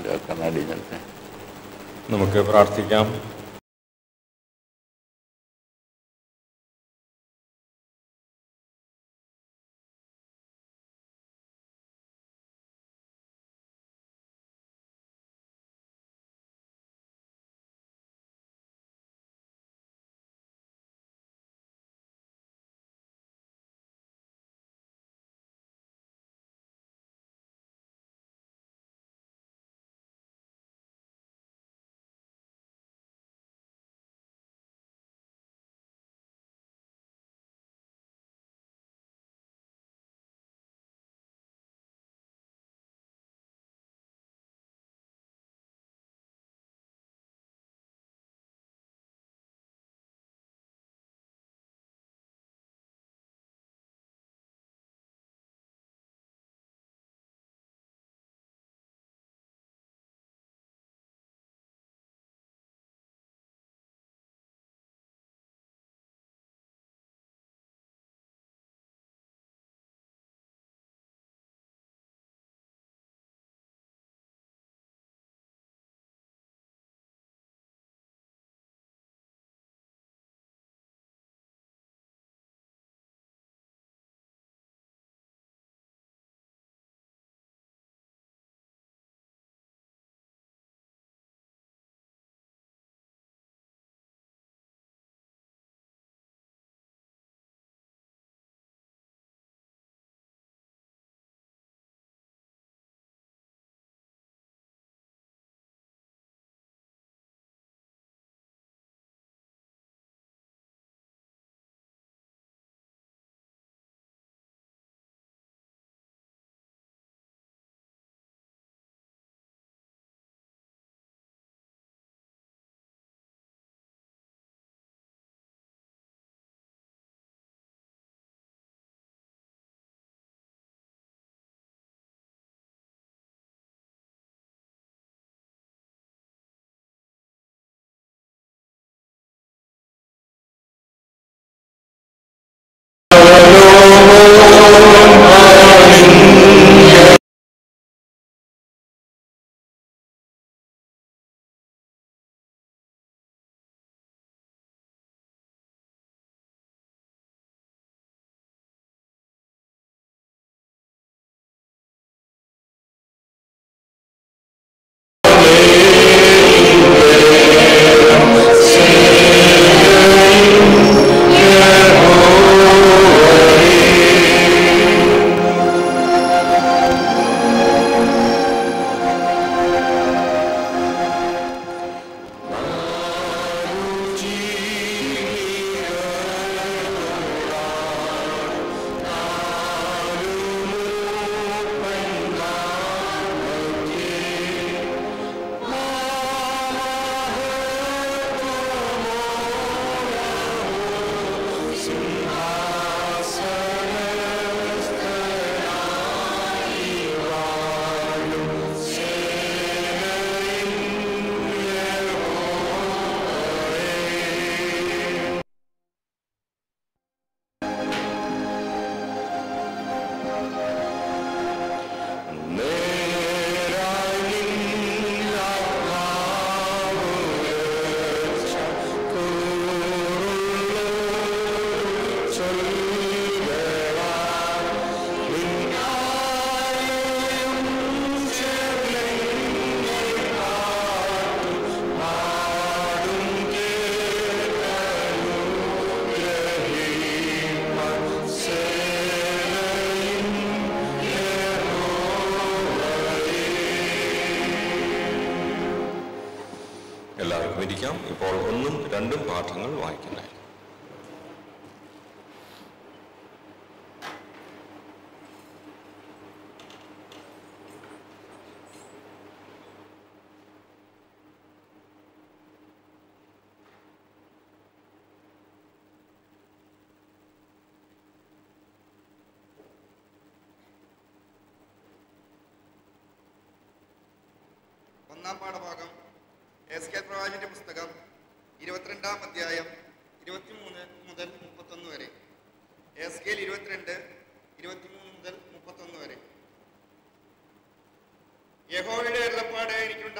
കണ്ണാടി നിലത്തെ നമുക്ക് പ്രാർത്ഥിക്കാം എല്ലാവർക്കും ഇരിക്കാം ഇപ്പോൾ ഒന്നും രണ്ടും പാഠങ്ങൾ വായിക്കുന്നതായി ഒന്നാം പാഠഭാഗം എസ് കെ പ്രവാചന്റെ പുസ്തകം ഇരുപത്തിരണ്ടാം അധ്യായം ഇരുപത്തിമൂന്ന് മുതൽ മുപ്പത്തൊന്ന് വരെ എസ് കെയിൽ ഇരുപത്തിരണ്ട് ഇരുപത്തിമൂന്ന് മുതൽ മുപ്പത്തൊന്ന് വരെ യഹോവയുടെ അരുളപ്പാട് എനിക്ക്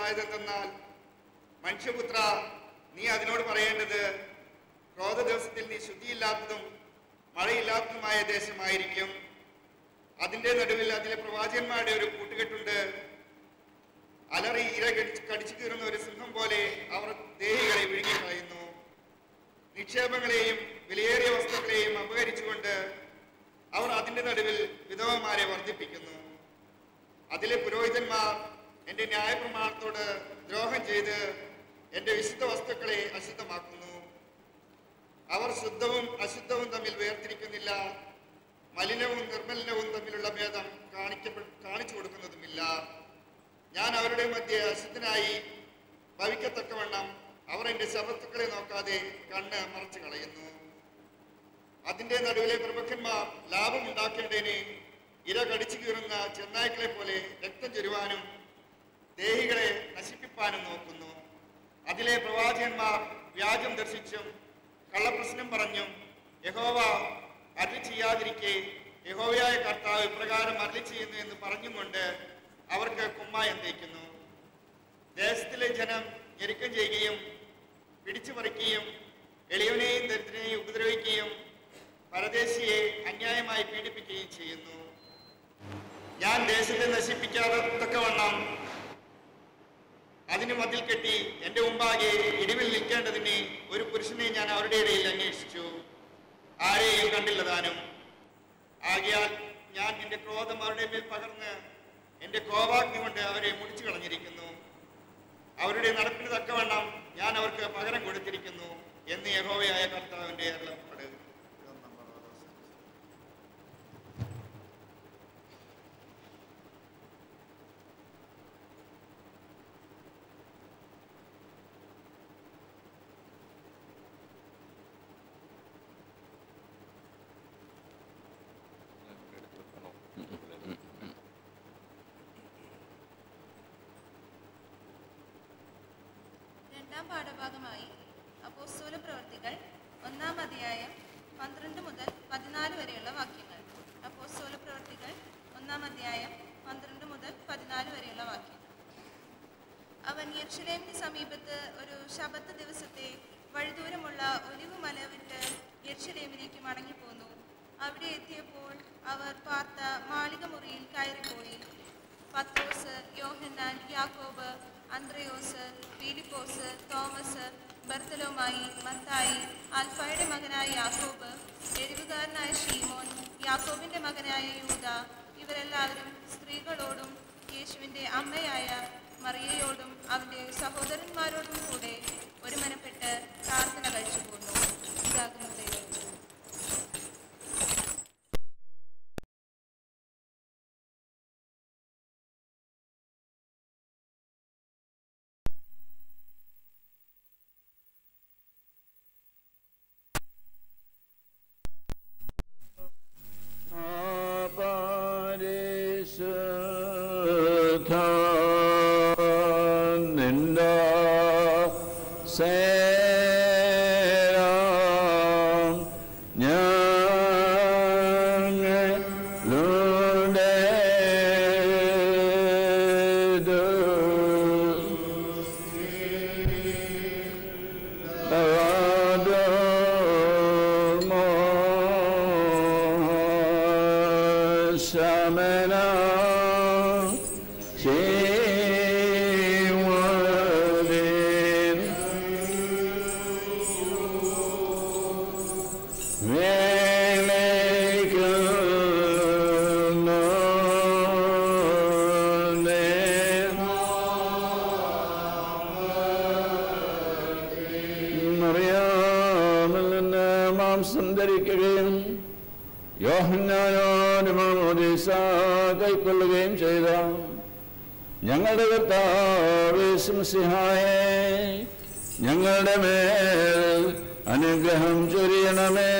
ഉണ്ടായതെന്തെന്നാൽ മനുഷ്യപുത്ര നീ അതിനോട് പറയേണ്ടത് ക്രോധ ദിവസത്തിൽ നീ ശുദ്ധിയില്ലാത്തതും മഴയില്ലാത്തതുമായ ദേശമായിരിക്കും അതിന്റെ നടുവിൽ അതിലെ പ്രവാചകന്മാരുടെ ഒരു കൂട്ടുകെട്ടുണ്ട് അലറി ഇര കടിച്ച് കടിച്ചു കീറുന്ന ഒരു സിംഹം പോലെ അവർ ദേഹികളെ വിഴുങ്ങിക്കളയുന്നു നിക്ഷേപങ്ങളെയും വിലയേറിയ വസ്തുക്കളെയും അപഹരിച്ചുകൊണ്ട് അവർ അതിന്റെ നടുവിൽ വിധവമാരെ വർദ്ധിപ്പിക്കുന്നു അതിലെ പുരോഹിതന്മാർ എന്റെ ന്യായപ്രമാണത്തോട് ദ്രോഹം ചെയ്ത് എന്റെ വിശുദ്ധ വസ്തുക്കളെ അശുദ്ധമാക്കുന്നു അവർ ശുദ്ധവും അശുദ്ധവും തമ്മിൽ വേർതിരിക്കുന്നില്ല മലിനവും നിർമ്മലിനവും തമ്മിലുള്ള ഭേദം കാണിക്കപ്പെ കാണിച്ചു കൊടുക്കുന്നതുമില്ല ഞാൻ അവരുടെ മധ്യ അശുദ്ധനായി ഭവിക്കത്തക്കവണ്ണം അവർ എന്റെ ശവത്തുക്കളെ നോക്കാതെ കണ്ണ് മറച്ചു കളയുന്നു അതിന്റെ നടുവിലെ പ്രഭുക്കന്മാർ ലാഭമുണ്ടാക്കേണ്ടതിന് ഇര കടിച്ചു കീറുന്ന ചെന്നായ്ക്കളെ പോലെ രക്തം ചൊരുവാനും ദേഹികളെ നശിപ്പിപ്പാനും നോക്കുന്നു അതിലെ പ്രവാചകന്മാർ വ്യാജം ദർശിച്ചും കള്ളപ്രശ്നം പറഞ്ഞും യഹോവ അരുളി ചെയ്യാതിരിക്കെ യഹോവയായ കർത്താവ് ഇപ്രകാരം അരുളി ചെയ്യുന്നു എന്ന് പറഞ്ഞും കൊണ്ട് അവർക്ക് കുമ്മായം തേക്കുന്നു ദേശത്തിലെ ജനം ഞെരുക്കം ചെയ്യുകയും പിടിച്ചു പറിക്കുകയും എളിയവനെയും ദരിദ്രനെയും ഉപദ്രവിക്കുകയും പരദേശിയെ അന്യായമായി പീഡിപ്പിക്കുകയും ചെയ്യുന്നു ഞാൻ ദേശത്തെ നശിപ്പിക്കാതെ തക്കവണ്ണം അതിന് മതിൽ കെട്ടി എന്റെ മുമ്പാകെ ഇടിവിൽ നിൽക്കേണ്ടതിന് ഒരു പുരുഷനെ ഞാൻ അവരുടെ ഇടയിൽ അന്വേഷിച്ചു ആരെയും കണ്ടില്ല താനും ആകയാൽ ഞാൻ എന്റെ ക്രോധം അവരുടെ മേൽ പകർന്ന് എന്റെ കോപാഗ്നി കൊണ്ട് അവരെ മുടിച്ചു കളഞ്ഞിരിക്കുന്നു അവരുടെ നടപ്പിന് തക്കവണ്ണം ഞാൻ അവർക്ക് പകരം കൊടുത്തിരിക്കുന്നു എന്ന് യഹോവയായ കർത്താവിന്റെ അരുളപ്പാട് രണ്ടാം പാഠഭാഗമായി അപ്പോസ്തല പ്രവർത്തികൾ ഒന്നാം അധ്യായം പന്ത്രണ്ട് മുതൽ പതിനാല് വരെയുള്ള വാക്യങ്ങൾ അപ്പോസ്തല പ്രവർത്തികൾ ഒന്നാം അധ്യായം പന്ത്രണ്ട് മുതൽ പതിനാല് വരെയുള്ള വാക്യങ്ങൾ അവൻ യെരുശലേമിന് സമീപത്ത് ഒരു ശബത്ത് ദിവസത്തെ വഴിദൂരമുള്ള ഒലിവ് മല വിട്ട് യെരുശലേമിലേക്ക് മടങ്ങിപ്പോന്നു അവിടെ എത്തിയപ്പോൾ അവർ പാർത്ത മാളിക മുറിയിൽ കയറിപ്പോയി പത്രോസ് യോഹന്നാൻ യാക്കോബ് അന്ത്രയോസ് ഫിലിപ്പോസ് തോമസ് ബർത്തലോമായി മത്തായി അൽഫയുടെ മകനായ യാക്കോബ് എരിവുകാരനായ ഷീമോൻ യാക്കോബിന്റെ മകനായ യൂദ ഇവരെല്ലാവരും സ്ത്രീകളോടും യേശുവിന്റെ അമ്മയായ മറിയയോടും അവന്റെ സഹോദരന്മാരോടും കൂടെ ഒരുമനപ്പെട്ട് പ്രാർത്ഥന കഴിച്ചു പോന്നു ഇതാകുന്നു ദൈവം നിന്റെ സേരാം ഞങ്ങളുടെ ശമന ശിവദിൻ മറിയാമിൽ നിന്ന് മാംസം ധരിക്കുകയും യോഹന്നാനോട് മാമോദീസ കൈക്കൊള്ളുകയും ചെയ്ത ഞങ്ങളുടെ കർത്താവ് സിംസിഹായെ ഞങ്ങളുടെ മേൽ അനുഗ്രഹം ചൊരിയണമേ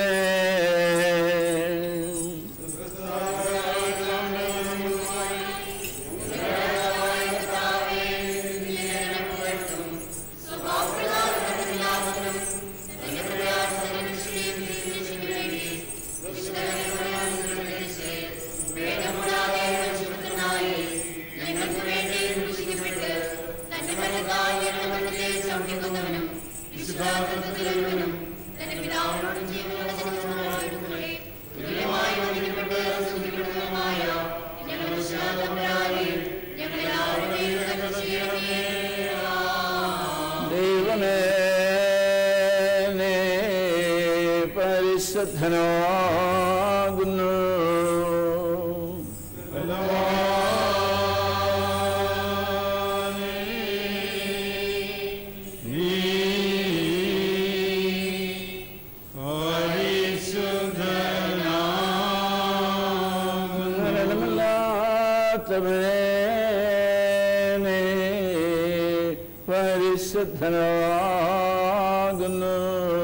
ഞങ്ങൾക്ക് വേണ്ടി രക്ഷിക്കപ്പെട്ട് തന്റെ ദൈവമേ നീ പരിശുദ്ധനാകുന്നു മരണമില്ലാത്തവനെ നീ പരിശുദ്ധനാകുന്നു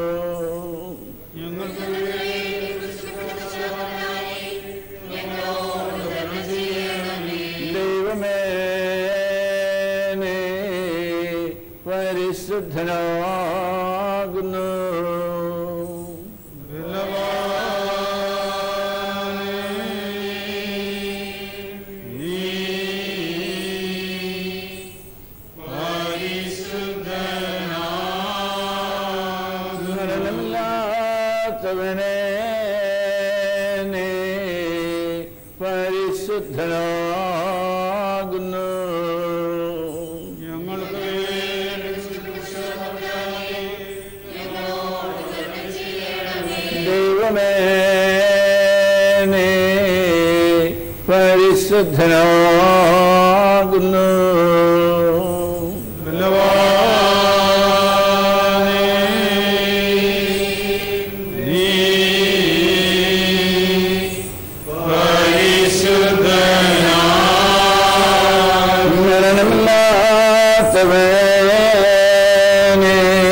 ദൈവമേ നീ പരിശുദ്ധനാകുന്നു മരണമില്ലാത്തവനെ നീ പരിശുദ്ധനാകുന്നു ദൈവമേ നീ പരിശുദ്ധനാകുന്നു മരണമില്ലാത്തവനെ നീ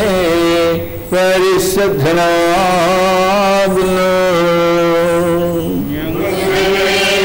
പരിശുദ്ധനാകുന്നു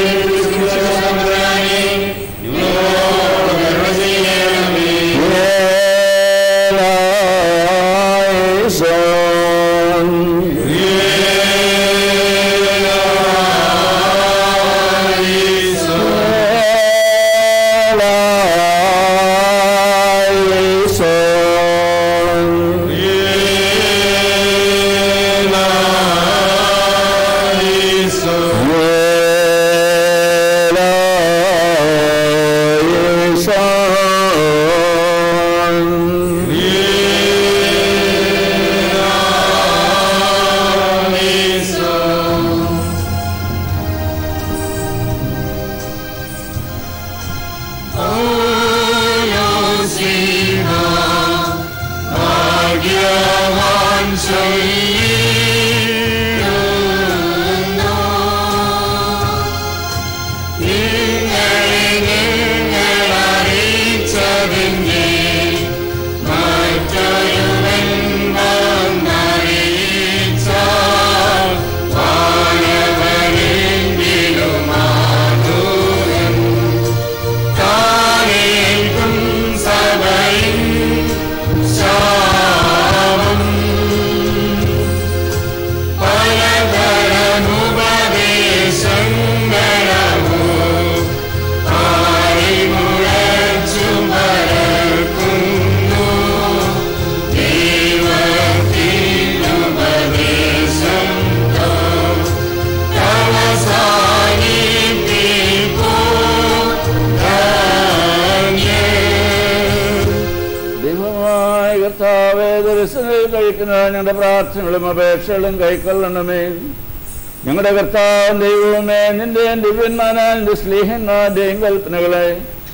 ദൈവമായ കർത്താവേ ദർശനം കഴിക്കുന്ന ഞങ്ങളുടെ പ്രാർത്ഥനകളും അപേക്ഷകളും കൈക്കൊള്ളണമേ ഞങ്ങളുടെ കർത്താവ് ദൈവമേ നിന്റെ ദിവ്യന്മാനാൽ നിന്റെ സ്നേഹന്മാരുടെയും കൽപ്പനകളെ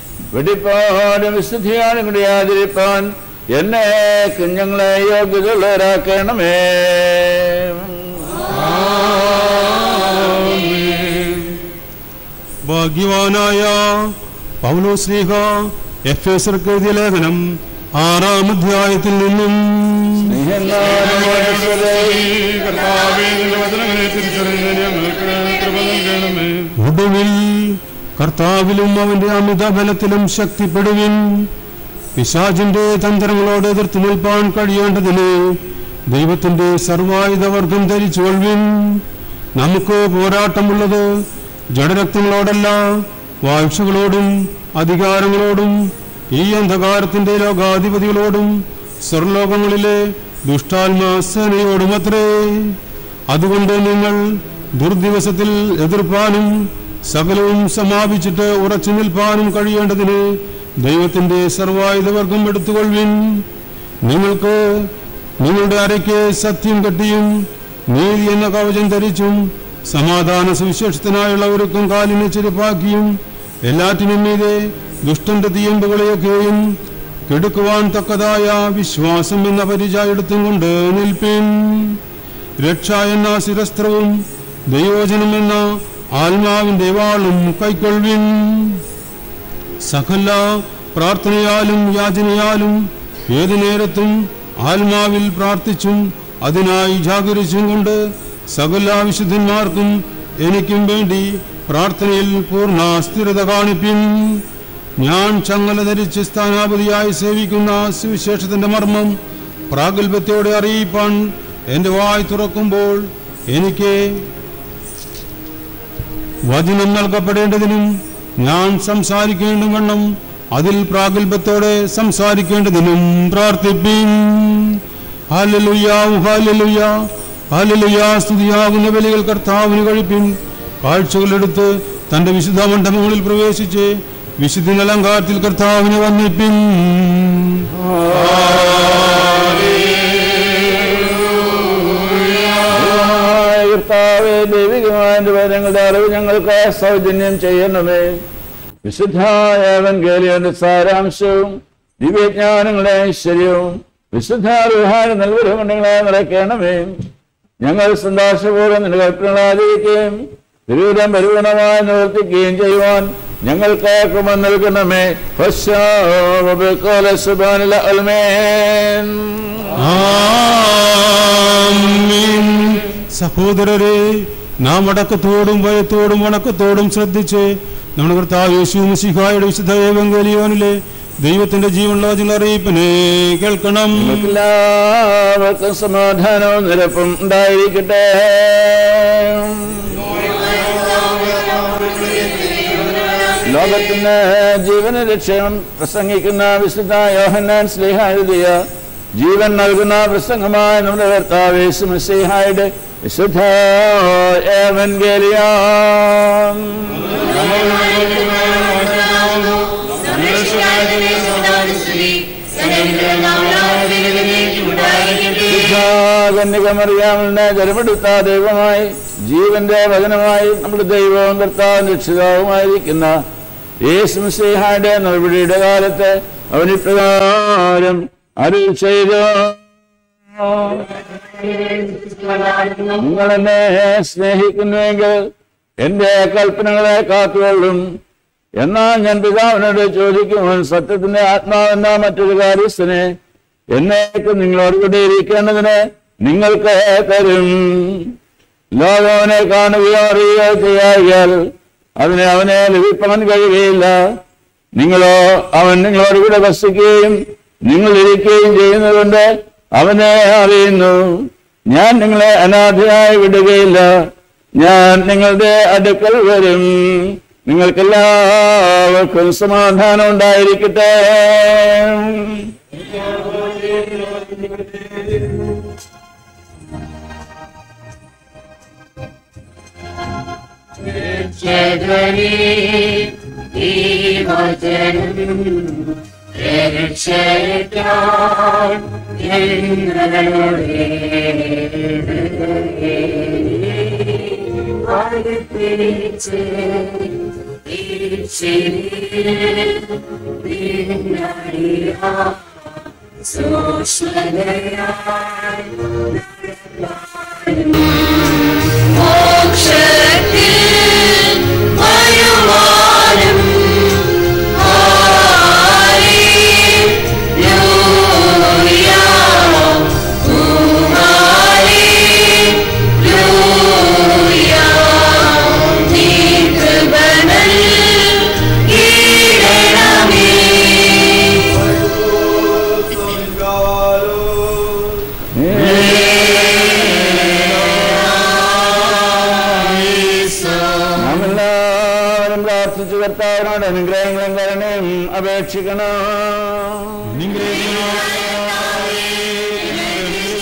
വെടിപ്പാടും വിശുദ്ധിയാലും കൂടി ആചരിപ്പാൻ എന്നെ കുഞ്ഞുങ്ങളെ യോഗ്യതയുള്ളവരാക്കണമേ ഭാഗ്യവാനായ പൗലോസ്ലീഹ എഫ് എസ് എഴുതിയ ലേഖനം ആറാം അധ്യായത്തിൽ നിന്നും സ്നേഹന്മാരും ഒടുവിൽ കർത്താവിലും അവന്റെ അമിത ബലത്തിലും ശക്തിപ്പെടുവിൻ പിശാചിന്റെ തന്ത്രങ്ങളോട് എതിർത്ത് നിൽപ്പാൻ കഴിയേണ്ടതിന് ദൈവത്തിന്റെ സർവായുധവർഗം ധരിച്ചു കൊള്ളുവിൻ നമുക്ക് പോരാട്ടമുള്ളത് ജഡരക്തങ്ങളോടല്ല വാഴ്ചകളോടും അധികാരങ്ങളോടും ഈ അന്ധകാരത്തിന്റെ ലോകാധിപതികളോടും സ്വർലോകങ്ങളിലെ ദുഷ്ടാത്മാസേനയോടുമത്രേ അതുകൊണ്ട് നിങ്ങൾ ദുർദിവസത്തിൽ എതിർപ്പാനും സകലവും സമാപിച്ചിട്ട് ഉറച്ചു നിൽപ്പാനും കഴിയേണ്ടതിന് ദൈവത്തിന്റെ സർവായുധവർഗം എടുത്തുകൊള്ളുവിൻ നിങ്ങൾക്ക് നിങ്ങളുടെ അരയ്ക്ക് സത്യം കെട്ടിയും നീതി എന്ന കവചം ധരിച്ചും സമാധാന സുവിശേഷത്തിനായുള്ള ഒരുക്കം കാലിനെ ചെരുപ്പാക്കിയും എല്ലാറ്റിനും മീതെ ദുഷ്ടന്റെ തീയമ്പുകളെയൊക്കെയും കെടുക്കുവാൻ തക്കതായ വിശ്വാസം എന്ന പരിച എടുത്തും കൊണ്ട് നിൽപ്പിൻ രക്ഷ എന്ന ശിരസ്ത്രവും ദൈവോചനം എന്ന ആത്മാവിന്റെ വാളും കൈക്കൊള്ളുവിൻ സകല പ്രാർത്ഥനയാലും യാചനയാലും ഏതു നേരത്തും ആത്മാവിൽ പ്രാർത്ഥിച്ചും അതിനായി ജാഗരിച്ചും കൊണ്ട് സകല വിശുദ്ധന്മാർക്കും എനിക്കും വേണ്ടി പ്രാർത്ഥനയിൽ പൂർണ്ണ സ്ഥിരത കാണിപ്പിൻ ഞാൻ ചങ്ങല ധരിച്ച് സ്ഥാനാപതിയായി സേവിക്കുന്ന സുവിശേഷത്തിന്റെ മർമ്മം പ്രാഗൽഭ്യത്തോടെ അറിയിപ്പാൻ എന്റെ വായ് തുറക്കുമ്പോൾ എനിക്ക് വചനം നൽകപ്പെടേണ്ടതിനും ഞാൻ സംസാരിക്കേണ്ട വണ്ണം അതിൽ പ്രാഗൽഭ്യത്തോടെ സംസാരിക്കേണ്ടതിനും പ്രാർത്ഥിപ്പിൻ ഹാലലുയാ ഹാലലുയാ ഹാലലുയാ സ്തുതിയാകുന്ന ബലികൾ കർത്താവിന് കഴിപ്പിൻ കാഴ്ചകളെടുത്ത് തന്റെ വിശുദ്ധ മണ്ഡപങ്ങളിൽ പ്രവേശിച്ച് വിശുദ്ധ അലങ്കാരത്തിൽ കർത്താവിനെ വന്നിപ്പിൻ കർത്താവെ ദൈവികമായ വരങ്ങളുടെ അറിവ് ഞങ്ങൾക്ക് സൗജന്യം ചെയ്യണമേ വിശുദ്ധായ എവൻഗേലിയന്റെ സാരാംശവും ദിവ്യജ്ഞാനങ്ങളുടെ ഐശ്വര്യവും വിശുദ്ധ റുഹാന നൽകുരമണ്ഡങ്ങളെ നിറയ്ക്കണമേ ഞങ്ങൾ സന്തോഷപൂർവ്വം നിന്റെ കൽപ്പനകൾ ആചരിക്കുകയും തിരുവിധം പരിഗണമായി നിവർത്തിക്കുകയും ചെയ്യുവാൻ ഞങ്ങൾക്ക് ക്രമം നൽകണമേ സുബാനില അൽമേൻ ആമീൻ. സഹോദരരെ നാം അടക്കത്തോടും ഭയത്തോടും വണക്കത്തോടും ശ്രദ്ധിച്ച് നമ്മുടെ കർത്താവ് യേശു മിശിഹായുടെ വിശുദ്ധ ഏവങ്കലിയോനിലെ ദൈവത്തിന്റെ ജീവനുള്ള അറിയിപ്പിനെ കേൾക്കണം എല്ലാവർക്കും സമാധാനവും നിരപ്പും ഉണ്ടായിരിക്കട്ടെ ലോകത്തിന് ജീവന രക്ഷയും പ്രസംഗിക്കുന്ന വിശുദ്ധ യോഹന്നാൻ സ്ലിഹ എഴുതിയ ജീവൻ നൽകുന്ന പ്രസംഗമായ നമ്മുടെ കർത്താവ് യേശു മിശിഹായുടെ വിശുദ്ധ ഏവൻഗേലിയാം കന്യകമറിയാമലിനെ ജലമെടുത്ത ദൈവമായി ജീവന്റെ വചനമായി നമ്മുടെ ദൈവവും കർത്താവും രക്ഷിതാവുമായിരിക്കുന്ന യേശുഹായുടെ നടപടിയുടെ കാലത്ത് അവൻ ഇപ്രകാരം അരുൾ ചെയ്തു നിങ്ങൾ എന്നെ സ്നേഹിക്കുന്നുവെങ്കിൽ എന്റെ കൽപ്പനകളെ കാത്തുകൊള്ളും എന്നാൽ ഞാൻ പിതാവിനോട് ചോദിക്കുവാൻ സത്യത്തിന്റെ ആത്മാവെന്ന മറ്റൊരു കാര്യസ്ഥനെ എന്നേക്ക് നിങ്ങളോട് കൂടെ ഇരിക്കേണ്ടതിന് നിങ്ങൾക്ക് തരും ലോകവനെ കാണുകയോ അറിയുകയോ ചെയ്യായാൽ അതിനെ അവനെ ലഭിപ്പാൻ കഴിയുകയില്ല നിങ്ങളോ അവൻ നിങ്ങളോട് കൂടെ വസിക്കുകയും നിങ്ങൾ ഇരിക്കുകയും ചെയ്യുന്നതുകൊണ്ട് അവനെ അറിയുന്നു ഞാൻ നിങ്ങളെ അനാഥയായി വിടുകയില്ല ഞാൻ നിങ്ങളുടെ അടുക്കൽ വരും നിങ്ങൾക്കെല്ലാവർക്കും സമാധാനം ഉണ്ടായിരിക്കട്ടെ നാം എല്ലാവരും പ്രാർത്ഥിച്ചു കർത്താവിനോട് അനുഗ്രഹങ്ങളും കരുണയും അപേക്ഷിക്കണം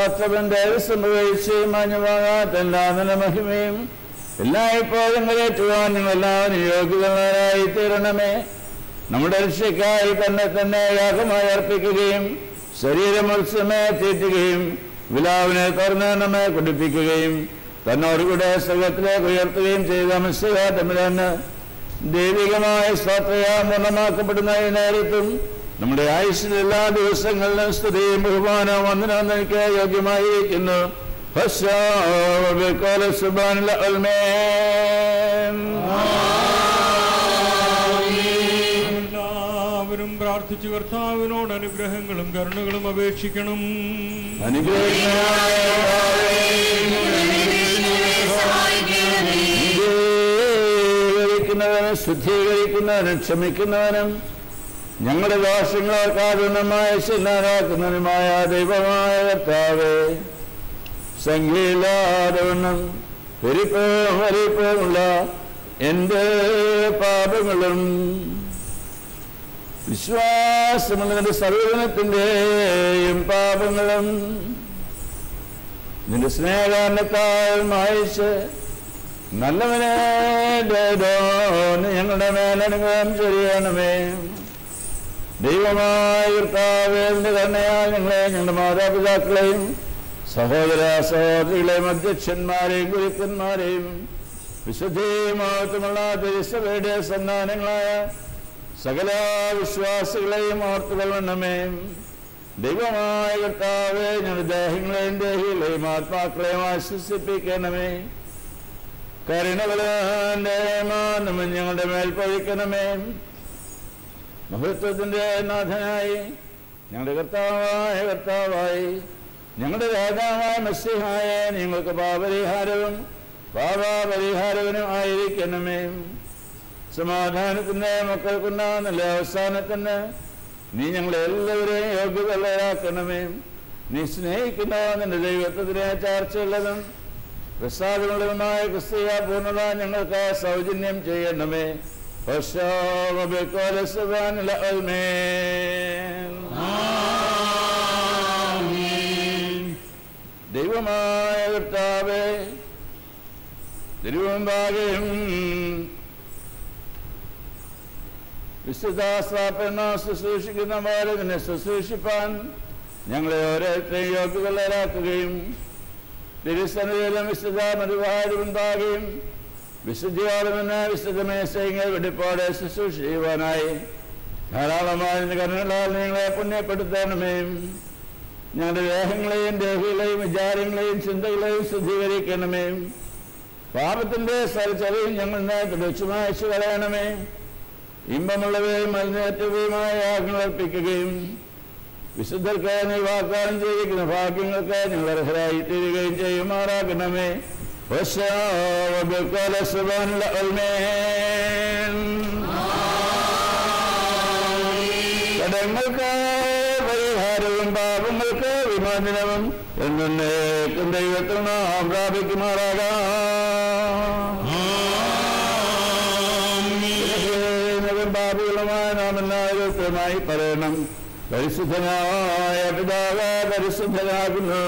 പാത്രവന്റെ സംഭവിച്ച് മാഞ്ഞുവാങ്ങാത്ത എല്ലാ നല്ല മഹിമയും എല്ലായ്പ്പോഴും കരേറ്റുവാൻ നിങ്ങൾ എല്ലാവരും യോഗ്യതമാരായി തീരണമേ നമ്മുടെ രക്ഷയ്ക്കായി തന്നെ തന്നെ യാഗമായി അർപ്പിക്കുകയും ശരീരം ഉത്സമേ തീറ്റുകയും വിലാവിനെ തുറന്ന് നമ്മെ കുടിപ്പിക്കുകയും തന്നോടുകൂടെ സ്വർഗത്തിലേക്ക് ഉയർത്തുകയും ചെയ്ത മിസ്സുകാറ്റമില്ലെന്ന് ദൈവികമായ സ്വാത്രയാ പൂർണ്ണമാക്കപ്പെടുന്ന ഈ നേരത്തും നമ്മുടെ ആയുഷിൽ എല്ലാ ദിവസങ്ങളിലും സ്തുതിയും ബഹുമാനവും വന്ദനവും എനിക്ക് യോഗ്യമായിരിക്കുന്നു സുബാനുള്ള എല്ലാവരും പ്രാർത്ഥിച്ചു കർത്താവിനോട് അനുഗ്രഹങ്ങളും കരുണകളും അപേക്ഷിക്കണം അനുഗ്രഹിക്കുന്നവനും ശുദ്ധീകരിക്കുന്നവനും ക്ഷമിക്കുന്നവനും ഞങ്ങളുടെ ദോഷങ്ങളെ കാരുണ്യമായ ശിലാരാക്കുന്നവനുമായ ദൈവമായ കർത്താവേ സംഖ്യയില്ലാതവണ്ണം പെരിപ്പവും വരിപ്പവുമുള്ള എൻ്റെ പാപങ്ങളും വിശ്വാസമുള്ള സർവജനത്തിൻ്റെയും പാപങ്ങളും നിന്റെ സ്നേഹാനത്താൽ മായിച്ച് നല്ലവനെ ദേദോ ഞങ്ങളുടെ മേലനുഗ്രഹം ചെയ്യണമേ ദൈവമായ കർത്താവിന്റെ കരുണയാൽ ഞങ്ങളെ ഞങ്ങളുടെ മാതാപിതാക്കളെയും സഹോദര സഹോദരികളെയും അധ്യക്ഷന്മാരെയും ഗുരുക്കന്മാരെയും വിശുദ്ധീമാത്തുമുള്ള തിരുസഭയുടെ സന്താനങ്ങളായ സകല വിശ്വാസികളെയും ഓർത്തുകൊള്ളണമേ ദൈവമായ കർത്താവെ ഞങ്ങളുടെ ദേഹങ്ങളെയും ദേഹികളെയും ആത്മാക്കളെയും ആശ്വസിപ്പിക്കണമേ കരുണകളും ഞങ്ങളുടെ മേൽ പഴിക്കണമേ മഹത്വത്തിന്റെ നാഥനായി ഞങ്ങളുടെ കർത്താവായ കർത്താവായി ഞങ്ങളുടെ രാജാവായ മസ്യഹായ ഞങ്ങൾക്ക് പാപരിഹാരവും പാപാപരിഹാരവനും ആയിരിക്കണമേ സമാധാനത്തിന്റെ മക്കൾക്കുന്ന നല്ല അവസാനത്തിന് നീ ഞങ്ങളെ എല്ലാവരെയും യോഗ്യതയുള്ളവരാക്കണമേ നീ സ്നേഹിക്കുന്ന നിന്റെ ദൈവത്വത്തിനെ ചാർച്ചയുള്ളതും പ്രസാദമുള്ളതുമായ ക്രിസ്തീയ പൂർണ്ണത ഞങ്ങൾക്ക് സൗജന്യം ചെയ്യണമേ ദൈവമായ കർത്താവേ തിരുവമ്പാകെയും വിശുദ്ധാസ്ഥാപന ശുശ്രൂഷിക്കുന്ന പോലെ നിന്നെ ശുശ്രൂഷിപ്പാൻ ഞങ്ങളെ ഓരോരുത്തരെയും യോഗ്യതരാക്കുകയും തിരുസന്നിധിയിലും വിശുദ്ധ മരുവാരുണ്ടാകുകയും വിശുദ്ധിയോടുമെന്ന് വിശുദ്ധമേശയങ്ങൾ വെടിപ്പോടെ ശുശ്രൂഷ ചെയ്യുവാനായി ധാരാളമായ കരുണകളാൽ നിങ്ങളെ പുണ്യപ്പെടുത്തണമേ ഞങ്ങളുടെ ദേഹങ്ങളെയും ദേഹികളെയും വിചാരങ്ങളെയും ചിന്തകളെയും ശുദ്ധീകരിക്കണമേ പാപത്തിന്റെ സ്ഥലച്ചെറിയും ഞങ്ങൾ തുടച്ചുമായച്ചു കളയണമേ ഇമ്പമുള്ളവയും മലിനേറ്റവയുമായ യാഗങ്ങൾ അർപ്പിക്കുകയും വിശുദ്ധർക്ക് നീ വാഗ്ദാനം ചെയ്തിരിക്കുന്ന ഭാഗ്യങ്ങൾക്ക് ഞങ്ങൾ അർഹരായി തീരുകയും ചെയ്യുമാറാക്കണമേ കടങ്ങൾക്ക് പരിഹാരവും പാപങ്ങൾക്ക് വിമോചനവും എന്നേക്കും ദൈവത്തിൽ നാം പ്രാപിക്കുമാറാകാം പാപികളുമായ നാം എല്ലാവരുമായി പറയണം പരിശുദ്ധനായ പിതാവ് പരിശുദ്ധനാകുന്നു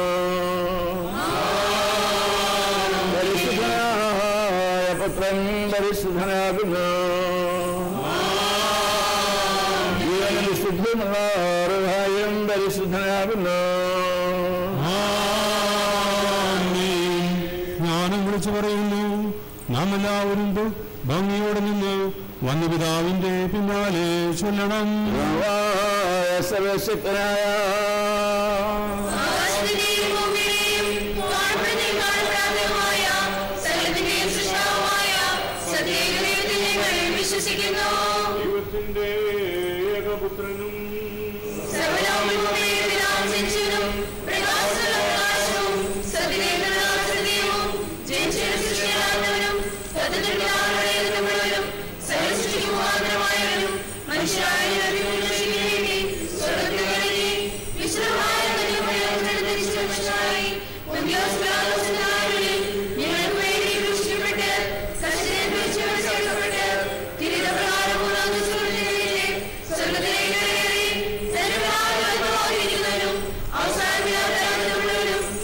പരിശുദ്ധനായ പുത്രൻ പരിശുദ്ധനാകുന്നു ജീവന വിശുദ്ധമുള്ള അറിവായും പരിശുദ്ധനാകുന്നു ജ്ഞാനം വിളിച്ചു പറയുന്നു നാം എല്ലാവരും ഭ- ഭംഗിയോടെ നിന്ന് വന്യപിതാവിന്റെ പിന്നാലെ ചൊല്ലണം സർവശക്തനായ ആകാശത്തിന്റെയും ഭൂമിയുടെയും വാഴ്വതിനേക്കാൾ പ്രാപ്തമായ സകലത്തിന്റെയും സൃഷ്ടാവുമായ സത്യേകദൈവത്തിൽ ഞങ്ങൾ വിശ്വസിക്കുന്നു ദൈവത്തിന്റെ ഏകപുത്രനും സർവ്വലോകങ്ങളുടെയും പിതാവും ജനിച്ചവനും പ്രകാശമുള്ള പ്രകാശവും സത്യദേവനുള്ള സത്യവും ജനിച്ചവനും സൃഷ്ടിയാകുന്നവനും സത്യത്തിൽ പിതാവിനുടെ മുഴുവനും സകല സൃഷ്ടിക്ക് മുഖാന്തരമായവനും മനുഷ്യരായ രക്ഷിക്കുന്നതിന് വേണ്ടി സ്വർഗ്ഗത്തിൽ ഇറങ്ങി വിശുദ്ധമായ മനുഷ്യനായി ഞങ്ങൾക്ക് വേണ്ടി ക്രൂശിക്കപ്പെട്ട് കഷ്ടപ്പെട്ട് ചേർക്കപ്പെട്ട് തിരിതപ്രകാരം മൂന്നാം ദിവസം സ്വർഗത്തിലേക്ക് കയറി തന്റെ പിതാവിനോട് അവസാനമില്ലാത്തവനും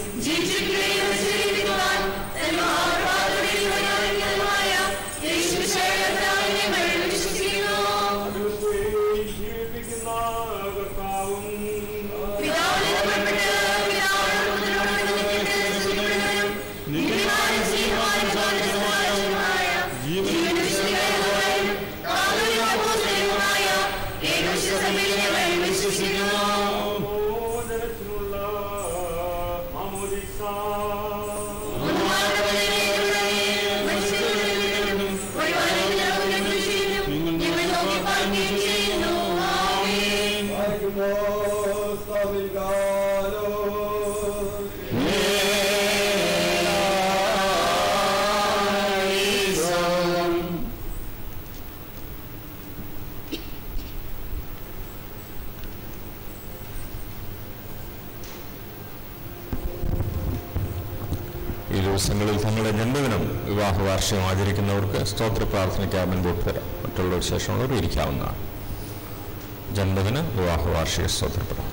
ഈ ദിവസങ്ങളിൽ തങ്ങളുടെ ജന്മദിനം വിവാഹ വാർഷികം ആചരിക്കുന്നവർക്ക് സ്തോത്ര പ്രാർത്ഥനയ്ക്ക് മുൻപോട്ട് വരാം മറ്റുള്ളവർ ശേഷമുള്ളവർ ഇരിക്കാവുന്നതാണ് ജന്മദിന വിവാഹ വാർഷിക സ്തോത്ര പ്രാർത്ഥന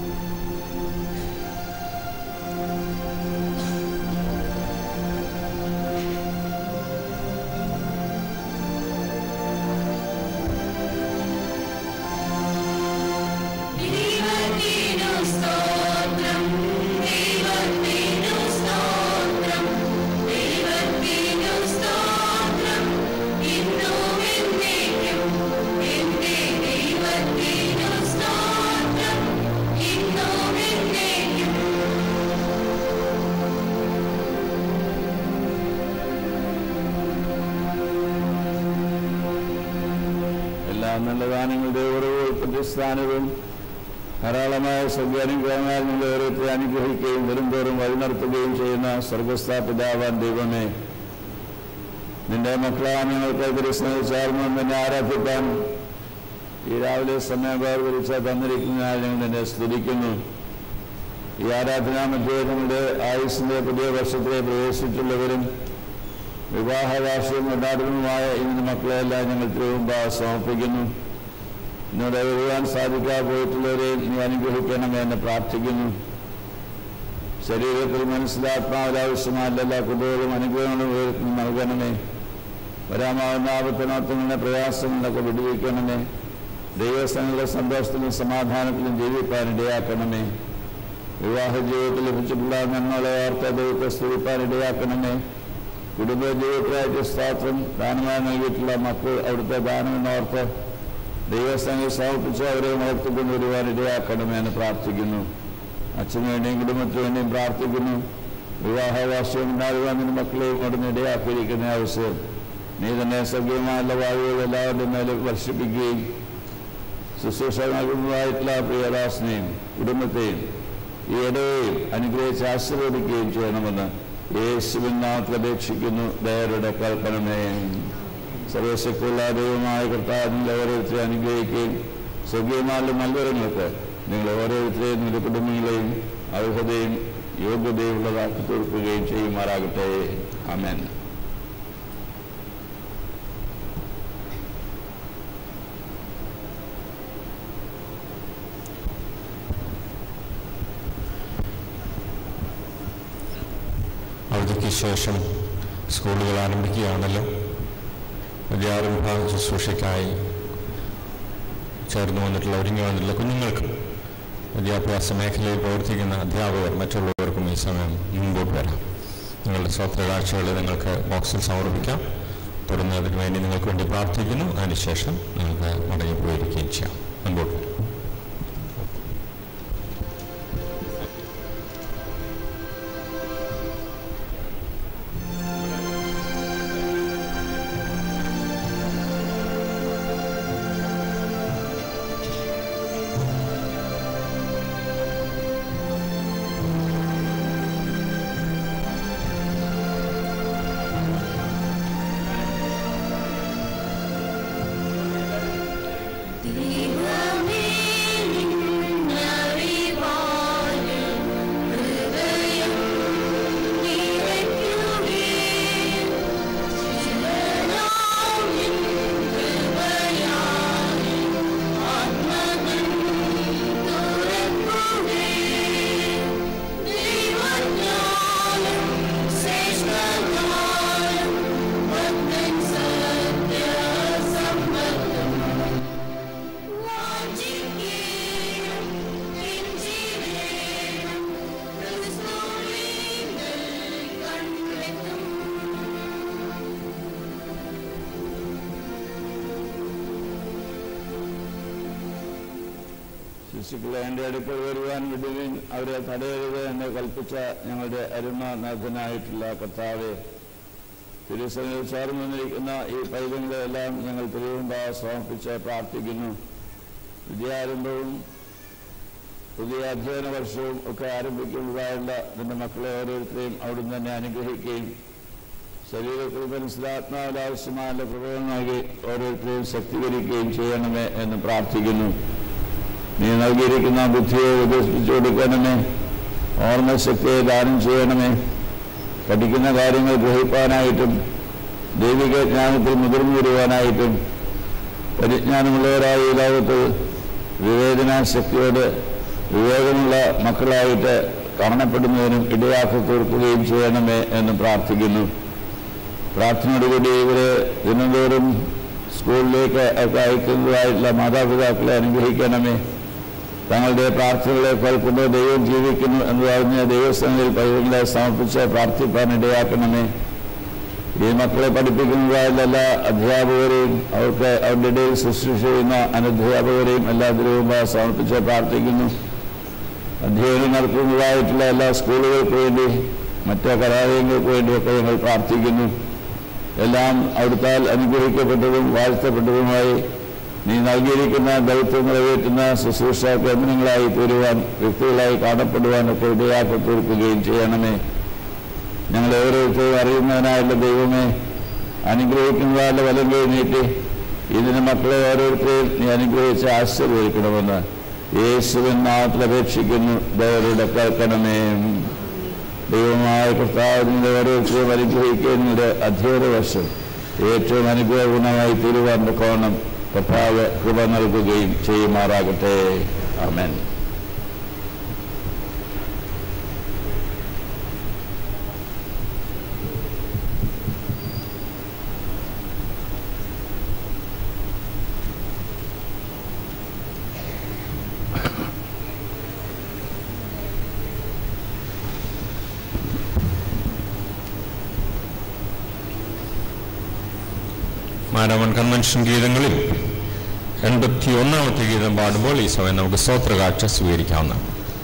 ദൈവത്തിനു സ്തോത്രം ദൈവത്തിനു സ്തോത്രം ദൈവത്തിനു സ്തോത്രം ഇന്നും എന്നേക്കും എന്റെ ദൈവത്തിനു സ്തോത്രം ഇന്നും എന്നേക്കും എല്ലാ നല്ല ദാനങ്ങളുടെ ഉറവുകൾ പ്രതിസ്ഥാനവും ധാരാളമായ സൗകര്യങ്ങൾ നിങ്ങൾ ഓരോരുത്തരെ അനുഗ്രഹിക്കുകയും വരുംതോറും വഴി നടത്തുകയും ചെയ്യുന്ന സ്വർഗസ്ഥ പിതാവാൻ ദൈവമേ നിന്റെ മക്കളാ ഞങ്ങൾക്ക് ദർശനം ചേർന്ന് നിന്നെ ആരാധിക്കാൻ ഈ രാവിലെ സമയം വേർതിരിച്ച തന്നിരിക്കുന്നതിനാൽ ഞങ്ങൾ നിന്നെ സ്തുതിക്കുന്നു ഈ ആരാധനാ മധ്യേ നമ്മുടെ ആയുസിന്റെ പുതിയ വർഷത്തിലെ പ്രവേശിച്ചിട്ടുള്ളവരും വിവാഹ വാർഷികം കൊണ്ടാടുന്നതുമായ ഇന്ന് മക്കളെല്ലാം ഞങ്ങൾ തിരുവുമ്പാ സമർപ്പിക്കുന്നു ഇന്നോട് എഴുതാൻ സാധിക്കാതെ പോയിട്ടുള്ളവരെ നീ അനുഗ്രഹിക്കണമെന്ന് എന്ന് പ്രാർത്ഥിക്കുന്നു ശരീരത്തിൽ മനസ്സിലാത്മാവിലാവശ്യമായ എല്ലാ കുട്ടികളും അനുഗ്രഹങ്ങളും ഉയർത്തി നൽകണമേ വരാമാവുന്ന ആപത്തിനോത്തങ്ങളുടെ പ്രയാസങ്ങളൊക്കെ വിടുവിക്കണമേ ദൈവസ്ഥങ്ങളുടെ സന്തോഷത്തിലും സമാധാനത്തിലും ജീവിപ്പാൻ ഇടയാക്കണമേ വിവാഹ ജീവിതത്തിൽ ലഭിച്ചിട്ടുള്ള നന്മകളെ ഓർത്ത ദൈവത്തെ സ്തുതിപ്പാൻ ഇടയാക്കണമേ കുടുംബ ജീവിതത്തിലായിട്ട് സ്വാത്രം ദാനമായി നൽകിയിട്ടുള്ള മക്കൾ അവിടുത്തെ ദാനമെന്നോർത്ത് ദൈവസ്ഥാനം സമർപ്പിച്ച് അവരെ വളർത്തിക്കൊണ്ട് വരുവാൻ ഇടയാക്കണമേ എന്ന് പ്രാർത്ഥിക്കുന്നു അച്ഛന് വേണ്ടിയും കുടുംബത്തിന് വേണ്ടിയും പ്രാർത്ഥിക്കുന്നു വിവാഹ വാർഷികം ഉണ്ടാകുവാൻ നിന്റെ മക്കളെയും അവിടുന്ന് ഇടയാക്കിയിരിക്കുന്ന അവസരം നീ തന്നെ സഭ്യമായുള്ള വായുകൾ എല്ലാവരുടെയും മേലെ വർഷിപ്പിക്കുകയും ശുശ്രൂഷ നൽകുന്നതായിട്ടുള്ള പ്രിയദാസനെയും കുടുംബത്തെയും ഈ ഇടയെയും അനുഗ്രഹിച്ച് ആശീർവദിക്കുകയും ചെയ്യണമെന്ന് യേശുവിൻ നാമത്തിൽ അപേക്ഷിക്കുന്നു ദയരുടെ കൽപ്പനമേ സർവശക്തിയുള്ള ദൈവമായ കർത്താവിൻ്റെ ഓരോരുത്തരെ അനുഗ്രഹിക്കുകയും സ്വർഗീയമായുള്ള നൽവരങ്ങൾക്ക് നിങ്ങൾ ഓരോരുത്തരെയും നിങ്ങളുടെ കുടുംബങ്ങളെയും അർഹതയും യോഗ്യതയും ഉള്ളതാക്കി തീർക്കുകയും ചെയ്യുമാറാകട്ടെ ആമേൻ അവധിക്ക് ശേഷം സ്കൂളുകൾ ആരംഭിക്കുകയാണല്ലോ വിദ്യാരംഭ ശുശ്രൂഷയ്ക്കായി ചേർന്ന് വന്നിട്ടുള്ള ഒരുങ്ങി വന്നിട്ടുള്ള കുഞ്ഞുങ്ങൾക്കും വിദ്യാഭ്യാസ മേഖലയിൽ പ്രവർത്തിക്കുന്ന അധ്യാപകർ മറ്റുള്ളവർക്കും ഈ സമയം മുൻപോട്ട് വരാം നിങ്ങളുടെ സ്വത്ര കാഴ്ചകൾ നിങ്ങൾക്ക് ബോക്സിൽ സമർപ്പിക്കാം തുടർന്ന് അതിനു വേണ്ടി നിങ്ങൾക്ക് വേണ്ടി പ്രാർത്ഥിക്കുന്നു അതിനുശേഷം നിങ്ങൾക്ക് മടങ്ങിപ്പോയിരിക്കുകയും ചെയ്യാം മുൻപോട്ട് വരാം ദൈവമേ നിന്നറിവാന് ഹൃദയം നിറയ്ക്കുകേ ശിവനാം നിൻ കൃപയാൽ ആത്മകൻ തുറക്കുകേ ദൈവജ്ഞാനം ശ്രേഷ്ഠകാലം ഭക്തൻ സത്യസമ്പത്തും വാഞ്ചി ശിശുക്കളെ എൻ്റെ അടുക്കൽ വരുവാൻ വിടുവിൻ അവരെ തടയരുത് എന്ന് കൽപ്പിച്ച ഞങ്ങളുടെ അരുമനാഥനായിട്ടുള്ള കർത്താവെ തിരുസനിൽ ചേർന്ന് നിന്നിരിക്കുന്ന ഈ പൈതങ്ങളെല്ലാം ഞങ്ങൾ തിരുവുമ്പാ സമർപ്പിച്ച് പ്രാർത്ഥിക്കുന്നു വിദ്യാരംഭവും പുതിയ അധ്യയന വർഷവും ഒക്കെ ആരംഭിക്കുന്നതായുള്ള നിന്റെ മക്കളെ ഓരോരുത്തരെയും അവിടുന്ന് തന്നെ അനുഗ്രഹിക്കുകയും ശരീരത്തിൽ മനസ്സിലാത്മാവിൽ ആവശ്യമായ പ്രബോധനം നൽകി ഓരോരുത്തരെയും ശക്തീകരിക്കുകയും ചെയ്യണമേ എന്ന് പ്രാർത്ഥിക്കുന്നു നീ നൽകിയിരിക്കുന്ന ബുദ്ധിയെ വികസിപ്പിച്ചു കൊടുക്കണമേ ഓർമ്മശക്തിയെ ദാനം ചെയ്യണമേ പഠിക്കുന്ന കാര്യങ്ങൾ ഗ്രഹിപ്പാനായിട്ടും ദൈവിക ജ്ഞാനത്തിൽ മുതിർന്നു വരുവാനായിട്ടും പരിജ്ഞാനമുള്ളവരായ ഈ ലോകത്ത് വിവേചന ശക്തിയോട് വിവേകമുള്ള മക്കളായിട്ട് കാണപ്പെടുന്നതിനും ഇടയാക്കി തീർക്കുകയും ചെയ്യണമേ എന്ന് പ്രാർത്ഥിക്കുന്നു പ്രാർത്ഥനയോടുകൂടി ഇവരെ ദിനംതോറും സ്കൂളിലേക്ക് ഒക്കെ അയക്കുന്നതായിട്ടുള്ള മാതാപിതാക്കളെ അനുഗ്രഹിക്കണമേ തങ്ങളുടെ പ്രാർത്ഥനകളെ കേൾക്കുന്നു ദൈവം ജീവിക്കുന്നു എന്ന് പറഞ്ഞ് ദൈവസ്ഥാനങ്ങളിൽ പൈതങ്ങളെ സമർപ്പിച്ച് പ്രാർത്ഥിപ്പാൻ ഇടയാക്കണമേ ഈ മക്കളെ പഠിപ്പിക്കുന്നതായുള്ള എല്ലാ അധ്യാപകരെയും അവർക്ക് അവരുടെ ഇടയിൽ ശുശ്രൂഷ ചെയ്യുന്ന അനധ്യാപകരെയും എല്ലാ ദിനവും സമർപ്പിച്ച് പ്രാർത്ഥിക്കുന്നു അധ്യയനം നടത്തുന്നതായിട്ടുള്ള എല്ലാ സ്കൂളുകൾക്ക് വേണ്ടി മറ്റ് കലാലയങ്ങൾക്ക് വേണ്ടിയൊക്കെ ഞങ്ങൾ പ്രാർത്ഥിക്കുന്നു എല്ലാം അവിടുത്താൽ അനുഗ്രഹിക്കപ്പെട്ടതും വാഴ്ത്തപ്പെട്ടതുമായി നീ നൽകിയിരിക്കുന്ന ദൗത്യം നിറവേറ്റുന്ന ശുശ്രൂഷ കേന്ദ്രങ്ങളായി തീരുവാൻ വ്യക്തികളായി കാണപ്പെടുവാനൊക്കെ ഇടയാക്കി തീർക്കുകയും ചെയ്യണമേ ഞങ്ങൾ ഓരോരുത്തരും അറിയുന്നതിനായുള്ള ദൈവമേ അനുഗ്രഹിക്കുന്നതായുള്ള വലം കൈ നീട്ടി ഇതിന് മക്കളെ ഓരോരുത്തരെയും നീ അനുഗ്രഹിച്ച് ആശീർവദിക്കണമെന്ന് യേശുവിൻ നാട്ടിൽ അപേക്ഷിക്കുന്നു ദയവരുടെ കേൾക്കണമേ ദൈവമായ കർത്താവിൻ്റെ ഓരോരുത്തരെയും അനുഗ്രഹിക്കുന്നതിൻ്റെ അധ്യയന വർഷം ഏറ്റവും അനുഗ്രഹഗുണമായി തീരുവാൻ കോണം കർത്താവ് കൃപ നൽകുകയും ചെയ്യുമാറാകട്ടെ ആമേൻ മാരവൺ കൺവെൻഷൻ ഗീതങ്ങളിൽ എൺപത്തി ഒന്നാമത്തെ ഗീതം പാടുമ്പോൾ ഈ സമയം നമുക്ക് സ്തോത്രകാഴ്ച സ്വീകരിക്കാവുന്നതാണ്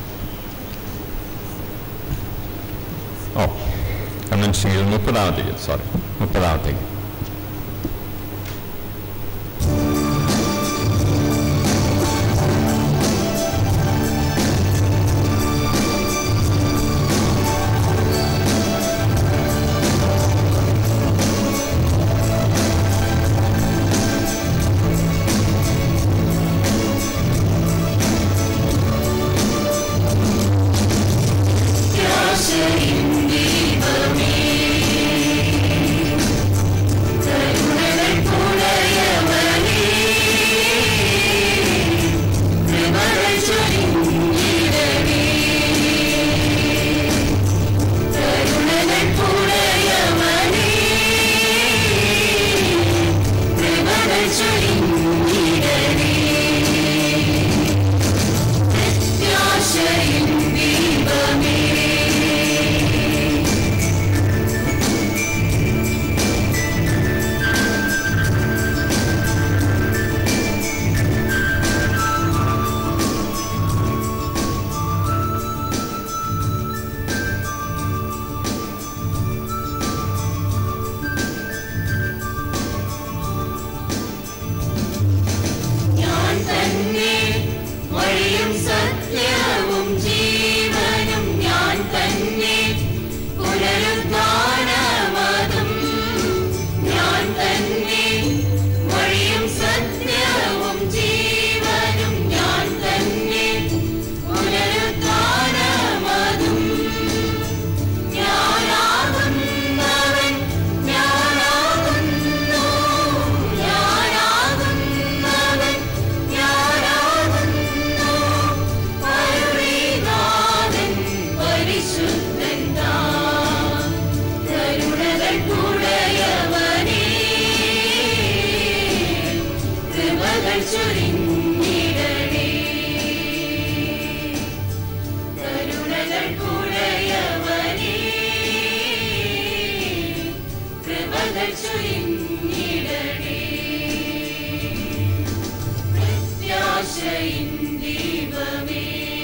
ഓ കൺവെൻഷൻ ഗീതം മുപ്പതാമത്തെ ഗീതം സോറി മുപ്പതാമത്തെ ഗീതം ഞാൻ തന്നെ വഴിയും സത്യവും ജീവനും ഞാൻ തന്നെ പുനരുദ്ധാനമതും ഞാൻ തന്നെ വഴിയും സത്യവും ജീവനും ഞാൻ തന്നെ പുനരുദ്ധാനമതും ഞാനാകുന്നവൻ ഞാനാകുന്നു ഞാനാകുന്നവൻ ഞാനാകുന്നു പരുണീനാഥൻ പരിശുദ്ധൻ താൻ കരുണകൾ കുടയവനേ കൃപകൾ ചൊരിഞ്ഞിടണേ കരുണകൾ കുടയവനേ കൃപകൾ ചൊരിഞ്ഞിടണേ പ്രത്യാശയിൻ ദൈവമേ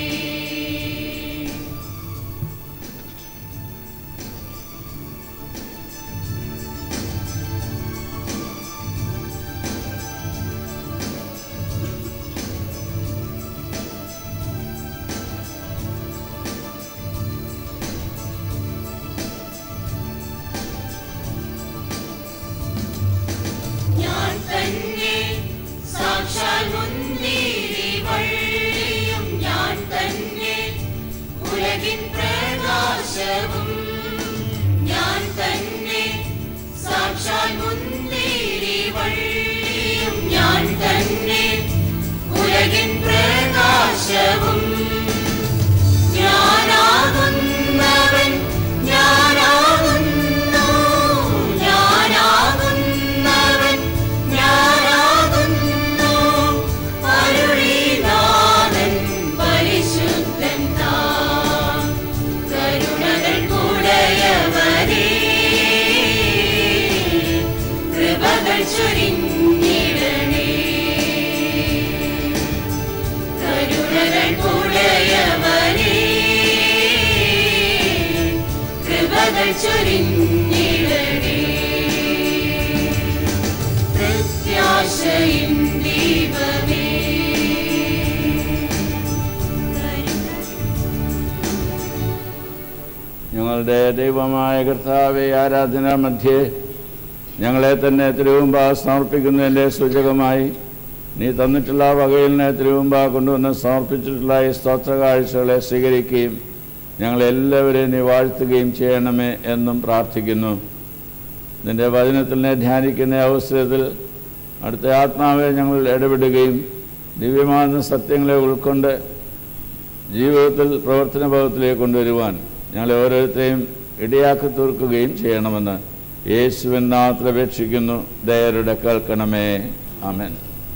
ഞാൻ തന്നെ സാക്ഷാൽ മുന്തിരി വള്ളിയും ഞാൻ തന്നെ ഉലകിൻ പ്രകാശവും ഞാൻ തന്നെ സാക്ഷാൽ മുന്തിരി വള്ളിയും ഞാൻ തന്നെ ഉലകിൻ പ്രകാശവും ഞാനാകുന്നവൻ ഞാനാകുന്നു ഞാനാകുന്നവൻ ഞാനാകുന്നു അരുളിനാഥൻ പരിശുദ്ധൻ താൻ കരുണകൾ കൂടയവരേ കൃപകൾ ചൊരിഞ്ഞിടണേ കരുണകൾ കൂടയവരേ കൃപകൾ ചൊരിഞ്ഞിടണേ പ്രത്യാശയും ദൈവമേ ഞങ്ങളുടെ ദൈവമായ കർത്താവെ ആരാധന മധ്യേ ഞങ്ങളെ തന്നെ തിരുവുമ്പ സമർപ്പിക്കുന്നതിൻ്റെ സൂചകമായി നീ തന്നിട്ടുള്ള വകയിലിനെ തിരുവുമ്പ കൊണ്ടുവന്ന് സമർപ്പിച്ചിട്ടുള്ള ഈ സ്തോത്ര കാഴ്ചകളെ സ്വീകരിക്കുകയും ഞങ്ങളെല്ലാവരെയും നീ വാഴ്ത്തുകയും ചെയ്യണമേ എന്നും പ്രാർത്ഥിക്കുന്നു നിന്റെ വചനത്തിനെ ധ്യാനിക്കുന്ന അവസരത്തിൽ അടുത്ത ആത്മാവെ ഞങ്ങൾ ഇടപെടുകയും ദിവ്യമാകുന്ന സത്യങ്ങളെ ഉൾക്കൊണ്ട് ജീവിതത്തിൽ പ്രവർത്തന ഭാഗത്തിലേക്ക് കൊണ്ടുവരുവാൻ ഞങ്ങളെ ഓരോരുത്തരെയും ഇടയാക്കി തീർക്കുകയും ചെയ്യണമെന്ന് യേശുവിൻ നാത്ര അപേക്ഷിക്കുന്നു ദയരുടെ കേൾക്കണമേ ആമേൻ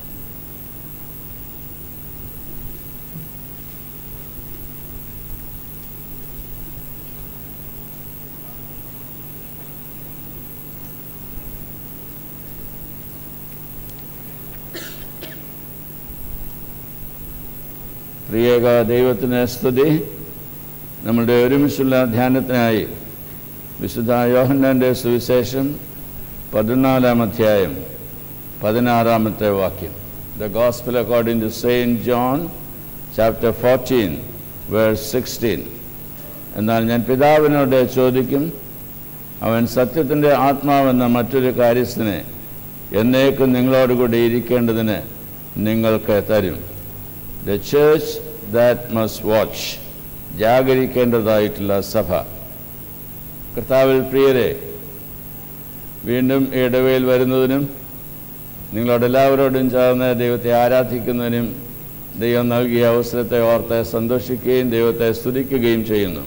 പ്രിയേക ദൈവത്തിന് സ്തുതി നമ്മുടെ ഒരുമിച്ചുള്ള ധ്യാനത്തിനായി വിശുദ്ധ യോഹന്നാൻ്റെ സുവിശേഷം പതിനാലാം അധ്യായം പതിനാറാമത്തെ വാക്യം the gospel according to Saint John chapter fourteen verse sixteen എന്നാൽ ഞാൻ പിതാവിനോട് ചോദിക്കും അവൻ സത്യത്തിൻ്റെ ആത്മാവെന്ന മറ്റൊരു കാര്യസ്ഥനെ എന്നേക്കും നിങ്ങളോടുകൂടി ഇരിക്കേണ്ടതിന് നിങ്ങൾക്ക് തരും the church that must watch ജാഗരിക്കേണ്ടതായിട്ടുള്ള സഭ കർത്താവിൽ പ്രിയരെ വീണ്ടും ഈ ഇടവയിൽ വരുന്നതിനും നിങ്ങളോടെല്ലാവരോടും ചേർന്ന് ദൈവത്തെ ആരാധിക്കുന്നതിനും ദൈവം നൽകിയ അവസരത്തെ ഓർത്ത് സന്തോഷിക്കുകയും ദൈവത്തെ സ്തുതിക്കുകയും ചെയ്യുന്നു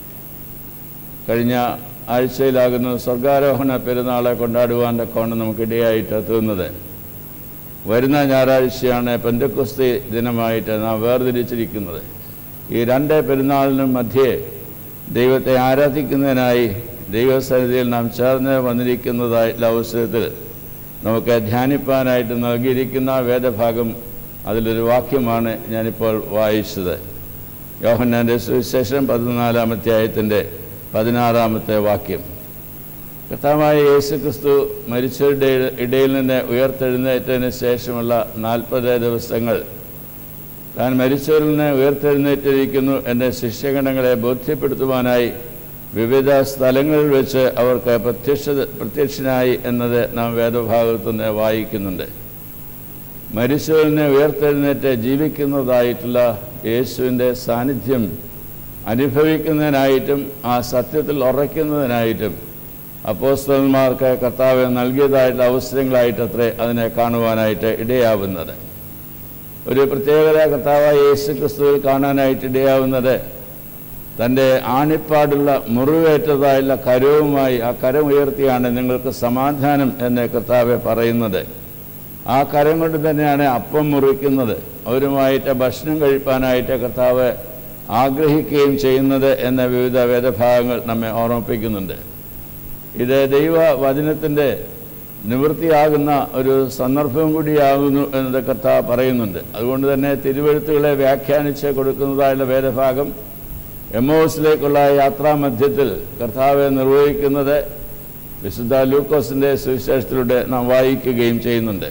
കഴിഞ്ഞ ആഴ്ചയിലാകുന്ന സ്വർഗാരോഹണ പെരുന്നാളെ കൊണ്ടാടുവാൻ തക്കോണം നമുക്കിടയായിട്ട് എത്തുന്നത് വരുന്ന ഞായറാഴ്ചയാണ് പെന്തക്കുസ്തി ദിനമായിട്ട് നാം വേർതിരിച്ചിരിക്കുന്നത് ഈ രണ്ട് പെരുന്നാളിനും മധ്യേ ദൈവത്തെ ആരാധിക്കുന്നതിനായി ദൈവസന്നിധിയിൽ നാം ചേർന്ന് വന്നിരിക്കുന്നതായിട്ടുള്ള അവസരത്തിൽ നമുക്ക് ധ്യാനിപ്പാനായിട്ട് നൽകിയിരിക്കുന്ന വേദഭാഗം അതിലൊരു വാക്യമാണ് ഞാനിപ്പോൾ വായിച്ചത് യോഹന്നാൻ്റെ സുവിശേഷം പതിനാലാമത്തെ ആയത്തിൻ്റെ പതിനാറാമത്തെ വാക്യം കർത്താവായ യേശു ക്രിസ്തു മരിച്ചവരുടെ ഇടയിൽ നിന്ന് ഉയർത്തെഴുന്നേറ്റതിന് ശേഷമുള്ള നാൽപ്പത് ദിവസങ്ങൾ താൻ മരിച്ചവരിൽ നിന്ന് ഉയർത്തെഴുന്നേറ്റിരിക്കുന്നു എൻ്റെ ശിഷ്യഗണങ്ങളെ ബോധ്യപ്പെടുത്തുവാനായി വിവിധ സ്ഥലങ്ങളിൽ വെച്ച് അവർക്ക് പ്രത്യക്ഷ പ്രത്യക്ഷനായി എന്നത് നാം വേദഭാഗത്തു നിന്ന് വായിക്കുന്നുണ്ട് മരിച്ചവരിനെ ഉയർത്തെഴുന്നേറ്റ് ജീവിക്കുന്നതായിട്ടുള്ള യേശുവിൻ്റെ സാന്നിധ്യം അനുഭവിക്കുന്നതിനായിട്ടും ആ സത്യത്തിൽ ഉറയ്ക്കുന്നതിനായിട്ടും അപ്പോസ്തലന്മാർക്ക് കർത്താവ് നൽകിയതായിട്ടുള്ള അവസരങ്ങളായിട്ടത്രേ അതിനെ കാണുവാനായിട്ട് ഇടയാവുന്നത് ഒരു പ്രത്യേകത കർത്താവായ യേശു ക്രിസ്തുവിൽ കാണാനായിട്ട് ഇടയാവുന്നത് തൻ്റെ ആണിപ്പാടുള്ള മുറിവേറ്റതായുള്ള കരവുമായി ആ കരം ഉയർത്തിയാണ് നിങ്ങൾക്ക് സമാധാനം എന്ന് കർത്താവ് പറയുന്നത് ആ കരം കൊണ്ട് തന്നെയാണ് അപ്പം മുറിക്കുന്നത് അവരുമായിട്ട് ഭക്ഷണം കഴിപ്പാനായിട്ട് കർത്താവ് ആഗ്രഹിക്കുകയും ചെയ്യുന്നത് എന്ന വിവിധ വേദഭാഗങ്ങൾ നമ്മെ ഓർമ്മിപ്പിക്കുന്നുണ്ട് ഇത് ദൈവ വചനത്തിൻ്റെ നിവൃത്തിയാകുന്ന ഒരു സന്ദർഭം കൂടിയാകുന്നു എന്നത് കർത്താവ് പറയുന്നുണ്ട് അതുകൊണ്ട് തന്നെ തിരുവഴുത്തുകളെ വ്യാഖ്യാനിച്ച് കൊടുക്കുന്നതായുള്ള വേദഭാഗം എമോസിലേക്കുള്ള യാത്രാമധ്യത്തിൽ കർത്താവെ നിർവഹിക്കുന്നത് വിശുദ്ധ ലൂക്കോസിൻ്റെ സുവിശേഷത്തിലൂടെ നാം വായിക്കുകയും ചെയ്യുന്നുണ്ട്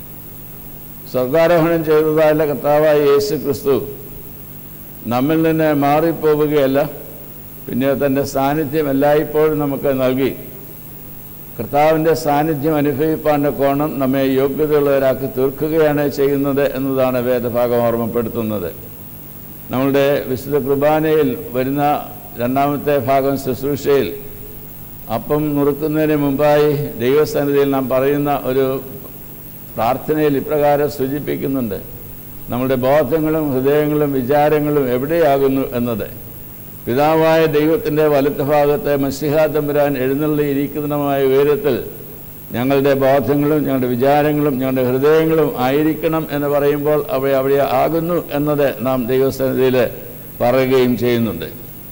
സ്വർഗാരോഹണം ചെയ്തതായുള്ള കർത്താവായ യേശു ക്രിസ്തു നമ്മിൽ നിന്ന് മാറിപ്പോവുകയല്ല പിന്നെ തൻ്റെ സാന്നിധ്യം എല്ലായ്പ്പോഴും നമുക്ക് നൽകി കർത്താവിൻ്റെ സാന്നിധ്യം അനുഭവിപ്പാൻ്റെ കോണം നമ്മെ യോഗ്യതയുള്ളവരാക്കി തീർക്കുകയാണ് ചെയ്യുന്നത് എന്നതാണ് വേദഭാഗം ഓർമ്മപ്പെടുത്തുന്നത് നമ്മളുടെ വിശുദ്ധ കുർബാനയിൽ വരുന്ന രണ്ടാമത്തെ ഭാഗം ശുശ്രൂഷയിൽ അപ്പം നുറുക്കുന്നതിന് മുമ്പായി ദൈവസന്നിധിയിൽ നാം പറയുന്ന ഒരു പ്രാർത്ഥനയിൽ ഇപ്രകാരം സൂചിപ്പിക്കുന്നുണ്ട് നമ്മുടെ ബോധങ്ങളും ഹൃദയങ്ങളും വിചാരങ്ങളും എവിടെയാകുന്നു എന്നത് പിതാവായ ദൈവത്തിൻ്റെ വലത്ത് ഭാഗത്തെ മസിഹാ തമ്പുരാൻ എഴുന്നള്ളിയിരിക്കുന്നതുമായ ഉയരത്തിൽ ഞങ്ങളുടെ ബോധങ്ങളും ഞങ്ങളുടെ വിചാരങ്ങളും ഞങ്ങളുടെ ഹൃദയങ്ങളും ആയിരിക്കണം എന്ന് പറയുമ്പോൾ അവ അവിടെ ആകുന്നു എന്നത് നാം ദൈവസന്നിധിയിൽ പറയുകയും ചെയ്യുന്നുണ്ട്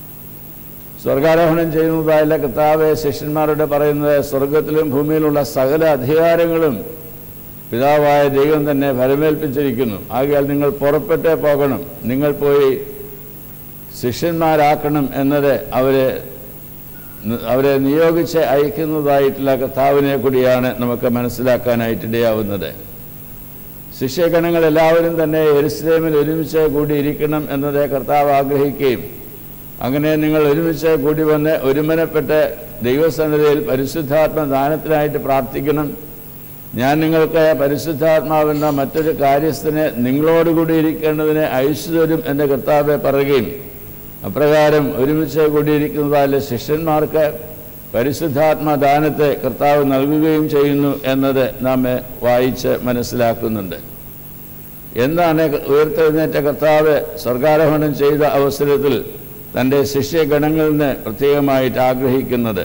സ്വർഗാരോഹണം ചെയ്യുന്നതായുള്ള കർത്താവ് ശിഷ്യന്മാരോട് പറയുന്നത് സ്വർഗത്തിലും ഭൂമിയിലുള്ള സകല അധികാരങ്ങളും പിതാവായ ദൈവം തന്നെ ഫലമേൽപ്പിച്ചിരിക്കുന്നു ആകയാൽ നിങ്ങൾ പുറപ്പെട്ടേ പോകണം നിങ്ങൾ പോയി ശിഷ്യന്മാരാക്കണം എന്നത് അവരെ അവരെ നിയോഗിച്ച് അയക്കുന്നതായിട്ടുള്ള കർത്താവിനെ കൂടിയാണ് നമുക്ക് മനസ്സിലാക്കാനായിട്ടിടയാവുന്നത് ശിഷ്യഗണങ്ങൾ എല്ലാവരും തന്നെ എരുസലേമിൽ ഒരുമിച്ച് കൂടിയിരിക്കണം എന്നത് കർത്താവ് ആഗ്രഹിക്കുകയും അങ്ങനെ നിങ്ങൾ ഒരുമിച്ച് കൂടി വന്ന് ഒരുമനപ്പെട്ട് ദൈവസന്നിധിയിൽ പരിശുദ്ധാത്മ ദാനത്തിനായിട്ട് പ്രാർത്ഥിക്കണം ഞാൻ നിങ്ങൾക്ക് പരിശുദ്ധാത്മാവെന്ന മറ്റൊരു കാര്യസ്ഥനെ നിങ്ങളോടുകൂടി ഇരിക്കേണ്ടതിന് അയച്ചു തരും എന്ന് കർത്താവെ പറയുകയും അപ്രകാരം ഒരുമിച്ച് കൂടിയിരിക്കുന്നതായ ശിഷ്യന്മാർക്ക് പരിശുദ്ധാത്മ ദാനത്തെ കർത്താവ് നൽകുകയും ചെയ്യുന്നു എന്നത് നാം വായിച്ച് മനസ്സിലാക്കുന്നുണ്ട് എന്താണ് ഉയർത്തെഴുന്നേറ്റ കർത്താവ് സ്വർഗാരോഹണം ചെയ്ത അവസരത്തിൽ തൻ്റെ ശിഷ്യഗണങ്ങളിൽ നിന്ന് പ്രത്യേകമായിട്ട് ആഗ്രഹിക്കുന്നത്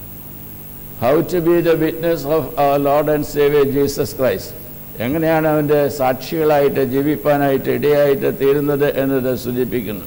how to be the witness of our lord and saviour Jesus Christ എങ്ങനെയാണ് അവൻ്റെ സാക്ഷികളായിട്ട് ജീവിപ്പാനായിട്ട് ഇടയായിട്ട് തീരുന്നത് എന്നത് സൂചിപ്പിക്കുന്നു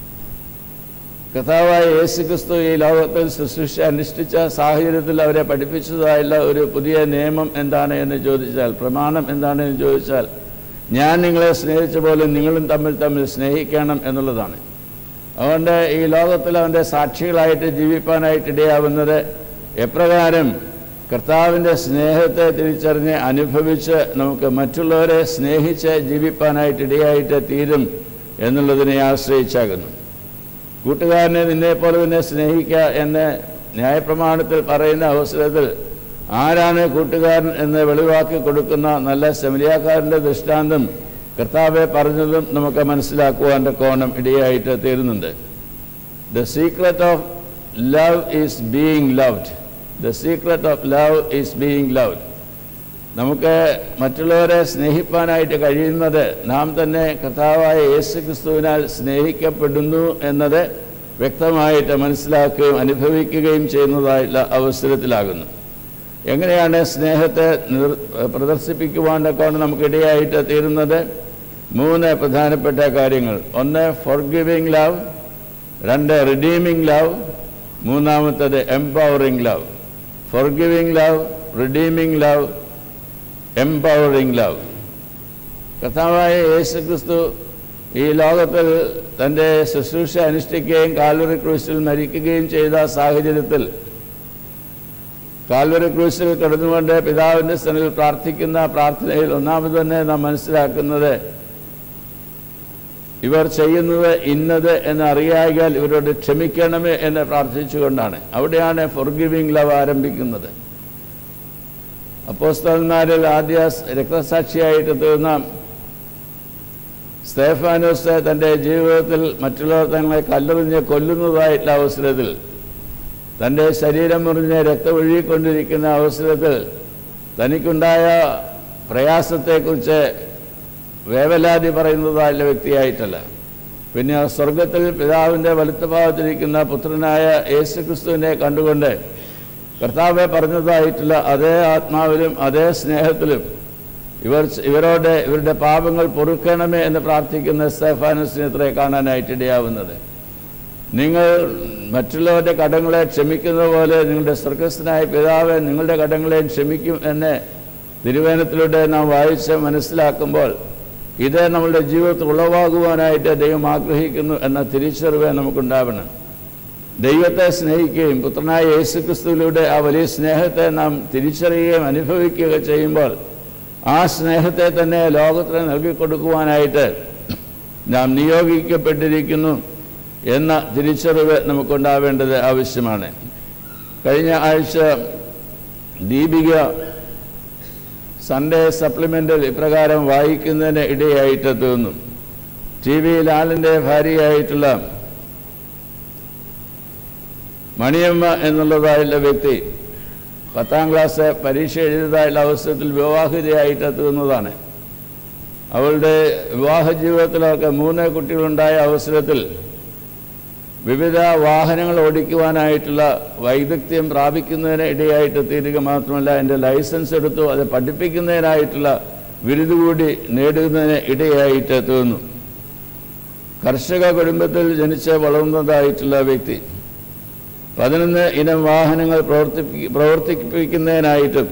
കഥാവായ യേശു ക്രിസ്തു ഈ ലോകത്തിൽ ശുശ്രൂഷ അനുഷ്ഠിച്ച സാഹചര്യത്തിൽ അവരെ പഠിപ്പിച്ചതായുള്ള ഒരു പുതിയ നിയമം എന്താണ് എന്ന് ചോദിച്ചാൽ പ്രമാണം എന്താണ് എന്ന് ചോദിച്ചാൽ ഞാൻ നിങ്ങളെ സ്നേഹിച്ച പോലെ നിങ്ങളും തമ്മിൽ തമ്മിൽ സ്നേഹിക്കണം എന്നുള്ളതാണ് അതുകൊണ്ട് ഈ ലോകത്തിൽ അവൻ്റെ സാക്ഷികളായിട്ട് ജീവിപ്പാനായിട്ട് ഇടയാവുന്നത് എപ്രകാരം കർത്താവിൻ്റെ സ്നേഹത്തെ തിരിച്ചറിഞ്ഞ് അനുഭവിച്ച് നമുക്ക് മറ്റുള്ളവരെ സ്നേഹിച്ച് ജീവിപ്പാനായിട്ട് ഇടയായിട്ട് തീരും എന്നുള്ളതിനെ ആശ്രയിച്ചാകുന്നു കൂട്ടുകാരനെ നിന്നെപ്പോലെ തന്നെ സ്നേഹിക്കുക എന്ന് ന്യായപ്രമാണത്തിൽ പറയുന്ന അവസരത്തിൽ ആരാണ് കൂട്ടുകാരൻ എന്ന് വെളിവാക്കി കൊടുക്കുന്ന നല്ല സെമിലിയാക്കാരൻ്റെ ദൃഷ്ടാന്തം കർത്താവെ പറഞ്ഞതും നമുക്ക് മനസ്സിലാക്കുവാൻ്റെ കോണം ഇടയായിട്ട് തീരുന്നുണ്ട് the secret of love is being loved the secret of love is being loved നമുക്ക് മറ്റുള്ളവരെ സ്നേഹിപ്പാനായിട്ട് കഴിയുന്നത് നാം തന്നെ കർത്താവായ യേശു ക്രിസ്തുവിനാൽ സ്നേഹിക്കപ്പെടുന്നു എന്നത് വ്യക്തമായിട്ട് മനസ്സിലാക്കുകയും അനുഭവിക്കുകയും ചെയ്യുന്നതായിട്ടുള്ള അവസരത്തിലാകുന്നു എങ്ങനെയാണ് സ്നേഹത്തെ നിർ പ്രദർശിപ്പിക്കുവാനൊക്കെയാണ് നമുക്കിടയായിട്ട് തീരുന്നത് മൂന്ന് പ്രധാനപ്പെട്ട കാര്യങ്ങൾ ഒന്ന് ഫോർഗിവിങ് ലവ് രണ്ട് റിഡീമിംഗ് ലവ് മൂന്നാമത്തത് empowering love forgiving love redeeming love empowering love കർത്താവായ യേശു ക്രിസ്തു ഈ ലോകത്തിൽ തൻ്റെ ശുശ്രൂഷ അനുഷ്ഠിക്കുകയും കാൽവറി ക്രൂസിൽ മരിക്കുകയും ചെയ്ത സാഹചര്യത്തിൽ കാൽവറി ക്രൂസിൽ കിടന്നുകൊണ്ട് പിതാവിൻ്റെ സ്ഥനിൽ പ്രാർത്ഥിക്കുന്ന പ്രാർത്ഥനയിൽ ഒന്നാമത് തന്നെ നാം മനസ്സിലാക്കുന്നത് ഇവർ ചെയ്യുന്നത് ഇന്നത് എന്ന് അറിയായാൽ ഇവരോട് ക്ഷമിക്കണമേ എന്ന് പ്രാർത്ഥിച്ചുകൊണ്ടാണ് അവിടെയാണ് ഫൊർഗിവിംഗ് ലവ് ആരംഭിക്കുന്നത് അപ്പോസ്തലന്മാരിൽ ആദ്യ രക്തസാക്ഷിയായിട്ട് തീർന്ന സ്തേഫാനോസ് തൻ്റെ ജീവിതത്തിൽ മറ്റുള്ളവർ തങ്ങളെ കല്ലെറിഞ്ഞ് കൊല്ലുന്നതായിട്ടുള്ള അവസരത്തിൽ തൻ്റെ ശരീരം മുറിഞ്ഞ് രക്തമൊഴുകിക്കൊണ്ടിരിക്കുന്ന അവസരത്തിൽ തനിക്കുണ്ടായ പ്രയാസത്തെക്കുറിച്ച് വേവലാതി പറയുന്നതായുള്ള വ്യക്തിയായിട്ടല്ല പിന്നെ ആ സ്വർഗത്തിൽ പിതാവിൻ്റെ വലുത്തുഭാഗത്തിരിക്കുന്ന പുത്രനായ യേശു ക്രിസ്തുവിനെ കണ്ടുകൊണ്ട് കർത്താവെ പറഞ്ഞതായിട്ടുള്ള അതേ ആത്മാവിലും അതേ സ്നേഹത്തിലും ഇവർ ഇവരോട് ഇവരുടെ പാപങ്ങൾ പൊറുക്കണമേ എന്ന് പ്രാർത്ഥിക്കുന്ന സ്തേഫാനസിനെ ഇത്രേ കാണാനായിട്ട് ഇടയാവുന്നത് നിങ്ങൾ മറ്റുള്ളവരുടെ കടങ്ങളെ ക്ഷമിക്കുന്നത് പോലെ നിങ്ങളുടെ സ്വർഗസ്ഥനായ പിതാവ് നിങ്ങളുടെ കടങ്ങളെയും ക്ഷമിക്കും എന്ന് തിരുവേനത്തിലൂടെ നാം വായിച്ച് മനസ്സിലാക്കുമ്പോൾ ഇത് നമ്മളുടെ ജീവിതത്തിൽ ഉളവാകുവാനായിട്ട് ദൈവം ആഗ്രഹിക്കുന്നു എന്ന തിരിച്ചറിവ് നമുക്കുണ്ടാവണം ദൈവത്തെ സ്നേഹിക്കുകയും പുത്രനായ യേശുക്രിസ്തുവിലൂടെ ആ വലിയ സ്നേഹത്തെ നാം തിരിച്ചറിയുകയും അനുഭവിക്കുകയും ചെയ്യുമ്പോൾ ആ സ്നേഹത്തെ തന്നെ ലോകത്തിന് നൽകിക്കൊടുക്കുവാനായിട്ട് നാം നിയോഗിക്കപ്പെട്ടിരിക്കുന്നു എന്ന തിരിച്ചറിവ് നമുക്കുണ്ടാവേണ്ടത് ആവശ്യമാണ് കഴിഞ്ഞ ആഴ്ച ദീപിക സൺഡേ സപ്ലിമെൻ്റിൽ ഇപ്രകാരം വായിക്കുന്നതിന് ഇടയായിട്ട് തോന്നും ടി വി ലാലിൻ്റെ ഭാര്യയായിട്ടുള്ള മണിയമ്മ എന്നുള്ളതായുള്ള വ്യക്തി പത്താം ക്ലാസ് പരീക്ഷ എഴുതിയതായുള്ള അവസരത്തിൽ വിവാഹിതയായിട്ട് എത്തുന്നതാണ് അവളുടെ വിവാഹ ജീവിതത്തിലൊക്കെ മൂന്ന് കുട്ടികളുണ്ടായ അവസരത്തിൽ വിവിധ വാഹനങ്ങൾ ഓടിക്കുവാനായിട്ടുള്ള വൈദഗ്ധ്യം പ്രാപിക്കുന്നതിന് ഇടയായിട്ട് തീരുക മാത്രമല്ല എൻ്റെ ലൈസൻസ് എടുത്തു അത് പഠിപ്പിക്കുന്നതിനായിട്ടുള്ള ബിരുദ കൂടി നേടുന്നതിന് ഇടയായിട്ട് എത്തുന്നു കർഷക കുടുംബത്തിൽ ജനിച്ച് വളർന്നതായിട്ടുള്ള വ്യക്തി പതിനൊന്ന് ഇനം വാഹനങ്ങൾ പ്രവർത്തിപ്പി പ്രവർത്തിപ്പിക്കുന്നതിനായിട്ടും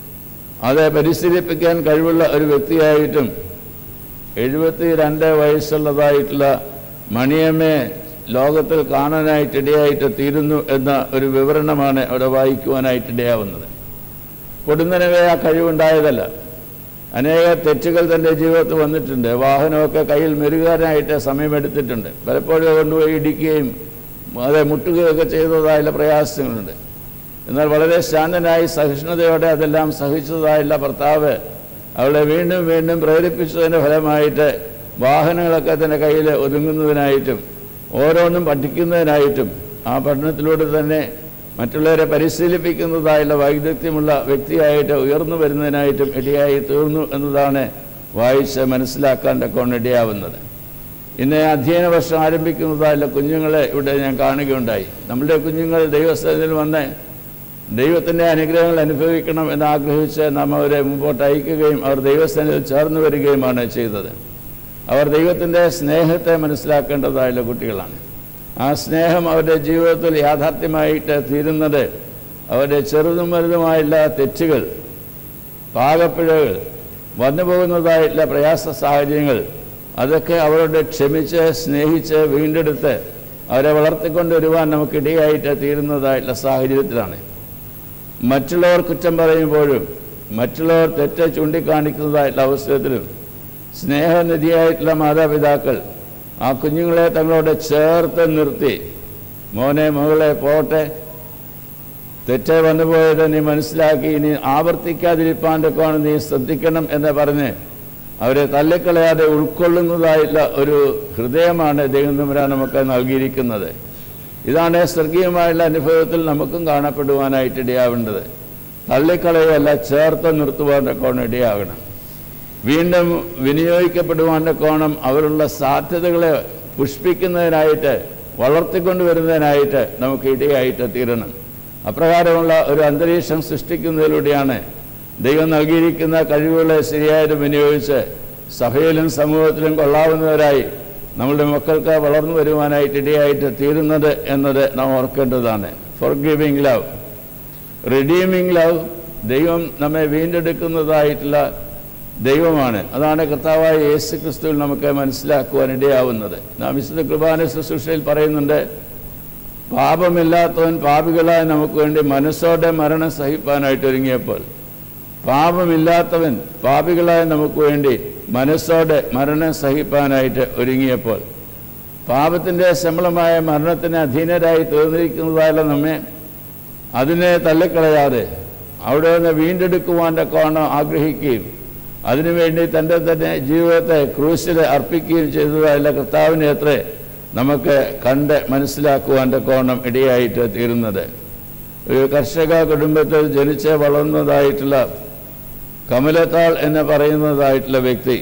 അത് പരിശീലിപ്പിക്കാൻ കഴിവുള്ള ഒരു വ്യക്തിയായിട്ടും എഴുപത്തി രണ്ട് വയസ്സുള്ളതായിട്ടുള്ള മണിയമ്മയെ ലോകത്തിൽ കാണാനായിട്ട് ഇടയായിട്ട് തീരുന്നു എന്ന ഒരു വിവരണമാണ് അവിടെ വായിക്കുവാനായിട്ട് ഇടയാവുന്നത് പൊടുന്നനവേ ആ കഴിവുണ്ടായതല്ല അനേക തെറ്റുകൾ തൻ്റെ ജീവിതത്തിൽ വന്നിട്ടുണ്ട് വാഹനമൊക്കെ കയ്യിൽ മെരുകാനായിട്ട് സമയമെടുത്തിട്ടുണ്ട് പലപ്പോഴും കൊണ്ടുപോയി ഇടിക്കുകയും അത് മുട്ടുകയൊക്കെ ചെയ്തതായുള്ള പ്രയാസങ്ങളുണ്ട് എന്നാൽ വളരെ ശാന്തനായി സഹിഷ്ണുതയോടെ അതെല്ലാം സഹിച്ചതായുള്ള ഭർത്താവ് അവളെ വീണ്ടും വീണ്ടും പ്രേരിപ്പിച്ചതിൻ്റെ ഫലമായിട്ട് വാഹനങ്ങളൊക്കെ തൻ്റെ കയ്യിൽ ഒതുങ്ങുന്നതിനായിട്ടും ഓരോന്നും പഠിക്കുന്നതിനായിട്ടും ആ പഠനത്തിലൂടെ തന്നെ മറ്റുള്ളവരെ പരിശീലിപ്പിക്കുന്നതായുള്ള വൈദഗ്ധ്യമുള്ള വ്യക്തിയായിട്ട് ഉയർന്നു വരുന്നതിനായിട്ടും ഇടയായി തീർന്നു എന്നതാണ് വായിച്ച് മനസ്സിലാക്കാൻ തക്കോണം ഇടയാവുന്നത് ഇന്ന് അധ്യയന വർഷം ആരംഭിക്കുന്നതായുള്ള കുഞ്ഞുങ്ങളെ ഇവിടെ ഞാൻ കാണുകയുണ്ടായി നമ്മളുടെ കുഞ്ഞുങ്ങൾ ദൈവസ്ഥയിൽ വന്ന് ദൈവത്തിൻ്റെ അനുഗ്രഹങ്ങൾ അനുഭവിക്കണം എന്ന് ആഗ്രഹിച്ച് നാം അവരെ മുമ്പോട്ട് അയക്കുകയും അവർ ദൈവസ്ഥാനത്തിൽ ചേർന്ന് വരികയുമാണ് ചെയ്തത് അവർ ദൈവത്തിൻ്റെ സ്നേഹത്തെ മനസ്സിലാക്കേണ്ടതായുള്ള കുട്ടികളാണ് ആ സ്നേഹം അവരുടെ ജീവിതത്തിൽ യാഥാർത്ഥ്യമായിട്ട് തീരുന്നത് അവരുടെ ചെറുതും വലുതുമായുള്ള തെറ്റുകൾ പാകപ്പിഴകൾ വന്നു പോകുന്നതായിട്ടുള്ള പ്രയാസ സാഹചര്യങ്ങൾ അതൊക്കെ അവരോട് ക്ഷമിച്ച് സ്നേഹിച്ച് വീണ്ടെടുത്ത് അവരെ വളർത്തിക്കൊണ്ടുവരുവാൻ നമുക്കിടയായിട്ട് തീരുന്നതായിട്ടുള്ള സാഹചര്യത്തിലാണ് മറ്റുള്ളവർ കുറ്റം പറയുമ്പോഴും മറ്റുള്ളവർ തെറ്റ് ചൂണ്ടിക്കാണിക്കുന്നതായിട്ടുള്ള അവസരത്തിലും സ്നേഹനിധിയായിട്ടുള്ള മാതാപിതാക്കൾ ആ കുഞ്ഞുങ്ങളെ തങ്ങളോട് ചേർത്ത് നിർത്തി മോനെ മകളെ പോട്ടെ തെറ്റ് വന്നുപോയത് നീ മനസ്സിലാക്കി ഇനി ആവർത്തിക്കാതിരിപ്പാൻ്റെക്കാണ് നീ ശ്രദ്ധിക്കണം എന്ന് പറഞ്ഞ് അവരെ തള്ളിക്കളയാതെ ഉൾക്കൊള്ളുന്നതായിട്ടുള്ള ഒരു ഹൃദയമാണ് ദൈവം തമ്പുരാൻ നമുക്ക് നൽകിയിരിക്കുന്നത് ഇതാണ് സ്വർഗീയമായുള്ള അനുഭവത്തിൽ നമുക്കും കാണപ്പെടുവാനായിട്ട് ഇടയാവേണ്ടത് തള്ളിക്കളയല്ല ചേർത്ത് നിർത്തുവാൻ്റെ കോണം ഇടയാകണം വീണ്ടും വിനിയോഗിക്കപ്പെടുവാൻ്റെ കോണം അവരുള്ള സാധ്യതകളെ പുഷ്പിക്കുന്നതിനായിട്ട് വളർത്തിക്കൊണ്ടുവരുന്നതിനായിട്ട് നമുക്ക് ഇടയായിട്ട് തീരണം അപ്രകാരമുള്ള ഒരു അന്തരീക്ഷം സൃഷ്ടിക്കുന്നതിലൂടെയാണ് ദൈവം നൽകിയിരിക്കുന്ന കഴിവുകളെ ശരിയായിട്ട് വിനിയോഗിച്ച് സഭയിലും സമൂഹത്തിലും കൊള്ളാവുന്നവരായി നമ്മളുടെ മക്കൾക്ക് വളർന്നു വരുവാനായിട്ട് ഇടയായിട്ട് തീരുന്നത് എന്നത് നാം ഓർക്കേണ്ടതാണ് forgiving love redeeming love ദൈവം നമ്മെ വീണ്ടെടുക്കുന്നതായിട്ടുള്ള ദൈവമാണ് അതാണ് കർത്താവായ യേശു ക്രിസ്തുവിൽ നമുക്ക് മനസ്സിലാക്കുവാൻ ഇടയാവുന്നത് നാം വിശുദ്ധ കൃപാന ശുശ്രൂഷയിൽ പറയുന്നുണ്ട് പാപമില്ലാത്തവൻ പാപികളായി നമുക്ക് വേണ്ടി മനസ്സോടെ മരണം സഹിപ്പാനായിട്ട് ഒരുങ്ങിയപ്പോൾ പാപമില്ലാത്തവൻ പാപികളായ നമുക്ക് വേണ്ടി മനസ്സോടെ മരണം സഹിപ്പാനായിട്ട് ഒരുങ്ങിയപ്പോൾ പാപത്തിൻ്റെ ശമ്പളമായ മരണത്തിന് അധീനരായി തീർന്നിരിക്കുന്നതായാലും നമ്മെ അതിനെ തള്ളിക്കളയാതെ അവിടെ നിന്ന് വീണ്ടെടുക്കുവാൻ്റെ കോണം ആഗ്രഹിക്കുകയും അതിനുവേണ്ടി തൻ്റെ തന്നെ ജീവിതത്തെ ക്രൂശിൽ അർപ്പിക്കുകയും ചെയ്തതായുള്ള കർത്താവിനെ എത്ര നമുക്ക് കണ്ട് മനസ്സിലാക്കുവാൻ്റെ കോണം ഇടയായിട്ട് തീരുന്നത് ഒരു കർഷക കുടുംബത്തിൽ ജനിച്ച് വളർന്നതായിട്ടുള്ള കമലത്താൾ എന്ന് പറയുന്നതായിട്ടുള്ള വ്യക്തി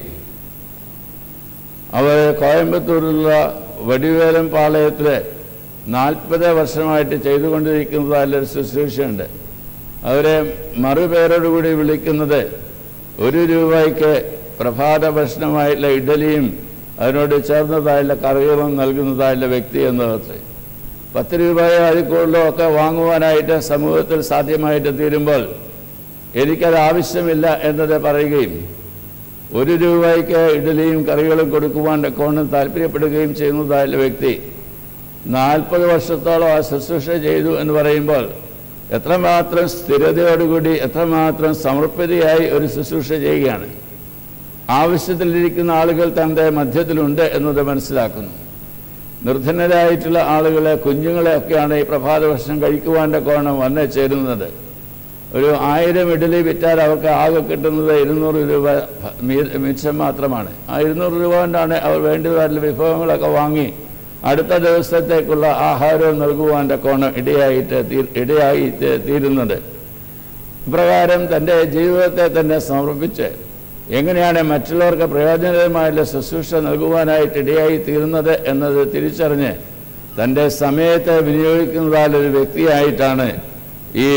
അവർ കോയമ്പത്തൂരിലുള്ള വടിവേലം പാളയത്തിൽ നാൽപ്പത് വർഷമായിട്ട് ചെയ്തുകൊണ്ടിരിക്കുന്നതായുള്ള ഒരു ശുശ്രൂഷയുണ്ട് അവരെ മറുപേരോടുകൂടി വിളിക്കുന്നത് ഒരു രൂപയ്ക്ക് പ്രഭാത ഭക്ഷണമായിട്ടുള്ള ഇഡലിയും അതിനോട് ചേർന്നതായുള്ള കറികളും നൽകുന്നതായുള്ള വ്യക്തി എന്നതത്രേ പത്ത് രൂപയോ അതിൽ കൂടുതലോ ഒക്കെ വാങ്ങുവാനായിട്ട് സമൂഹത്തിൽ സാധ്യമായിട്ട് തീരുമ്പോൾ എനിക്കത് ആവശ്യമില്ല എന്നത് പറയുകയും ഒരു രൂപയ്ക്ക് ഇഡലിയും കറികളും കൊടുക്കുവാൻ കോണം താല്പര്യപ്പെടുകയും ചെയ്യുന്നതായുള്ള വ്യക്തി നാൽപ്പത് വർഷത്തോളം ആ ശുശ്രൂഷ ചെയ്തു എന്ന് പറയുമ്പോൾ എത്രമാത്രം സ്ഥിരതയോടുകൂടി എത്രമാത്രം സമർപ്പിതയായി ഒരു ശുശ്രൂഷ ചെയ്യുകയാണ് ആവശ്യത്തിലിരിക്കുന്ന ആളുകൾ തൻ്റെ മധ്യത്തിലുണ്ട് എന്നത് മനസ്സിലാക്കുന്നു നിർധനരായിട്ടുള്ള ആളുകളെ കുഞ്ഞുങ്ങളെ ഒക്കെയാണ് ഈ പ്രഭാത ഭക്ഷണം കഴിക്കുവാൻ്റെ കോണം വന്ന് ചേരുന്നത് ഒരു ആയിരം ഇഡലി വിറ്റാൽ അവർക്ക് ആകെ കിട്ടുന്നത് ഇരുന്നൂറ് രൂപ മീ- മിച്ചം മാത്രമാണ് ആ ഇരുന്നൂറ് രൂപ കൊണ്ടാണ് അവർ വേണ്ടതായിട്ടുള്ള വിഭവങ്ങളൊക്കെ വാങ്ങി അടുത്ത ദിവസത്തേക്കുള്ള ആഹാരവും നൽകുവാൻ്റെ കോണം ഇടയായിട്ട് തീ- ഇടയായി തീ- തീരുന്നത് ഇപ്രകാരം തൻ്റെ ജീവിതത്തെ തന്നെ സമർപ്പിച്ച് എങ്ങനെയാണ് മറ്റുള്ളവർക്ക് പ്രയോജനകരമായുള്ള ശുശ്രൂഷ നൽകുവാനായിട്ട് ഇടയായി തീരുന്നത് എന്നത് തിരിച്ചറിഞ്ഞ് തൻ്റെ സമയത്തെ വിനിയോഗിക്കുന്നതായ ഒരു വ്യക്തിയായിട്ടാണ് ഈ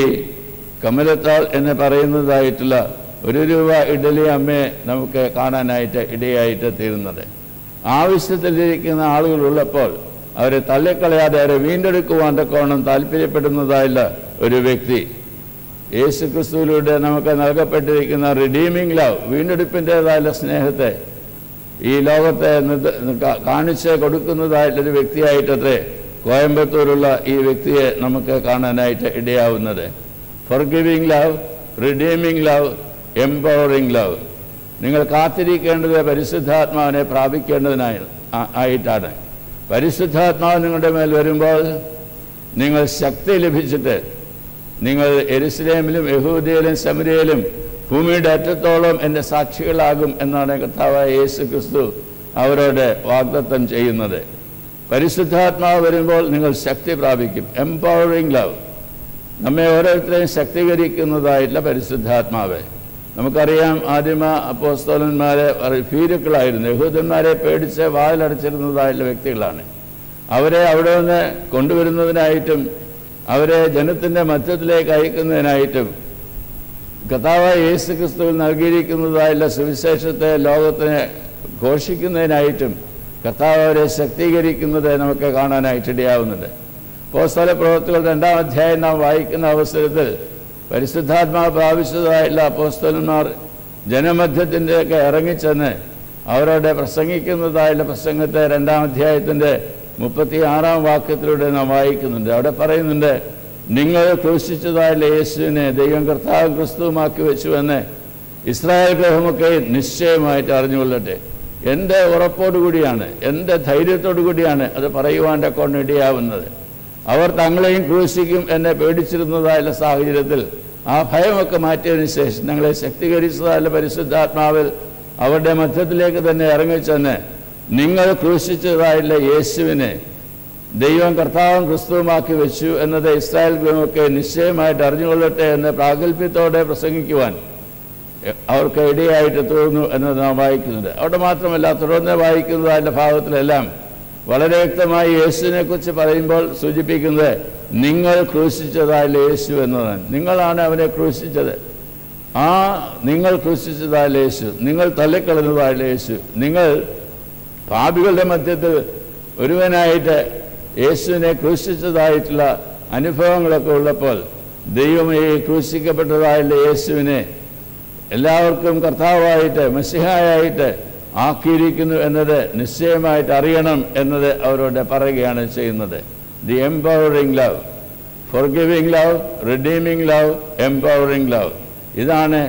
കമലത്താൾ എന്ന് പറയുന്നതായിട്ടുള്ള ഒരു രൂപ ഇഡലി അമ്മയെ നമുക്ക് കാണാനായിട്ട് ഇടയായിട്ട് തീരുന്നത് ആവശ്യത്തിലിരിക്കുന്ന ആളുകളുള്ളപ്പോൾ അവരെ തള്ളിക്കളയാതെ അവരെ വീണ്ടെടുക്കുവാൻ തക്കോണം താല്പര്യപ്പെടുന്നതായുള്ള ഒരു വ്യക്തി യേശു ക്രിസ്തുവിലൂടെ നമുക്ക് നൽകപ്പെട്ടിരിക്കുന്ന റിഡീമിംഗ് ലവ് വീണ്ടെടുപ്പിൻ്റെതായുള്ള സ്നേഹത്തെ ഈ ലോകത്തെ നിർദ്ദ- കാ- കാണിച്ച് കൊടുക്കുന്നതായിട്ടൊരു വ്യക്തിയായിട്ടത്രേ കോയമ്പത്തൂരുള്ള ഈ വ്യക്തിയെ നമുക്ക് കാണാനായിട്ട് ഇടയാവുന്നത് forgiving love redeeming love empowering love നിങ്ങൾ കാത്തിരിക്കേണ്ടത് പരിശുദ്ധാത്മാവിനെ പ്രാപിക്കേണ്ടതിനായി ആ- ആയിട്ടാണ് പരിശുദ്ധാത്മാവ് നിങ്ങളുടെ മേൽ വരുമ്പോൾ നിങ്ങൾ ശക്തി ലഭിച്ചിട്ട് നിങ്ങൾ എരുസലേമിലും യഹൂദിയയിലും ശമരിയയിലും ഭൂമിയുടെ അറ്റത്തോളം എൻ്റെ സാക്ഷികളാകും എന്നാണ് കർത്താവായ യേശു ക്രിസ്തു അവരോട് വാഗ്ദത്തം ചെയ്യുന്നത് പരിശുദ്ധാത്മാവ് വരുമ്പോൾ നിങ്ങൾ ശക്തി പ്രാപിക്കും എംപവറിംഗ് ലവ് നമ്മെ ഓരോരുത്തരെയും ശക്തീകരിക്കുന്നതായിട്ടുള്ള പരിശുദ്ധാത്മാവ് നമുക്കറിയാം ആദിമ അപ്പോസ്തോലന്മാരെ ഭീരുക്കളായിരുന്നു യഹൂദന്മാരെ പേടിച്ച് വാതിലടച്ചിരുന്നതായിട്ടുള്ള വ്യക്തികളാണ് അവരെ അവിടെ നിന്ന് കൊണ്ടുവരുന്നതിനായിട്ടും അവരെ ജനത്തിൻ്റെ മധ്യത്തിലേക്ക് അയക്കുന്നതിനായിട്ടും കഥാവായ യേശു ക്രിസ്തുവിൽ നൽകിയിരിക്കുന്നതായുള്ള സുവിശേഷത്തെ ലോകത്തിന് ഘോഷിക്കുന്നതിനായിട്ടും കർത്താവ് അവരെ ശക്തീകരിക്കുന്നത് നമുക്ക് കാണാനായിട്ട് ഇടയാവുന്നുണ്ട് പോസ്തല പ്രവർത്തികൾ രണ്ടാം അധ്യായം നാം വായിക്കുന്ന അവസരത്തിൽ പരിശുദ്ധാത്മാവ് പ്രാപിച്ചതായുള്ള അപ്പോസ്തലന്മാർ ജനമധ്യത്തിൻ്റെയൊക്കെ ഇറങ്ങിച്ചെന്ന് അവരോട് പ്രസംഗിക്കുന്നതായുള്ള പ്രസംഗത്തെ രണ്ടാം അധ്യായത്തിൻ്റെ മുപ്പത്തി ആറാം വാക്യത്തിലൂടെ നാം വായിക്കുന്നുണ്ട് അവിടെ പറയുന്നുണ്ട് നിങ്ങൾ ക്രൂശിച്ചതായുള്ള യേശുവിനെ ദൈവം കർത്താവ് ക്രിസ്തുവുമാക്കി വെച്ചുവെന്ന് ഇസ്രായേൽ ഗ്രഹമൊക്കെ നിശ്ചയമായിട്ട് അറിഞ്ഞുകൊള്ളട്ടെ എൻ്റെ ഉറപ്പോടുകൂടിയാണ് എൻ്റെ ധൈര്യത്തോടു കൂടിയാണ് അത് പറയുവാൻ്റെ കൊണ്ടിടയാവുന്നത് അവർ തങ്ങളെയും ക്രൂശിക്കും എന്നെ പേടിച്ചിരുന്നതായുള്ള സാഹചര്യത്തിൽ ആ ഭയമൊക്കെ മാറ്റിയതിനു ശേഷം ഞങ്ങളെ ശക്തീകരിച്ചതായുള്ള പരിശുദ്ധാത്മാവിൽ അവരുടെ മധ്യത്തിലേക്ക് തന്നെ ഇറങ്ങിച്ചെന്ന് നിങ്ങൾ ക്രൂശിച്ചതായുള്ള യേശുവിനെ ദൈവം കർത്താവും ക്രിസ്തുവുമാക്കി വെച്ചു എന്നത് ഇസ്രായേൽ ഗൃഹമൊക്കെ നിശ്ചയമായിട്ട് അറിഞ്ഞുകൊള്ളട്ടെ എന്ന് പ്രാഗൽഭ്യത്തോടെ പ്രസംഗിക്കുവാൻ എ- അവർക്ക് ഇടയായിട്ട് തീർന്നു എന്നത് നാം വായിക്കുന്നുണ്ട് അവിടെ മാത്രമല്ല തുടർന്ന് വായിക്കുന്നതായ ഭാഗത്തിലെല്ലാം വളരെ വ്യക്തമായി യേശുവിനെ കുറിച്ച് പറയുമ്പോൾ സൂചിപ്പിക്കുന്നത് നിങ്ങൾ ക്രൂശിച്ചതായ യേശു എന്നതാണ് നിങ്ങളാണ് അവനെ ക്രൂശിച്ചത് ആ നിങ്ങൾ ക്രൂശിച്ചതായ യേശു നിങ്ങൾ തള്ളിക്കളഞ്ഞതായ യേശു നിങ്ങൾ പാപികളുടെ മധ്യത്തിൽ ഒരുവനായിട്ട് യേശുവിനെ ക്രൂശിച്ചതായിട്ടുള്ള അനുഭവങ്ങളൊക്കെ ഉള്ളപ്പോൾ ദൈവമേ ക്രൂശിക്കപ്പെട്ടതായുള്ള യേശുവിനെ എല്ലാവർക്കും കർത്താവായിട്ട് മസിഹായായിട്ട് ആക്കിയിരിക്കുന്നു എന്നത് നിശ്ചയമായിട്ട് അറിയണം എന്നത് അവരോട് പറയുകയാണ് ചെയ്യുന്നത് the empowering love forgiving love redeeming love empowering love ഇതാണ്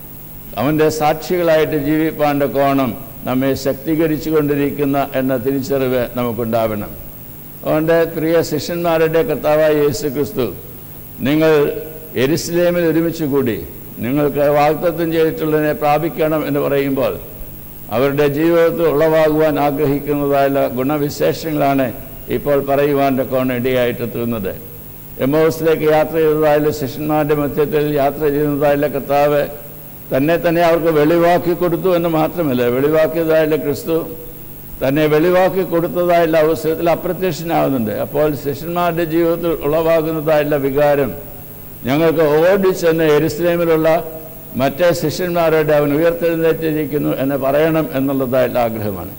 അവൻ്റെ സാക്ഷികളായിട്ട് ജീവിപ്പാൻ്റെ കോണം നമ്മെ ശക്തീകരിച്ചു കൊണ്ടിരിക്കുന്ന എന്ന തിരിച്ചറിവ് നമുക്കുണ്ടാവണം അതുകൊണ്ട് പ്രിയ ശിഷ്യന്മാരുടെ കർത്താവായ യേശു ക്രിസ്തു നിങ്ങൾ എരുസലേമിൽ ഒരുമിച്ച് കൂടി നിങ്ങൾക്ക് വാഗ്ദത്വം ചെയ്തിട്ടുള്ളതിനെ പ്രാപിക്കണം എന്ന് പറയുമ്പോൾ അവരുടെ ജീവിതത്തിൽ ഉളവാകുവാൻ ആഗ്രഹിക്കുന്നതായുള്ള ഗുണവിശേഷങ്ങളാണ് ഇപ്പോൾ പറയുവാൻ്റെ കോണം ഇടയായിട്ട് തീർന്നത് എമോസിലേക്ക് യാത്ര ചെയ്തതായുള്ള ശിഷ്യന്മാരുടെ മധ്യത്തിൽ യാത്ര ചെയ്യുന്നതായുള്ള കർത്താവ് തന്നെ തന്നെ അവർക്ക് വെളിവാക്കി കൊടുത്തു എന്ന് മാത്രമല്ല വെളിവാക്കിയതായുള്ള ക്രിസ്തു തന്നെ വെളിവാക്കി കൊടുത്തതായുള്ള അവസരത്തിൽ അപ്രത്യക്ഷനാകുന്നുണ്ട് അപ്പോൾ ശിഷ്യന്മാരുടെ ജീവിതത്തിൽ ഉളവാകുന്നതായുള്ള വികാരം ഞങ്ങൾക്ക് ഓടിച്ചെന്ന് എരുസലേമിലുള്ള മറ്റേ ശിഷ്യന്മാരോട് അവൻ ഉയർത്തെഴുന്നേറ്റിരിക്കുന്നു എന്ന് പറയണം എന്നുള്ളതായുള്ള ആഗ്രഹമാണ്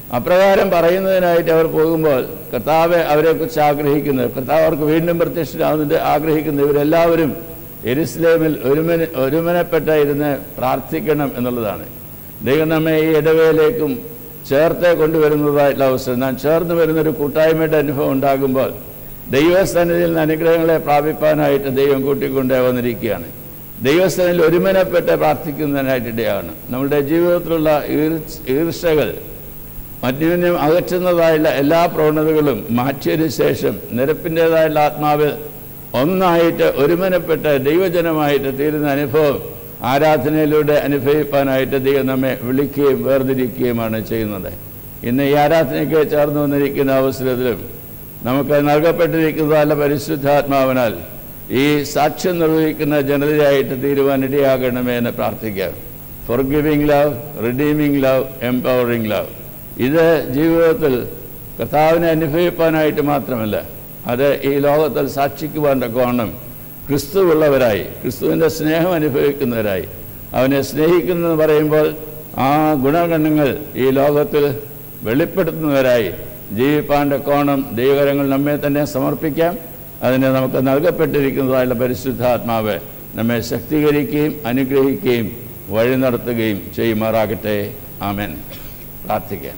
അപ്രകാരം പറയുന്നതിനായിട്ട് അവർ പോകുമ്പോൾ കർത്താവ് അവരെക്കുറിച്ച് ആഗ്രഹിക്കുന്നത് കർത്താവ് അവർക്ക് വീണ്ടും പ്രത്യക്ഷനാകുന്നത് ആഗ്രഹിക്കുന്ന ഇവരെല്ലാവരും എരുസലേമിൽ ഒരുമന ഒരുമനപ്പെട്ട ഇരുന്ന് പ്രാർത്ഥിക്കണം എന്നുള്ളതാണ് ദൈവം നമ്മെ ഈ ഇടവേലേക്കും ചേർത്ത് കൊണ്ടുവരുന്നതായിട്ടുള്ള അവസരം നാം ചേർന്ന് വരുന്നൊരു കൂട്ടായ്മയുടെ അനുഭവം ഉണ്ടാകുമ്പോൾ ദൈവസന്നിധിയിൽ നിന്ന് അനുഗ്രഹങ്ങളെ പ്രാപിപ്പാനായിട്ട് ദൈവം കൂട്ടിക്കൊണ്ടേ വന്നിരിക്കുകയാണ് ദൈവസന്നിധിയിൽ ഒരുമനപ്പെട്ട് പ്രാർത്ഥിക്കുന്നതിനായിട്ടിടയാണ് നമ്മുടെ ജീവിതത്തിലുള്ള ഈർച്ച ഈർഷകൾ മന്യോന്യം അകറ്റുന്നതായുള്ള എല്ലാ പ്രവണതകളും മാറ്റിയതിനു ശേഷം നിരപ്പിൻ്റെതായുള്ള ആത്മാവിൽ ഒന്നായിട്ട് ഒരുമനപ്പെട്ട് ദൈവജനമായിട്ട് തീരുന്ന അനുഭവം ആരാധനയിലൂടെ അനുഭവിപ്പാനായിട്ട് ദൈവം നമ്മെ വിളിക്കുകയും വേർതിരിക്കുകയുമാണ് ചെയ്യുന്നത് ഇന്ന് ഈ ആരാധനയ്ക്ക് ചേർന്ന് വന്നിരിക്കുന്ന അവസരത്തിലും നമുക്ക് നൽകപ്പെട്ടിരിക്കുന്നതല്ല പരിശുദ്ധാത്മാവിനാൽ ഈ സാക്ഷ്യം നിർവഹിക്കുന്ന ജനതയായിട്ട് തീരുവാനിടയാകണമേ എന്ന് പ്രാർത്ഥിക്കാം forgiving love redeeming love empowering love ഇത് ജീവിതത്തിൽ കർത്താവിനെ അനുഭവിപ്പാനായിട്ട് മാത്രമല്ല അത് ഈ ലോകത്തിൽ സാക്ഷിക്കുവാൻ തക്കവണ്ണം ക്രിസ്തുവുള്ളവരായി ക്രിസ്തുവിൻ്റെ സ്നേഹം അനുഭവിക്കുന്നവരായി അവനെ സ്നേഹിക്കുന്നതെന്ന് പറയുമ്പോൾ ആ ഗുണഗണങ്ങൾ ഈ ലോകത്തിൽ വെളിപ്പെടുത്തുന്നവരായി ജീവിപ്പാൻ്റെ കോണം ദൈവകരങ്ങൾ നമ്മെ തന്നെ സമർപ്പിക്കാം അതിന് നമുക്ക് നൽകപ്പെട്ടിരിക്കുന്നതായുള്ള പരിശുദ്ധാത്മാവ് നമ്മെ ശക്തീകരിക്കുകയും അനുഗ്രഹിക്കുകയും വഴി നടത്തുകയും ചെയ്യുമാറാകട്ടെ ആമേൻ പ്രാർത്ഥിക്കാം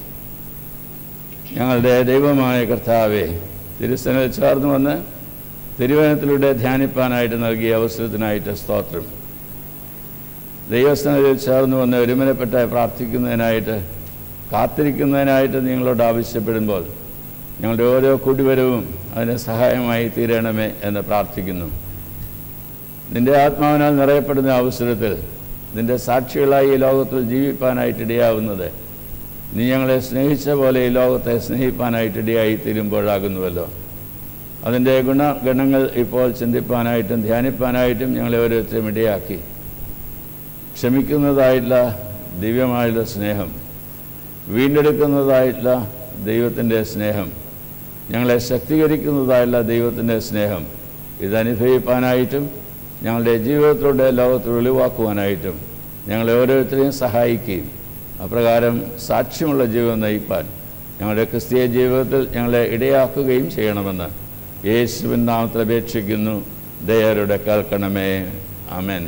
ഞങ്ങളുടെ ദൈവമായ കർത്താവെ തിരുസനയിൽ ചേർന്ന് വന്ന് തിരുവനത്തിലൂടെ ധ്യാനിപ്പാനായിട്ട് നൽകിയ അവസരത്തിനായിട്ട് സ്തോത്രം ദൈവസ്ഥാനത്തിൽ ചേർന്ന് വന്ന് ഒരുമനപ്പെട്ട് പ്രാർത്ഥിക്കുന്നതിനായിട്ട് കാത്തിരിക്കുന്നതിനായിട്ട് നിങ്ങളോട് ആവശ്യപ്പെടുമ്പോൾ ഞങ്ങളുടെ ഓരോ കുടിവരവും അതിന് സഹായമായി തീരണമേ എന്ന് പ്രാർത്ഥിക്കുന്നു നിന്റെ ആത്മാവിനാൽ നിറയപ്പെടുന്ന അവസരത്തിൽ നിന്റെ സാക്ഷികളായി ഈ ലോകത്തിൽ ജീവിപ്പാനായിട്ട് ഇടയാവുന്നത് നീ ഞങ്ങളെ സ്നേഹിച്ച പോലെ ഈ ലോകത്തെ സ്നേഹിപ്പാനായിട്ട് ഇടയായി തീരുമ്പോഴാകുന്നുവല്ലോ അതിൻ്റെ ഗുണഗണങ്ങൾ ഇപ്പോൾ ചിന്തിപ്പാനായിട്ടും ധ്യാനിപ്പാനായിട്ടും ഞങ്ങളെ ഓരോരുത്തരും ഇടയാക്കി ക്ഷമിക്കുന്നതായിട്ടുള്ള ദിവ്യമായുള്ള സ്നേഹം വീണ്ടെടുക്കുന്നതായിട്ടുള്ള ദൈവത്തിൻ്റെ സ്നേഹം ഞങ്ങളെ ശക്തീകരിക്കുന്നതായുള്ള ദൈവത്തിൻ്റെ സ്നേഹം ഇത് അനുഭവിപ്പാനായിട്ടും ഞങ്ങളുടെ ജീവിതത്തിലൂടെ ലോകത്തിൽ ഒളിവാക്കുവാനായിട്ടും ഞങ്ങളെ ഓരോരുത്തരെയും സഹായിക്കുകയും അപ്രകാരം സാക്ഷ്യമുള്ള ജീവിതം നയിപ്പാൻ ഞങ്ങളുടെ ക്രിസ്തീയ ജീവിതത്തിൽ ഞങ്ങളെ ഇടയാക്കുകയും ചെയ്യണമെന്ന് യേശുവിൻ നാമത്തിൽ അപേക്ഷിക്കുന്നു ദയരുടെ കേൾക്കണമേ അമൻ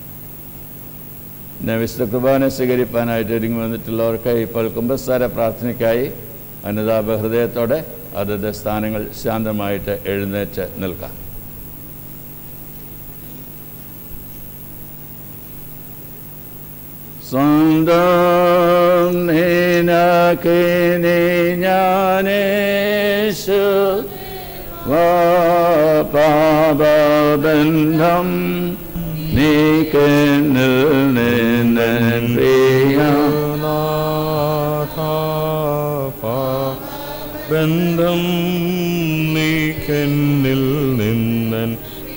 പിന്നെ വിശുദ്ധ കുർബാന സ്വീകരിപ്പാനായിട്ട് ഒരുങ്ങി വന്നിട്ടുള്ളവർക്ക് ഇപ്പോൾ കുംഭസ്ഥാര പ്രാർത്ഥനയ്ക്കായി അനുതാപ ഹൃദയത്തോടെ അതത് സ്ഥാനങ്ങൾ ശാന്തമായിട്ട് എഴുന്നേറ്റ് നിൽക്കാം സ്വന്തം നിനക്കിനി ഞാനേശു പാപബന്ധം നീക്കെന്നിൽ നിന്ന് പ്രിയ ബന്ധം നീക്കെന്നിൽ നിന്നൻ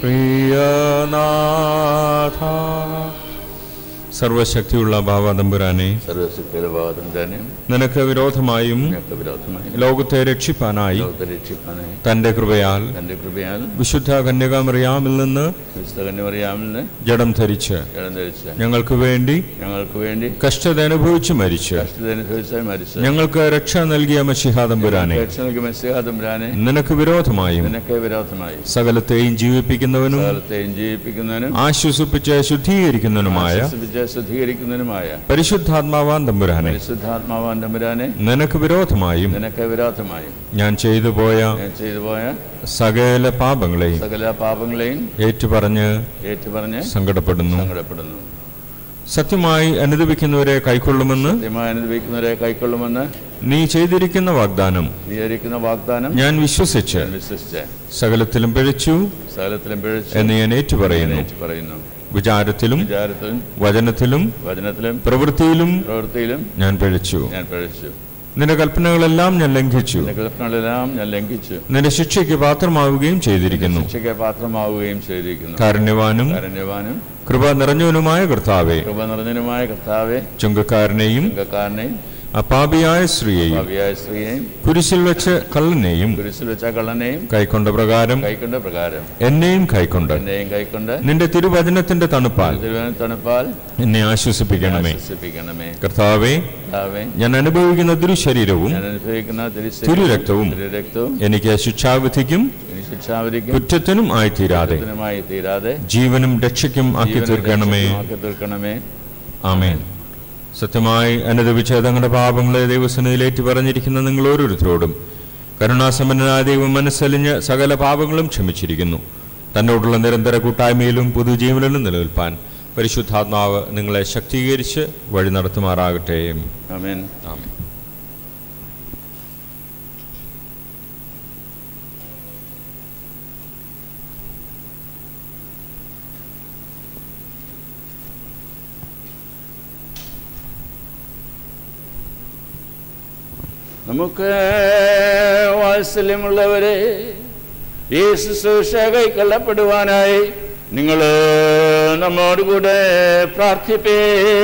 പ്രിയനാഥ സർവശക്തിയുള്ള ബാബാതമ്പുരാനെ സർവസുഖവാദം തന്നെ നിനക്ക് വിരോധമായും ഞങ്ങൾക്ക് വിരോധമായി ലോകത്തെ രക്ഷിപ്പാനായി ലോകത്തെ രക്ഷിപ്പാനായി തന്റെ കൃപയാൽ തൻ്റെ കൃപയാൽ വിശുദ്ധ കന്യകാമറിയാമിൽ നിന്ന് വിശുദ്ധകന്യമറിയാമെന്ന് ജഡം ധരിച്ച് ഇടം ധരിച്ച് ഞങ്ങൾക്ക് വേണ്ടി ഞങ്ങൾക്ക് വേണ്ടി കഷ്ടത അനുഭവിച്ച് മരിച്ച് കഷ്ടത അനുഭവിച്ചാൽ മരിച്ചു ഞങ്ങൾക്ക് രക്ഷ നൽകിയ മഷിഹാതമ്പുരാനെ രക്ഷണക്ക് മെസ്സിഹാതമ്പുരാനെ നിനക്ക് വിരോധമായും നിനക്ക് വിരോധമായി സകലത്തെയും ജീവിപ്പിക്കുന്നവനും കാലത്തെയും ജീവിപ്പിക്കുന്നതിനും ആശ്വസിപ്പിച്ച് ശുദ്ധീകരിക്കുന്നതിനുമായ ആശ്വസിപ്പിച്ച് ശുദ്ധീകരിക്കുന്നതിനുമായ പരിശുദ്ധാത്മാവാൻ തമ്പുരാനെ പരിശുദ്ധാത്മാവാൻ തമ്പുരാനെ നിനക്ക് വിരോധമായും നിനക്ക് വിരോധമായും ഞാൻ ചെയ്തു പോയ ഞാൻ ചെയ്തു പോയ സകല പാപങ്ങളെയും സകല പാപങ്ങളെയും ഏറ്റുപറഞ്ഞ് ഏറ്റുപറഞ്ഞ് സങ്കടപ്പെടുന്നു സങ്കടപ്പെടുന്നു സത്യമായി അനുദപിക്കുന്നവരെ കൈക്കൊള്ളുമെന്ന് സത്യമായി അനുഭവിക്കുന്നവരെ കൈക്കൊള്ളുമെന്ന് നീ ചെയ്തിരിക്കുന്ന വാഗ്ദാനം നീകരിക്കുന്ന വാഗ്ദാനം ഞാൻ വിശ്വസിച്ച് ഞാൻ വിശ്വസിച്ച് സകലത്തിലും പിഴച്ചു സകലത്തിലും പിഴച്ച് എന്ന് ഞാൻ ഏറ്റുപറയുന്നു ഏറ്റു പറയുന്നു വിചാരത്തിലും വിചാരത്തിലും വചനത്തിലും വചനത്തിലും പ്രവൃത്തിയിലും പ്രവൃത്തിയിലും ഞാൻ പിഴച്ചു ഞാൻ പിഴച്ചു നിന്റെ കൽപ്പനകളെല്ലാം ഞാൻ ലംഘിച്ചു നിന്റെ കൽപ്പനകളെല്ലാം ഞാൻ ലംഘിച്ചു നിന്റെ ശിക്ഷയ്ക്ക് പാത്രമാവുകയും ചെയ്തിരിക്കുന്നു ശിക്ഷയ്ക്ക് പാത്രമാവുകയും ചെയ്തിരിക്കുന്നു കാരുണ്യവാനും കാരുണ്യവാനും കൃപ നിറഞ്ഞവനുമായ കർത്താവെ കൃപ നിറഞ്ഞനുമായ കർത്താവെ ചുങ്കക്കാരനെയും ചുങ്കക്കാരനെയും അപാപിയായ സ്ത്രീയെയും ഭാവിയായ സ്ത്രീയെയും കുരിശിൽ വെച്ച് കള്ളനെയും കുരിശിൽ വെച്ച കള്ളനെയും കൈക്കൊണ്ട പ്രകാരം കൈക്കൊണ്ട പ്രകാരം എന്നെയും കൈക്കൊണ്ട് എന്നെയും കൈക്കൊണ്ട് നിന്റെ തിരുവചനത്തിന്റെ തണുപ്പാൽ തിരുവന തണുപ്പാൽ എന്നെ ആശ്വസിപ്പിക്കണമേ ആശ്വസിപ്പിക്കണമേ കർത്താവെ കർത്താവേ, ഞാൻ അനുഭവിക്കുന്ന ദുരുശരീരവും ഞാൻ അനുഭവിക്കുന്ന തിരുരക്തവും തിരുരക്തവും എനിക്ക് ശിക്ഷാവിധിക്കും ഇനി ശിക്ഷാവിധിക്കും കുറ്റത്തിനും ആയിത്തീരാതെ കുറ്റത്തിനുമായി തീരാതെ ജീവനും രക്ഷയ്ക്കും ആക്കി ജീവനും തീർക്കണമേ രക്ഷയ്ക്കും ആക്കി തീർക്കണമേ ആമേൻ സത്യമായി അനുദവിച്ച തങ്ങളുടെ പാപങ്ങളെ ദൈവസനയിലേറ്റ് പറഞ്ഞിരിക്കുന്ന നിങ്ങൾ ഓരോരുത്തരോടും കരുണാസമ്പന്നനായ ദൈവം മനസ്സലിഞ്ഞ് സകല പാപങ്ങളും ക്ഷമിച്ചിരിക്കുന്നു തന്നോടുള്ള നിരന്തര കൂട്ടായ്മയിലും പുതുജീവനിലും നിലനിൽപ്പാൻ പരിശുദ്ധാത്മാവ് നിങ്ങളെ ശക്തീകരിച്ച് വഴി നടത്തുമാറാകട്ടെ ആമേൻ ആമേൻ നമുക്ക് വാത്സല്യമുള്ളവരെ ഈ ശുശ്രൂഷ കൈക്കൊള്ളപ്പെടുവാനായി നിങ്ങൾ നമ്മോടുകൂടെ പ്രാർത്ഥിപ്പേ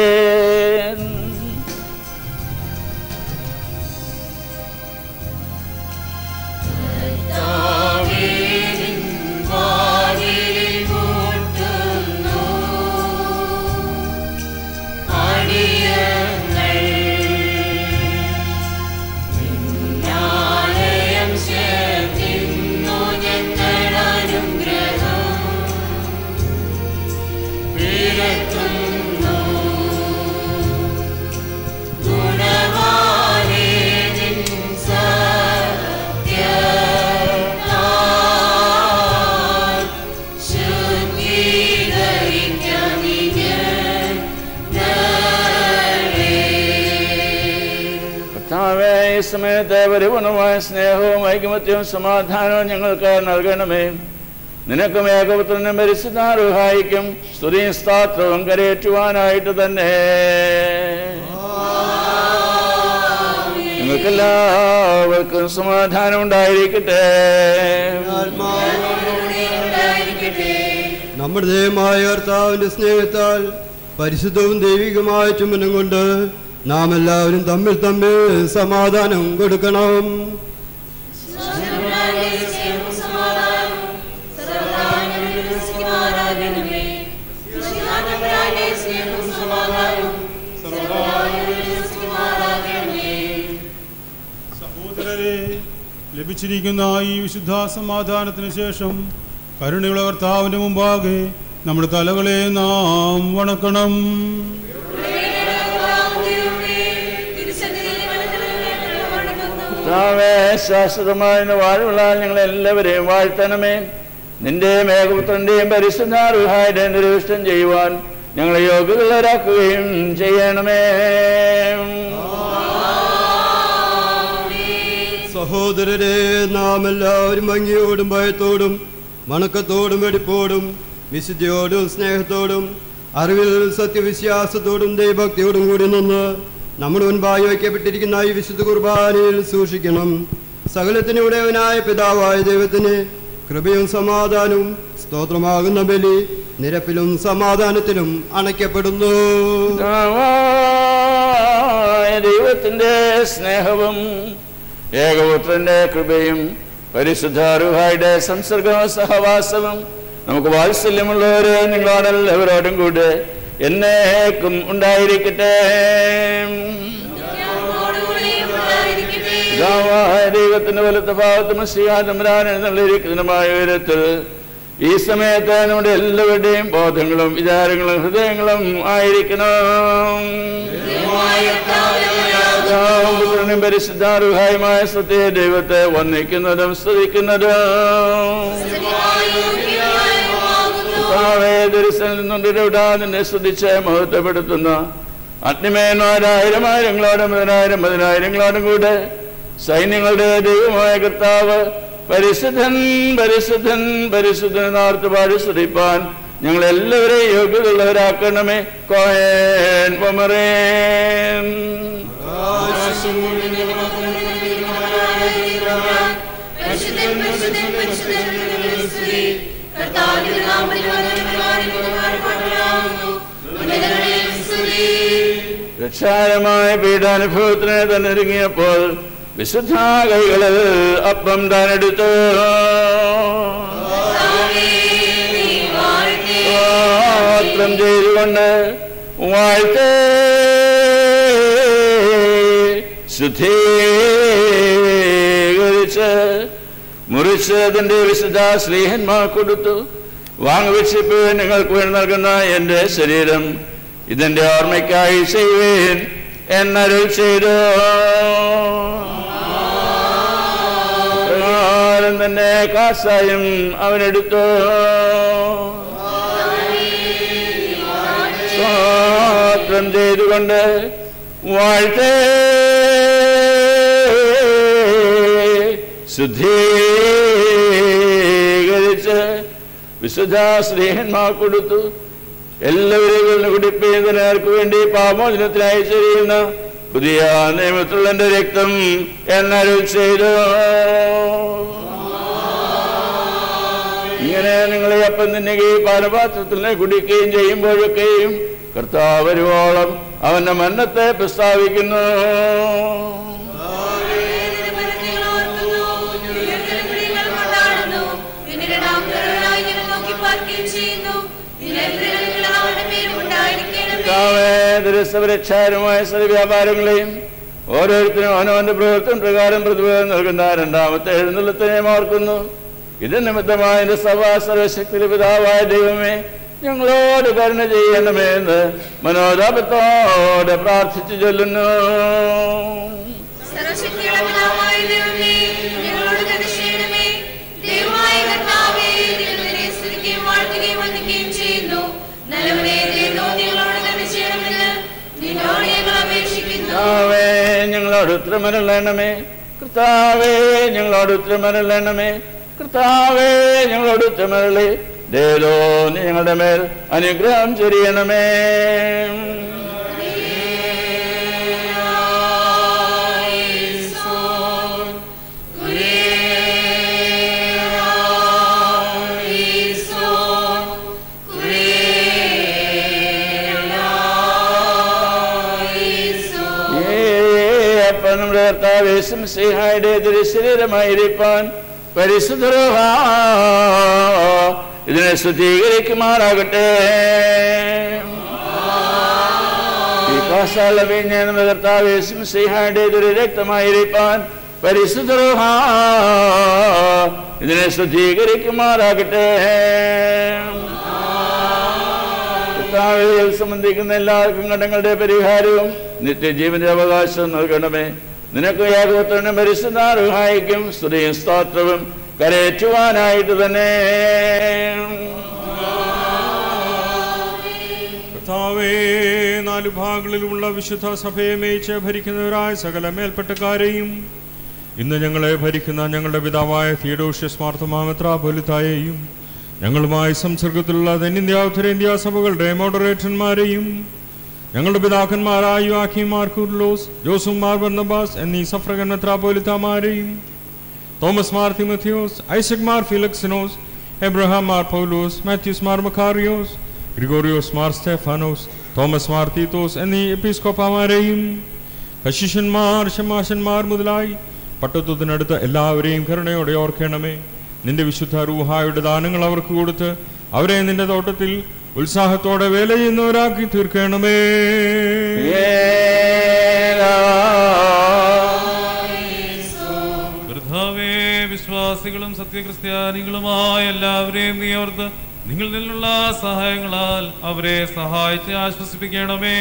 കർത്താവേ ഈ സമയത്ത് പരിപൂർണമായ സ്നേഹവും ഐകമത്യവും സമാധാനവും ഞങ്ങൾക്ക് നൽകണമേ നിനക്കും ഏകപുത്രനും പരിശുദ്ധാരുഹായിക്കും സ്തുതിയും സ്താത്രവും കരയേറ്റുവാനായിട്ട് തന്നെ നിങ്ങൾക്കെല്ലാവർക്കും സമാധാനം ഉണ്ടായിരിക്കട്ടെ നമ്മുടെ ദൈവമായ കർത്താവിന്റെ സ്നേഹത്താൽ പരിശുദ്ധവും ദൈവികമായ ചുമനം കൊണ്ട് നാം എല്ലാവരും തമ്മിൽ തമ്മിൽ സമാധാനം കൊടുക്കണം സഹോദരരെ ലഭിച്ചിരിക്കുന്ന ഈ വിശുദ്ധ സമാധാനത്തിന് ശേഷം കരുണയുള്ള കർത്താവിന്റെ മുമ്പാകെ നമ്മുടെ തലകളെ നാം വണക്കണം കർത്താവേ ശാശ്വതമായ വാഴുള്ള ഞങ്ങളെല്ലാവരെയും വാഴ്ത്തണമേ നിന്റെ മേഘപുത്രന്റെയും പരിശുദ്ധാരുഹായുടെയും നിരവിഷ്ടം ചെയ്യുവാൻ ഞങ്ങളെ യോഗ്യതരാക്കുകയും ചെയ്യണമേ സഹോദരരെ നാം എല്ലാവരും ഭംഗിയോടും ഭയത്തോടും വണക്കത്തോടും വെടിപ്പോടും വിശുദ്ധിയോടും സ്നേഹത്തോടും അറിവിൽ സത്യവിശ്വാസത്തോടും ദൈവഭക്തിയോടും കൂടി നിന്ന് നമ്മുടെ മുൻപായി വയ്ക്കപ്പെട്ടിരിക്കുന്ന ഈ വിശുദ്ധ കുർബാനയിൽ സൂക്ഷിക്കണം സകലത്തിനുടയവനായ പിതാവായ ദൈവത്തിന് കൃപയും സമാധാനവും സ്തോത്രമാകുന്ന ബലി നിരപ്പിലും സമാധാനത്തിലും അണയ്ക്കപ്പെടുന്നു പിതാവായ ദൈവത്തിന്റെ സ്നേഹവും ഏകപുത്രന്റെ കൃപയും പരിശുദ്ധാരുഹായുടെ സംസർഗവും സഹവാസവും നമുക്ക് വാത്സല്യമുള്ളവര് നിങ്ങളോടെല്ലാവരോടും കൂടെ എന്നേക്കും ഉണ്ടായിരിക്കട്ടെ പിതാവായ ദൈവത്തിന്റെ വലത്തെ ഭാഗത്ത് മസിയാതമ്പരാൻ എഴുന്നള്ളിരിക്കുന്നതുമായ ഉയരത്തിൽ ഈ സമയത്ത് നമ്മുടെ എല്ലാവരുടെയും ബോധങ്ങളും വിചാരങ്ങളും ഹൃദയങ്ങളും ആയിരിക്കണം പിതാവും പുത്രനും പരിശുദ്ധാരുഹായുമായ സത്യ ദൈവത്തെ വന്ദിക്കുന്നതും സ്തുതിക്കുന്നതും ദരിസനിൽ നിന്നുണ്ടിരവിടാതിനെ സ്തുതിച്ച് മഹത്വപ്പെടുത്തുന്ന അഗ്നിമേന്മാരായിരം ആയിരങ്ങളോടും പതിനായിരം പതിനായിരങ്ങളോടും കൂടെ സൈന്യങ്ങളുടെ ദൈവമായ കർത്താവ് പരിശുദ്ധൻ പരിശുദ്ധൻ പരിശുദ്ധൻ നാർത്ത് പാടി സ്തുതിപ്പാൻ ഞങ്ങൾ എല്ലാവരെയും യോഗ്യതയുള്ളവരാക്കണമേ കോയൻ പൊമറേൻ രക്ഷാകരമായ പീഡാനുഭവത്തിന് തന്നെ ഒരുങ്ങിയപ്പോൾ വിശുദ്ധ കൈകളിൽ അപ്പം താനെടുത്തു സ്തോത്രം ചെയ്തുകൊണ്ട് വാഴ്ത്തേ ശുദ്ധീകരിച്ച് മുറിച്ച് അതിന്റെ വിശുദ്ധ സ്നേഹന്മാർ കൊടുത്തു വാങ്ങുവെച്ചിപ്പ് നിങ്ങൾക്ക് വേണ്ടി നൽകുന്ന എൻ്റെ ശരീരം ഇതിന്റെ ഓർമ്മയ്ക്കായി ചെയ്യുവേൻ എന്നരുൾ ചെയ്തു പ്രകാരം തന്നെ കാസായും അവനെടുത്തു സ്വാത്രം ചെയ്തുകൊണ്ട് വാഴ്ത്തേ ശുദ്ധീകരിച്ച് വിശുദ്ധ സ്നേഹന്മാർ കൊടുത്തു എല്ലാവരും കുടിപ്പീതനർക്ക് വേണ്ടി പാമോചനത്തിനായി ചെയ്യുന്ന പുതിയ നിയമത്തിലുള്ള എന്റെ രക്തം എന്നരുൾ ചെയ്തു ഇങ്ങനെ നിങ്ങളെ അപ്പം തിന്നുകയും പാനപാത്രത്തിൽ നിന്ന് കുടിക്കുകയും ചെയ്യുമ്പോഴൊക്കെയും കർത്താവ് വരുവോളം അവന്റെ മരണത്തെ പ്രസ്താവിക്കുന്നു കർത്താവേ ദുരസ്ഥപരക്ഷാരമായ സ്ഥല വ്യാപാരങ്ങളെയും ഓരോരുത്തരും അവനവന്റെ പ്രവർത്തനം പ്രകാരം പ്രതിഫലം നൽകുന്ന രണ്ടാമത്തെ എഴുന്നള്ളത്തിനെയും ഓർക്കുന്നു ഇത് നിമിത്തമായ എന്റെ സഭാ സർവശക്തി പിതാവായ ദൈവമേ ഞങ്ങളോട് കരുണ ചെയ്യണമേ എന്ന് മനോതാപത്തോടെ പ്രാർത്ഥിച്ചു ചൊല്ലുന്നു സർവശക്തിയുള്ള പിതാവായ ദൈവമേ, ഞങ്ങളോട് കരുണ ചെയ്യണമേ. ദൈവമായ കർത്താവേ, ഞങ്ങൾ നിന്നെ സ്തുതിക്കുകയും വാഴ്ത്തുകയും വന്ദിക്കുകയും ചെയ്യുന്നു. നല്ലവനേ, ദൈവമേ, ഞങ്ങളോട് കരുണ ചെയ്യണമെന്ന് നിന്നോട് ഞങ്ങൾ അപേക്ഷിക്കുന്നു കർത്താവേ ഞങ്ങളോട് ഉത്തരമരളണമേ കർത്താവേ ഞങ്ങളോട് ഉത്തരമരളണമേ കർത്താവേ ഞങ്ങളോട് ഉത്തരമരളേ ദേവോ നീ ഞങ്ങളുടെ മേൽ അനുഗ്രഹം ചൊരിയണമേ അപ്പൊ നമ്മുടെ കർത്താവ് സിംസിഹായുടെ ശരീരമായിരിക്കാൻ പരിശുദ്ധ ഇതിനെ ശുദ്ധീകരിക്കുമാറാകട്ടെ ഈ കാസാല വീഞ്ഞ നമ്മുടെ കർത്താവ് സിംസിഹായുടെ രക്തമായിരിക്കാൻ പരിശുദ്ധ ഇതിനെ ശുദ്ധീകരിക്കുമാറാകട്ടെ കർത്താവിൽ സംബന്ധിക്കുന്ന എല്ലാവർക്കും കടങ്ങളുടെ പരിഹാരവും നിത്യജീവന്റെ അവകാശവും നൽകണമേ നിനക്ക് ഏകോത്രനും പരിശുദ്ധാർഹായിക്കും സ്തുതിയും സ്തോത്രവും കരയേറ്റുവാനായിട്ട് തന്നെ കർത്താവേ നാലു ഭാഗങ്ങളിലുമുള്ള വിശുദ്ധ സഭയെ മേയിച്ച് ഭരിക്കുന്നവരായ സകല മേൽപ്പെട്ടക്കാരെയും ഇന്ന് ഞങ്ങളെ ഭരിക്കുന്ന ഞങ്ങളുടെ പിതാവായ തിയഡോഷ്യസ് മാർത്തമാമെത്രാപൊലിത്തായെയും ഞങ്ങളുമായി സംസർഗത്തിലുള്ള തെന്നിന്ത്യ ഉത്തരേന്ത്യ സഭകളുടെ മോഡറേറ്റർമാരെയും ഞങ്ങളുടെ പിതാക്കന്മാരായ യുവാഖിം മാർ കുർലോസ് ജോസും മാർ ബർണബാസ് എന്നീ സഫ്രഗൻ മെത്രാപോലിത്തമാരെയും തോമസ് മാർ തിമത്തിയോസ് ഐസക് മാർ ഫിലക്സിനോസ് എബ്രഹാം മാർ പൗലോസ് മാത്യൂസ് മാർ മക്കാറിയോസ് ഗ്രിഗോറിയോസ് മാർ സ്റ്റെഫാനോസ് തോമസ് മാർ തീത്തോസ് എന്നീ എപ്പിസ്കോപ്പമാരെയും കശിഷന്മാർ ശമാശന്മാർ മുതലായി പട്ടത്വത്തിനടുത്ത എല്ലാവരെയും കരുണയോടെ ഓർക്കണമേ നിന്റെ വിശുദ്ധ റൂഹായുടെ ദാനങ്ങൾ അവർക്ക് കൊടുത്ത് അവരെ നിന്റെ തോട്ടത്തിൽ ഉത്സാഹത്തോടെ വേല ചെയ്യുന്നവരാക്കി തീർക്കണമേ കർത്താവേ വിശ്വാസികളും സത്യക്രിസ്ത്യാനികളുമായ എല്ലാവരെയും നീ ഓർത്ത് നിങ്ങൾ നിന്നുള്ള സഹായങ്ങളാൽ അവരെ സഹായിച്ച് ആശ്വസിപ്പിക്കണമേ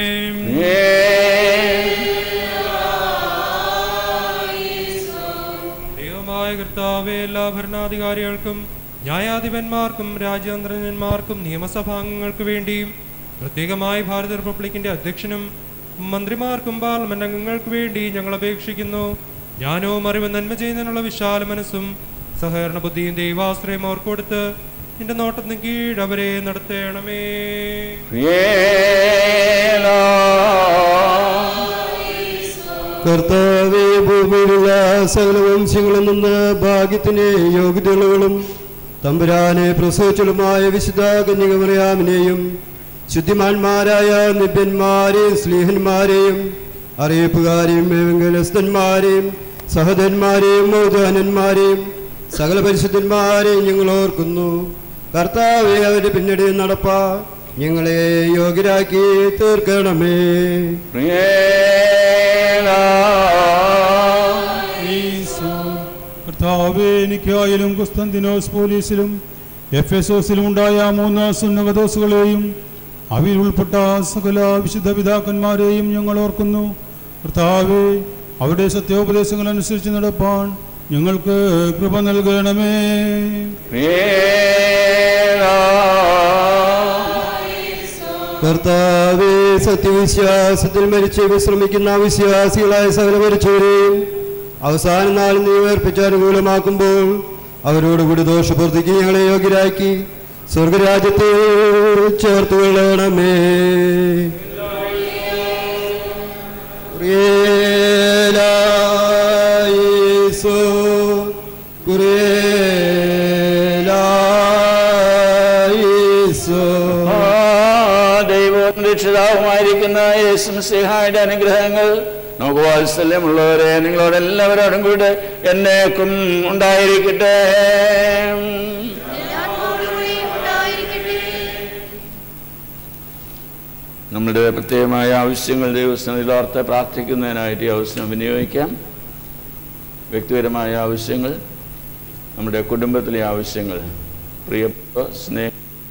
ദൈവമായ കർത്താവെ എല്ലാ ഭരണാധികാരികൾക്കും ന്യായാധിപന്മാർക്കും രാജ്യാന്തരന്മാർക്കും നിയമസഭാംഗങ്ങൾക്ക് വേണ്ടിയും പ്രത്യേകമായി ഭാരത റിപ്പബ്ലിക്കിന്റെ അധ്യക്ഷനും മന്ത്രിമാർക്കും പാർലമെന്റ് അംഗങ്ങൾക്ക് വേണ്ടി ഞങ്ങൾ അപേക്ഷിക്കുന്നു ജ്ഞാനവും അറിവും നന്മ ചെയ്യുന്നതിനുള്ള വിശാല മനസ്സും സഹകരണ ബുദ്ധിയും ദൈവാശ്രയം ഓർക്ക് കൊടുത്ത് നിന്റെ നോട്ടത്തിന് കീഴ് അവരെ നടത്തണമേ കർത്താവെ ഭൂമിയിലുള്ള സകല വംശങ്ങളിൽ നിന്ന് ഭാഗ്യത്തിന് യോഗ്യതകളും തമ്പുരാനെ പ്രസവിച്ചതുമായ വിശുദ്ധ കന്യകമറിയാമിനെയും ശുദ്ധിമാന്മാരായ നിബ്യന്മാരെയും സ്ലീഹന്മാരെയും അറിയിപ്പുകാരെയും വെങ്കലസ്ഥന്മാരെയും സഹോദരന്മാരെയും മൗദാനന്മാരെയും സകല പരിശുദ്ധന്മാരെയും ഞങ്ങൾ ഓർക്കുന്നു കർത്താവെ അവരുടെ പിന്നടി നടപ്പാ ഞങ്ങളെ യോഗ്യരാക്കി തീർക്കണമേ കർത്താവേ എനിക്കായാലും കുസ്തന്തിനോസ് പോലീസിലും എഫ് എസ് ഓസിലും ഉണ്ടായ മൂന്ന് സുന്നകദോസുകളെയും അവയിൽ ഉൾപ്പെട്ട സകല വിശുദ്ധ പിതാക്കന്മാരെയും ഞങ്ങൾ ഓർക്കുന്നു കർത്താവേ അവരുടെ സത്യോപദേശങ്ങൾ അനുസരിച്ച് നടപ്പാൻ ഞങ്ങൾക്ക് കൃപ നൽകണമേ കർത്താവേ സത്യവിശ്വാസത്തിൽ മരിച്ച് വിശ്രമിക്കുന്ന വിശ്വാസികളായ സകല മരിച്ചവരെയും അവസാന നാൾ നീ ഉയർപ്പിച്ച് അനുകൂലമാക്കുമ്പോൾ അവരോടുകൂടി ദോഷപ്രവൃത്തിക്ക് ഞങ്ങളെ യോഗ്യരാക്കി സ്വർഗരാജ്യത്തെ ചേർത്ത് കൊള്ളണമേ കുറിയേലായിസോ, കുറിയേലായിസോ. ദൈവവും രക്ഷിതാവുമായിരിക്കുന്ന യേശു സിഹായുടെ അനുഗ്രഹങ്ങൾ നമുക്ക് വാത്സല്യമുള്ളവരെ നിങ്ങളോട് എല്ലാവരോടും കൂടെ എന്നേക്കും ഉണ്ടായിരിക്കട്ടെ നമ്മുടെ പ്രത്യേകമായ ആവശ്യങ്ങൾ ദൈവസ്ഥനിലോർത്ത് പ്രാർത്ഥിക്കുന്നതിനായിട്ട് ഈ അവസരം വിനിയോഗിക്കാം വ്യക്തിപരമായ ആവശ്യങ്ങൾ നമ്മുടെ കുടുംബത്തിലെ ആവശ്യങ്ങൾ പ്രിയപ്പെട്ട സ്നേഹ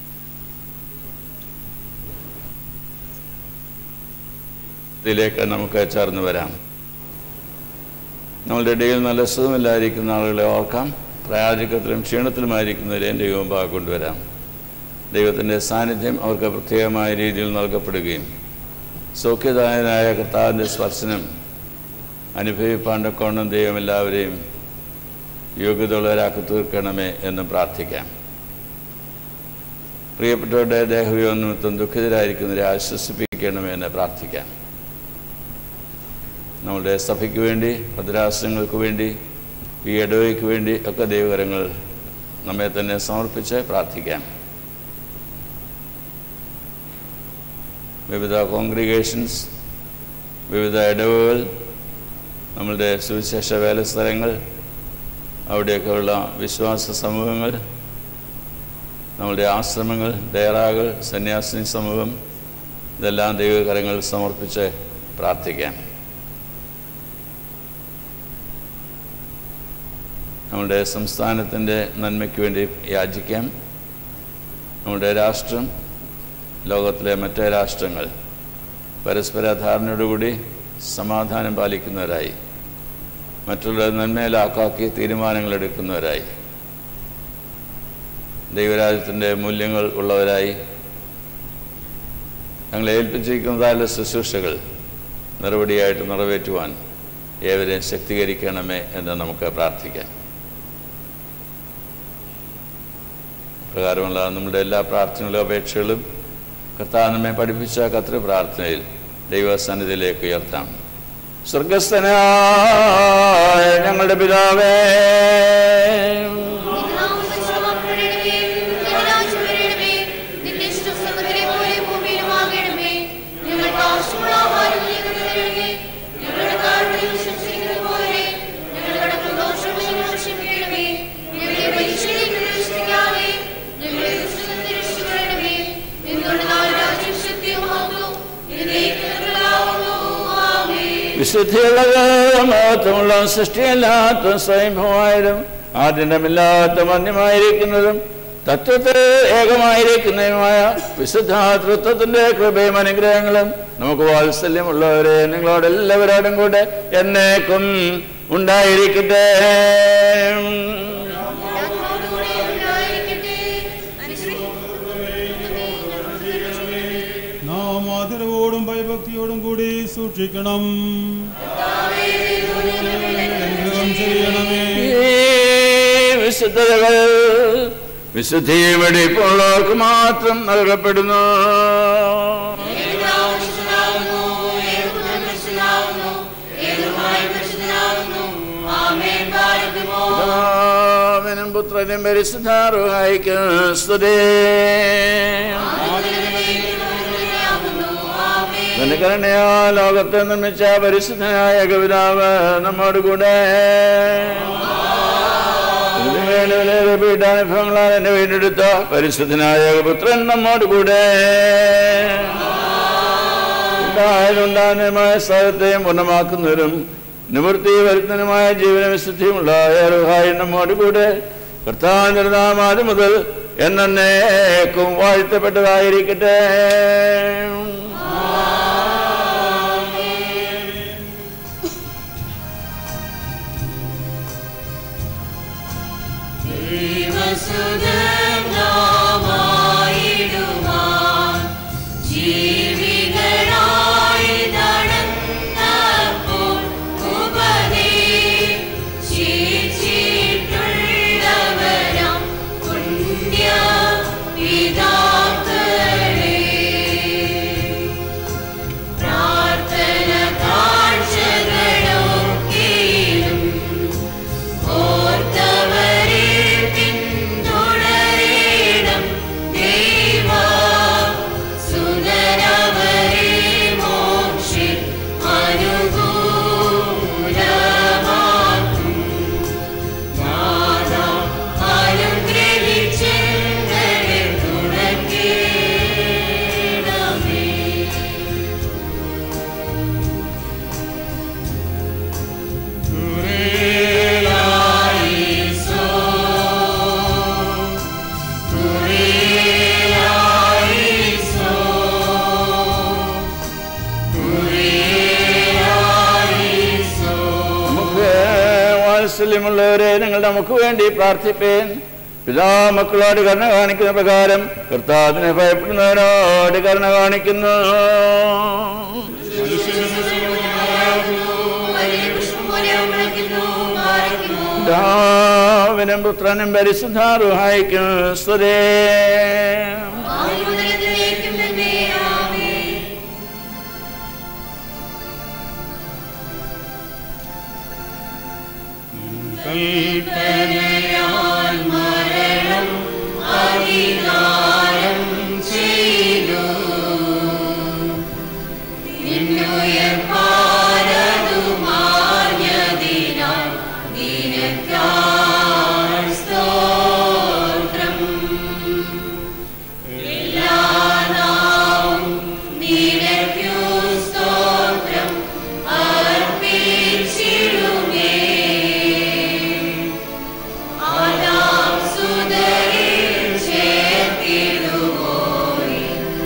ഇതിലേക്ക് നമുക്ക് ചേർന്ന് വരാം നമ്മളുടെ ഇടയിൽ നല്ല സുഖമില്ലാതിരിക്കുന്ന ആളുകളെ ഓർക്കാം പ്രായാധിക്യത്തിലും ക്ഷീണത്തിലുമായിരിക്കുന്നവരെ ദൈവം മുമ്പാകെ കൊണ്ടുവരാം ദൈവത്തിൻ്റെ സാന്നിധ്യം അവർക്ക് പ്രത്യേകമായ രീതിയിൽ നൽകപ്പെടുകയും സൗഖ്യദായനായ കർത്താവിൻ്റെ സ്പർശനം അനുഭവിപ്പാണ്ട് കോണം ദൈവം എല്ലാവരെയും യോഗ്യതയുള്ളവരാക്കി തീർക്കണമേ എന്ന് പ്രാർത്ഥിക്കാം പ്രിയപ്പെട്ടവരുടെ ദേഹവിയോ നിമിത്തം ദുഃഖിതരായിരിക്കുന്നവരെ ആശ്വസിപ്പിക്കണമേ എന്ന് പ്രാർത്ഥിക്കാം നമ്മുടെ സഭയ്ക്ക് വേണ്ടി ഭദ്രാസനങ്ങൾക്ക് വേണ്ടി ഈ ഇടവയ്ക്ക് വേണ്ടി ഒക്കെ ദൈവകരങ്ങൾ നമ്മെ തന്നെ സമർപ്പിച്ച് പ്രാർത്ഥിക്കാം വിവിധ കോൺഗ്രിഗേഷൻസ് വിവിധ ഇടവുകൾ നമ്മളുടെ സുവിശേഷ വേലസ്ഥലങ്ങൾ അവിടെയൊക്കെയുള്ള വിശ്വാസ സമൂഹങ്ങൾ നമ്മളുടെ ആശ്രമങ്ങൾ ഡയറാകൾ സന്യാസിനി സമൂഹം ഇതെല്ലാം ദൈവകരങ്ങൾ സമർപ്പിച്ച് പ്രാർത്ഥിക്കാം നമ്മുടെ സംസ്ഥാനത്തിൻ്റെ നന്മയ്ക്ക് വേണ്ടി യാചിക്കാം നമ്മുടെ രാഷ്ട്രം ലോകത്തിലെ മറ്റേ രാഷ്ട്രങ്ങൾ പരസ്പര ധാരണയോടുകൂടി സമാധാനം പാലിക്കുന്നവരായി മറ്റുള്ള നന്മയിലാക്കാക്കി തീരുമാനങ്ങൾ എടുക്കുന്നവരായി ദൈവരാജ്യത്തിൻ്റെ മൂല്യങ്ങൾ ഉള്ളവരായി ഞങ്ങളെ ഏൽപ്പിച്ചിരിക്കുന്നതായുള്ള ശുശ്രൂഷകൾ നിറവടിയായിട്ട് നിറവേറ്റുവാൻ ഏവരെയും ശക്തീകരിക്കണമേ എന്ന് നമുക്ക് പ്രാർത്ഥിക്കാം പ്രകാരമുള്ള നമ്മുടെ എല്ലാ പ്രാർത്ഥനകളും അപേക്ഷകളും കർത്താവ് നമ്മെ പഠിപ്പിച്ച കത്ര പ്രാർത്ഥനയിൽ ദൈവസന്നിധിയിലേക്ക് ഉയർത്താം സ്വർഗസ്ഥനായ ഞങ്ങളുടെ പിതാവേ വിശുദ്ധിയുള്ളതും മഹത്വമുള്ള സൃഷ്ടിയല്ലാത്ത സ്വയംഭവമായതും ആദ്യമില്ലാത്ത മന്യമായിരിക്കുന്നതും തത്വത്തിൽ ഏകമായിരിക്കുന്നതുമായ വിശുദ്ധാതൃത്വത്തിന്റെ കൃപയും അനുഗ്രഹങ്ങളും നമുക്ക് വാത്സല്യമുള്ളവരെ നിങ്ങളോട് എല്ലാവരോടും കൂടെ എന്നേക്കും ഉണ്ടായിരിക്കട്ടെ നാം ആദരവോടും ഭയഭക്തിയോടും കൂടി സൂക്ഷിക്കണം അനുഗ്രഹം ചെയ്യണമേ ഈ വിശുദ്ധതകൾ വിശുദ്ധിയും വെടിപ്പുള്ളവർക്ക് മാത്രം നൽകപ്പെടുന്നു പിതാവിനും പുത്രനും പരിശുദ്ധാറുഹായിക്കും സ്തുതി തന്റെ കരുണയാ ലോകത്തെ നിർമ്മിച്ച പരിശുദ്ധനായ കവിതാവ് നമ്മോട് കൂടെ ഇതിനുവേണ്ടിയിലേറെ പീഠാനുഭവങ്ങളാൽ എന്നെ വീണ്ടെടുത്ത പരിശുദ്ധനായ പുത്രൻ നമ്മോട് കൂടെ ഉണ്ടായതുണ്ടാകുന്നതുമായ സ്ഥലത്തെയും പൂർണ്ണമാക്കുന്നവരും നിവൃത്തി വരുത്തുന്നതുമായ ജീവന വിശുദ്ധിയുമുള്ള ഏറുഹായി നമ്മോട് കൂടെ കർത്താവിനാമാത് മുതൽ എന്നേക്കും വാഴ്ത്തപ്പെട്ടതായിരിക്കട്ടെ ദൈവസുതനാമായിടുവാൻ ജീവികളായി നടന്നപ്പോൾ ഉപദേശിച്ചിട്ടുള്ളവരാം പുണ്യ പിതാക്കളെ പ്രാർത്ഥന കാഴ്ചകളൊക്കെയും ഓർത്തവരെ പിന്തുടരണം ദൈവ സുതരവരെ മോക്ഷി അനുകൂലമാക്കും നാഥ അനുഗ്രഹിച്ചെന്നെ തുണക്കേണമേ നമുക്ക് വാത്സല്യമുള്ളവരെ നിങ്ങൾ നമുക്ക് വേണ്ടി പ്രാർത്ഥിപ്പേൻ പിതാ മക്കളോട് കരുണ കാണിക്കുന്ന പ്രകാരം കർത്താവിനെ ഭയപ്പെടുന്നവരോട് കരുണ കാണിക്കുന്നു പിതാവിനും പുത്രനും പരിശുദ്ധാറുഹായിക്കും സ്വരേ ആയുധത്തിലേക്കും തന്നെ ആമേൻ കൽപ്പനയാൽ മരണം അധികാരം ചെയ്തു നിന്നുയർപ്പാരതുമാഞ്ഞതിനാൽ നിനക്കാൾ സ്തോത്രം എല്ലാ നാവും നിനക്കു സ്തോത്രം അർപ്പിച്ചിടുമേ ആദാം സുതരിൽ ചേർത്തിടുവോയി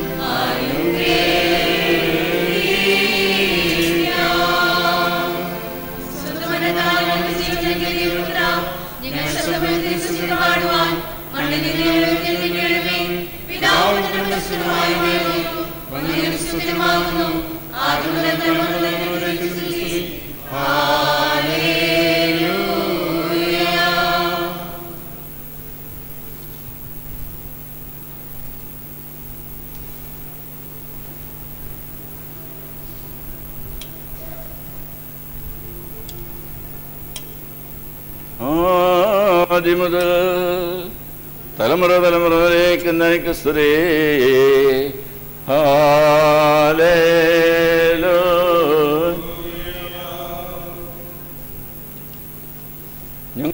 അനുഗ്രഹിക്കാം. സ്വന്തമനത്താൽ ഞങ്ങൾ ജീവിതത്തിൽ ദൈവപുത്രാം, ഞങ്ങൾ ശബ്ദമെടുത്ത് സ്തുതി പാടുവാൻ മണ്ണിൽ നിന്ന് എഴുന്നേൽപ്പിക്കണമേ. പിതാവും പുത്രനും പരിശുദ്ധനുമായവനേ, വന്ദനം സ്തുതിയുമാകുന്നു. ആദ്യം മുതൽ തലമുറ വരെ എന്നേക്കും സ്തുതി. ഹല്ലേലൂയ. ആദ്യം മുതൽ തലമുറ തലമുറ വരേക്ക് എനിക്ക് സ്തുതി ഹാലേലൂയ. ഞങ്ങ-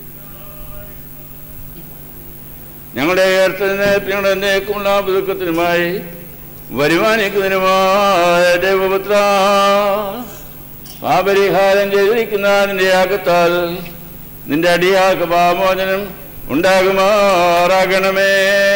ഞങ്ങളുടെ ഉയർത്തലിനെ ഞങ്ങളുടെ എന്നേക്കുമുള്ള പുതുക്കത്തിനുമായി വരുമാനിക്കുന്നതിനുമായ ദൈവപുത്ര പാപരിഹാരം ചെയ്തിരിക്കുന്ന നിന്റെ യാഗത്താൽ നിന്റെ അടിയാക്ക് പാമോചനം ഉണ്ടാകുമാറാകണമേ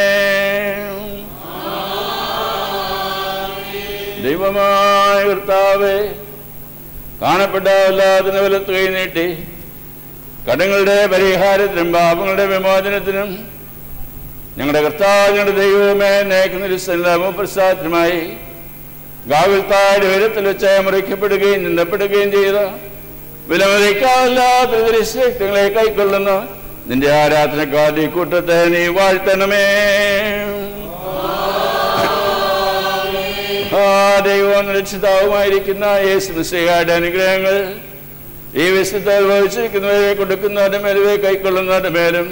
ദൈവമായ കർത്താവേ കാണപ്പെട്ട എല്ലാത്തിനും വലത്ത് കൈ നീട്ടി കടങ്ങളുടെ പരിഹാരത്തിനും പാപങ്ങളുടെ വിമോചനത്തിനും ഞങ്ങളുടെ കർത്താവ് ഞങ്ങളുടെ ദൈവമേ നേക്കുന്നൊരു പ്രസാദത്തിനുമായി ഗാവിൽത്തായുടെ ഉയരത്തിൽ വെച്ച് മുറിക്കപ്പെടുകയും നിന്ദപ്പെടുകയും ചെയ്ത വിലമതിക്കാല്ലാത്ത ദൃശ്യങ്ങളെ കൈക്കൊള്ളുന്ന നിന്റെ ആരാധനക്കാരുടെ കൂട്ടത്തെ നീ വാഴ്ത്തണമേ ആ ദൈവവും രക്ഷിതാവുമായിരിക്കുന്ന യേശു മിശിഹായുടെ അനുഗ്രഹങ്ങൾ ഈ വിശുദ്ധ അനുഭവിച്ചിരിക്കുന്നവരെ കൊടുക്കുന്നവരുടെ മേലുവേ കൈക്കൊള്ളുന്നവരുടെ മേലും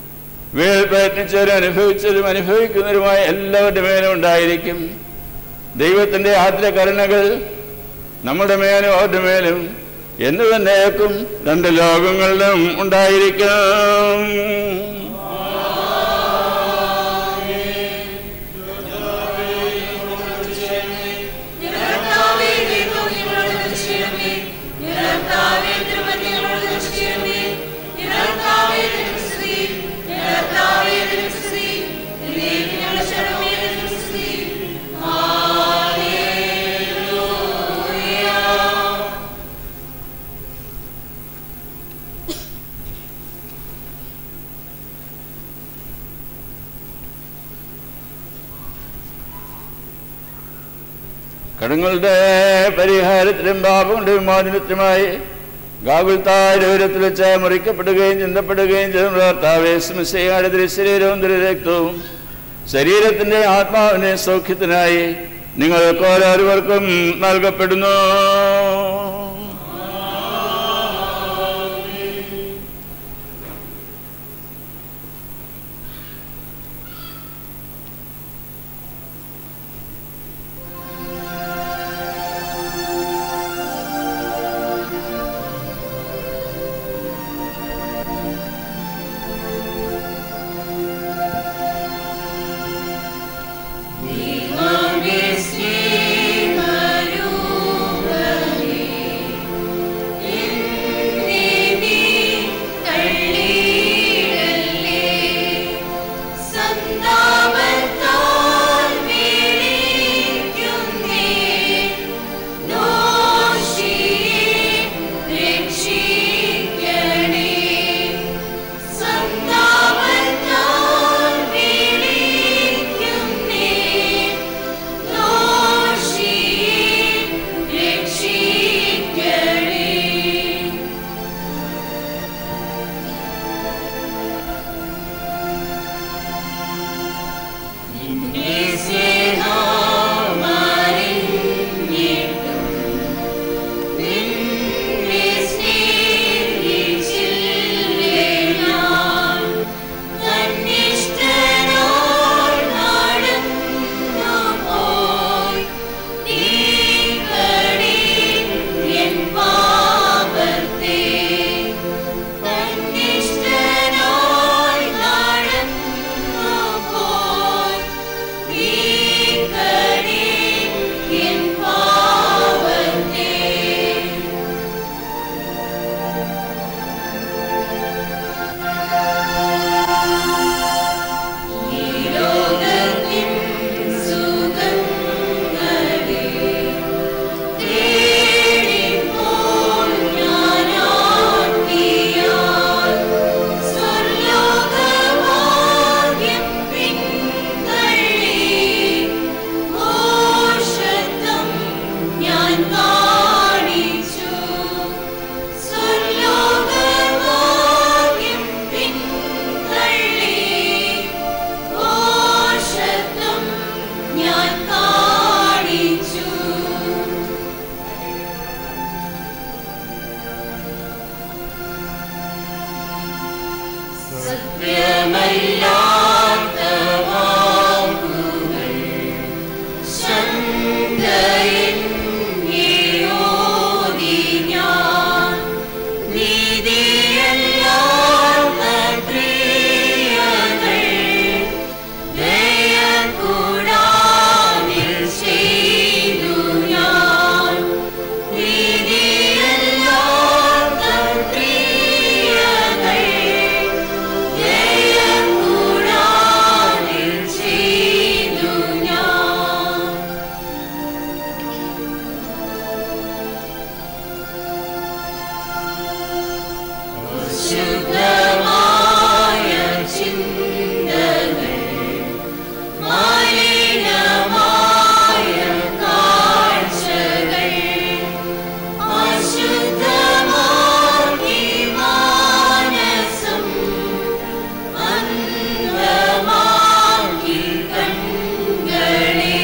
വീട് പ്രയത്നിച്ചവരും അനുഭവിച്ചവരും അനുഭവിക്കുന്നവരുമായ എല്ലാവരുടെ മേലും ഉണ്ടായിരിക്കും ദൈവത്തിൻ്റെ ആദ്യ കരുണകൾ നമ്മുടെ മേലും അവരുടെ മേലും എന്ന് തന്നെയേക്കും രണ്ട് ലോകങ്ങളിലും ഉണ്ടായിരിക്കും നിറത്താവേ ദൈവം ഞങ്ങളോട് ദർശിക്കണമേ നിറത്താവേ തിരുമതി ഞങ്ങളോട് ദർശിക്കണമേ നിറത്താവേ തിരുസ്തുതി നിറത്താവേ തിരുസ്തുതി എന്നേക്കും ഞങ്ങളുടെ ശരണമേ തിരുസ്തുതി ഹല്ലേലൂയ കടങ്ങളുടെ പരിഹാരത്തിലും പാപങ്ങളുടെ വിമോചനത്തിനുമായി ഗാകുൽത്താരൂരത്തിൽ വെച്ച് മുറിക്കപ്പെടുകയും ചിന്തപ്പെടുകയും ചെയ്ത കർത്താവേ സ്മിസയുടെ ദൃശ്യരവും ദുരരക്തവും ശരീരത്തിന്റെ ആത്മാവിന്റെ സൗഖ്യത്തിനായി നിങ്ങൾക്ക് ഓരോരുവർക്കും നൽകപ്പെടുന്നു ദൈവമേ സ്നേഹരൂപനേ എന്നെ നീ തള്ളിയിടല്ലേ സന്താപത്താൽ വിളിക്കുന്നേ ദോഷിയെ രക്ഷിക്കണേ സന്താപത്താൽ വിളിക്കുന്നേ ദോഷിയെ രക്ഷിക്കണേ നിന്നെ സ്നേഹമറിഞ്ഞിട്ടും നിന്നെ സ്നേഹിച്ചില്ലേ ഞാൻ തന്നിഷ്ടനാൾ നടന്നു പോയി നീക്കണേ എൻ പാപത്തെ തന്നിഷ്ടനാൾ നടന്നു പോയി നീക്കണേ എൻ പാപത്തെ ഈ ലോകത്തിൻ സുഖങ്ങളെ തേടിപ്പോൾ ഞാനാട്ടിയാൽ സ്വർലോകഭാഗ്യം പിന്തള്ളി മോക്ഷത്വം ഞാൻ കാണിച്ചു സ്വർലോകഭാഗ്യം പിന്തള്ളി മോക്ഷത്വം ഞാൻ കാണിച്ചു സത്യമല്ലാത്ത വാക്കുകൾ ശങ്കയെന്നിയോതി ഞാൻ നീതിയല്ലാത്ത ക്രിയകൾ ദയ കൂടാതെ ചെയ്തു ഞാൻ നീതിയല്ലാത്ത ക്രിയകൾ ദയ കൂടാതെ ചെയ്തു ഞാൻ ശുദ്ധമായ ചിന്തകൾ മലിനമായ കാഴ്ചകൾ അശുദ്ധമാക്കി മാനസം അന്ധമാക്കി കണ്ണുകളെ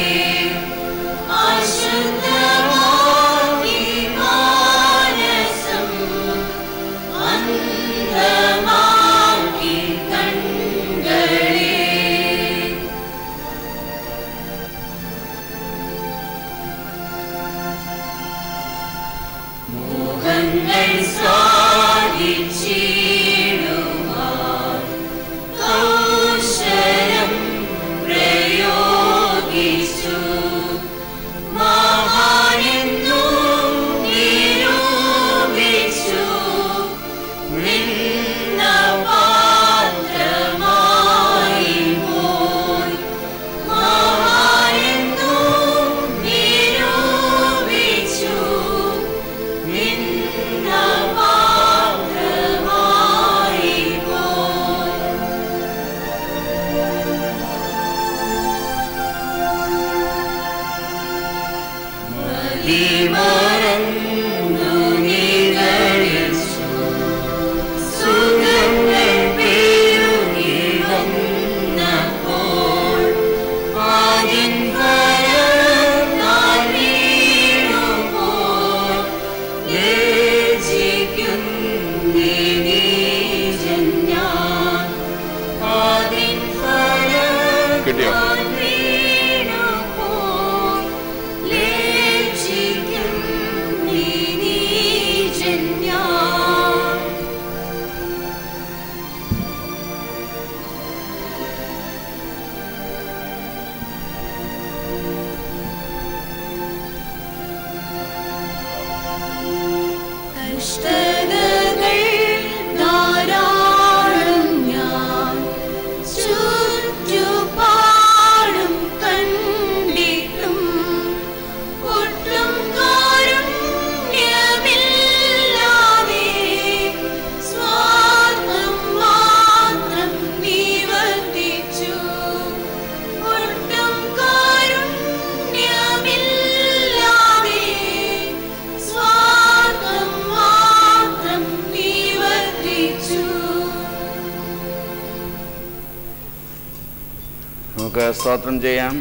അശുദ്ധമാക്കി മാനസം അന്ധമാക്കി കിട്ടിയോ കഷ്ടതകൾ ധാരാളം ഞാൻ ചുറ്റുപാടും കണ്ടിട്ടും ഒട്ടും കാരുണ്യമില്ലാതെ സ്വാർത്ഥം മാത്രം നിവർത്തിച്ചു ഒട്ടും കാരുണ്യമില്ലാതെ സ്വാർത്ഥം മാത്രം നിവർത്തിച്ചു നമുക്ക് സ്തോത്രം ചെയ്യാം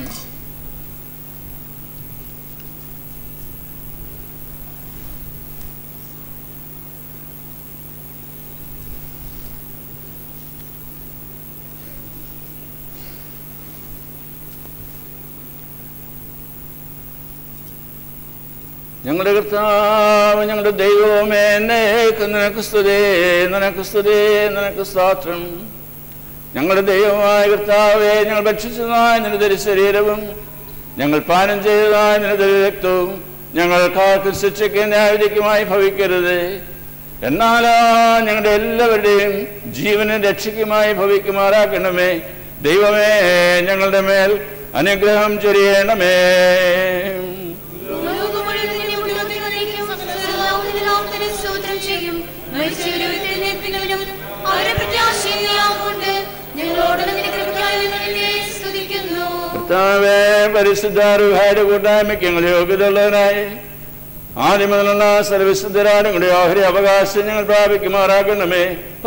ഞങ്ങളുടെ കർത്താവ് ഞങ്ങളുടെ ദൈവമേ എന്നേക്ക് നിനക്ക് സ്തുതി നിനക്ക് സ്തുതി നിനക്ക് സ്തോത്രം ഞങ്ങളുടെ ദൈവമായ കർത്താവെ ഞങ്ങൾ ഭക്ഷിച്ചതായ നിന്റെ ശരീരവും ഞങ്ങൾ പാനം ചെയ്തതായ നിന്റെ രക്തവും ഞങ്ങൾക്കാർക്കും ശിക്ഷയ്ക്ക് ന്യായവിധിക്കുമായി ഭവിക്കരുത് എന്നാലാ ഞങ്ങളുടെ എല്ലാവരുടെയും ജീവനും രക്ഷയ്ക്കുമായി ഭവിക്കുമാറാക്കണമേ ദൈവമേ ഞങ്ങളുടെ മേൽ അനുഗ്രഹം ചൊരിയണമേ ലോകം മുഴുവൻ നിന്നെ മുന്നോട്ടിരിക്കും. സകലനാമത്തിനും നാമത്തിന് സ്തോത്രം ചെയ്യും. മരിച്ചവരെ ഉയർത്തെഴുന്നേൽപ്പിക്കുന്നവനും അവരെ പ്രത്യാശയാകൊണ്ട് ഞങ്ങളോട് നിന്റെ കൃപയ്ക്കായി ഞങ്ങൾ നിന്നെ സ്തുതിക്കുന്നു കർത്താവേ പരിശുദ്ധാരുടെ കൂട്ടായ്മയ്ക്ക് ഞങ്ങൾ യോഗ്യതയുള്ളവരായി ആദ്യം മുതലുള്ള സർവശുദ്ധരാണ് ഞങ്ങളുടെ ഓഹരി അവകാശം ഞങ്ങൾ പ്രാപിക്കുമാറാക്കണമേ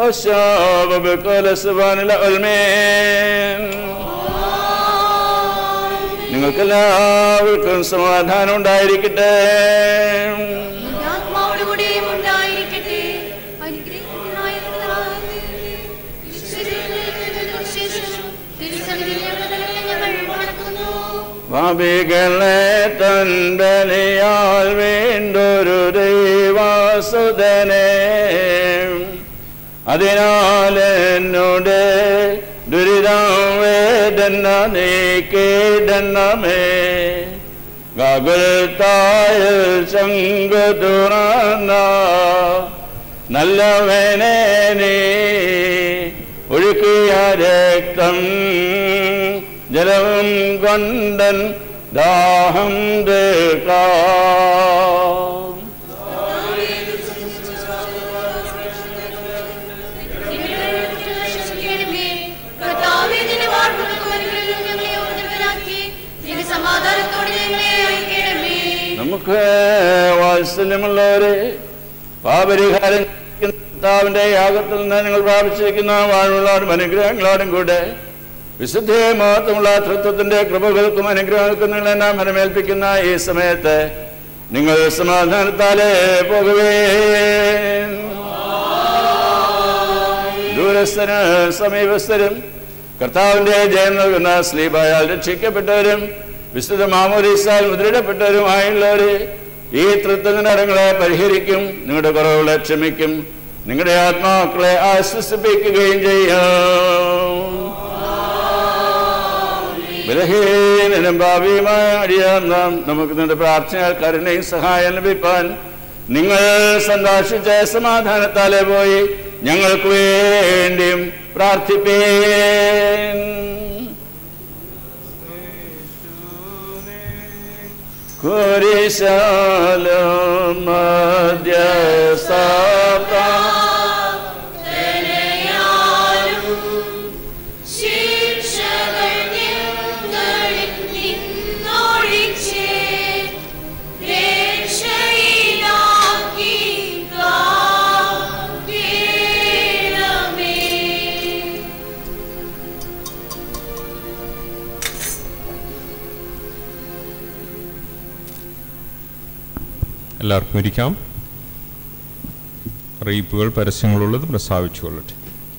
നിങ്ങൾക്കെല്ലാവർക്കും സമാധാനം ഉണ്ടായിരിക്കട്ടെ നിന്റെ ആത്മാവോടുകൂടിയും ഉണ്ടായിരിക്കട്ടെ അനുഗ്രഹിക്കനായ കർത്താവേ, ഈശ്വരനെ ശേഷം തിരുസന്നിധിയിൽ ഞങ്ങളുടെ ഞങ്ങൾ വണങ്ങുന്നു ഭാവികളെ തൻ ബലിയാൽ വീണ്ടൊരു ദൈവാസുതനെ അതിനാൽ എന്നോട് ദുരിതം വേദന നീക്കിടണമേ ഗഗൽത്തായിൽ ശങ്കു തുറന്ന നല്ലവനെ നീ ഒഴുക്കിയ രക്തം ജലവും കൊണ്ടൻ ദാഹം തീർക്കാം വിശ്വസിക്കണമേ. കർത്താവേ, നിന്റെ വാഴ്വുകൾക്ക് വരികളിലും ഞങ്ങളെ ഓർമ്മയിലാക്കി, നിന്റെ സമാധാനത്തോടെ ഞങ്ങളെ അയക്കണമേ. നമുക്ക് വാത്സല്യമുള്ളവരെ പാപരിഹാരം ചെയ്യുന്ന കർത്താവിന്റെ യാഗത്തിൽ നിന്ന് നിങ്ങൾ പ്രാപിച്ചിരിക്കുന്ന വാഴുകളോടും അനുഗ്രഹങ്ങളോടും കൂടെ വിശുദ്ധയെ മഹത്വമുള്ള തൃത്വത്തിന്റെ കൃപകൾക്കും അനുഗ്രഹങ്ങൾക്കും നിങ്ങളെ നാം ഫലമേൽപ്പിക്കുന്ന ഈ സമയത്ത് നിങ്ങൾ സമാധാനത്താലെ പോകുവേ ദൂരസ്ഥന് സമീപസ്ഥരും കർത്താവിന്റെ ജയം നൽകുന്ന സ്ലീബായാൽ രക്ഷിക്കപ്പെട്ടവരും വിശുദ്ധ മാമോദീസാൽ മുദ്രിടപ്പെട്ടവരുമായുള്ളവര് ഈ തൃത്വങ്ങളെ പരിഹരിക്കും നിങ്ങളുടെ കുറവുകളെ ക്ഷമിക്കും നിങ്ങളുടെ ആത്മാക്കളെ ആശ്വസിപ്പിക്കുകയും ചെയ്യും ബലഹീനനും ഭാവിയുമായ അടിയാൻ നാം നമുക്ക് നിന്റെ പ്രാർത്ഥന കരുണയും സഹായം ലഭിപ്പാൻ നിങ്ങൾ സന്തോഷിച്ച സമാധാനത്താലെ പോയി ഞങ്ങൾക്ക് വേണ്ടിയും പ്രാർത്ഥിപ്പേൻ കുരിശാലും മധ്യസ്ഥാ തനയാലും ശിക്ഷകൾ ഞങ്ങളിൽ നിന്നൊഴിച്ച് രക്ഷയിലാക്കി കാക്കണമേ. എല്ലാവർക്കും ഇരിക്കാം അറിയിപ്പുകൾ പരസ്യങ്ങളുള്ളത് പ്രസ്താവിച്ചു കൊള്ളട്ടെ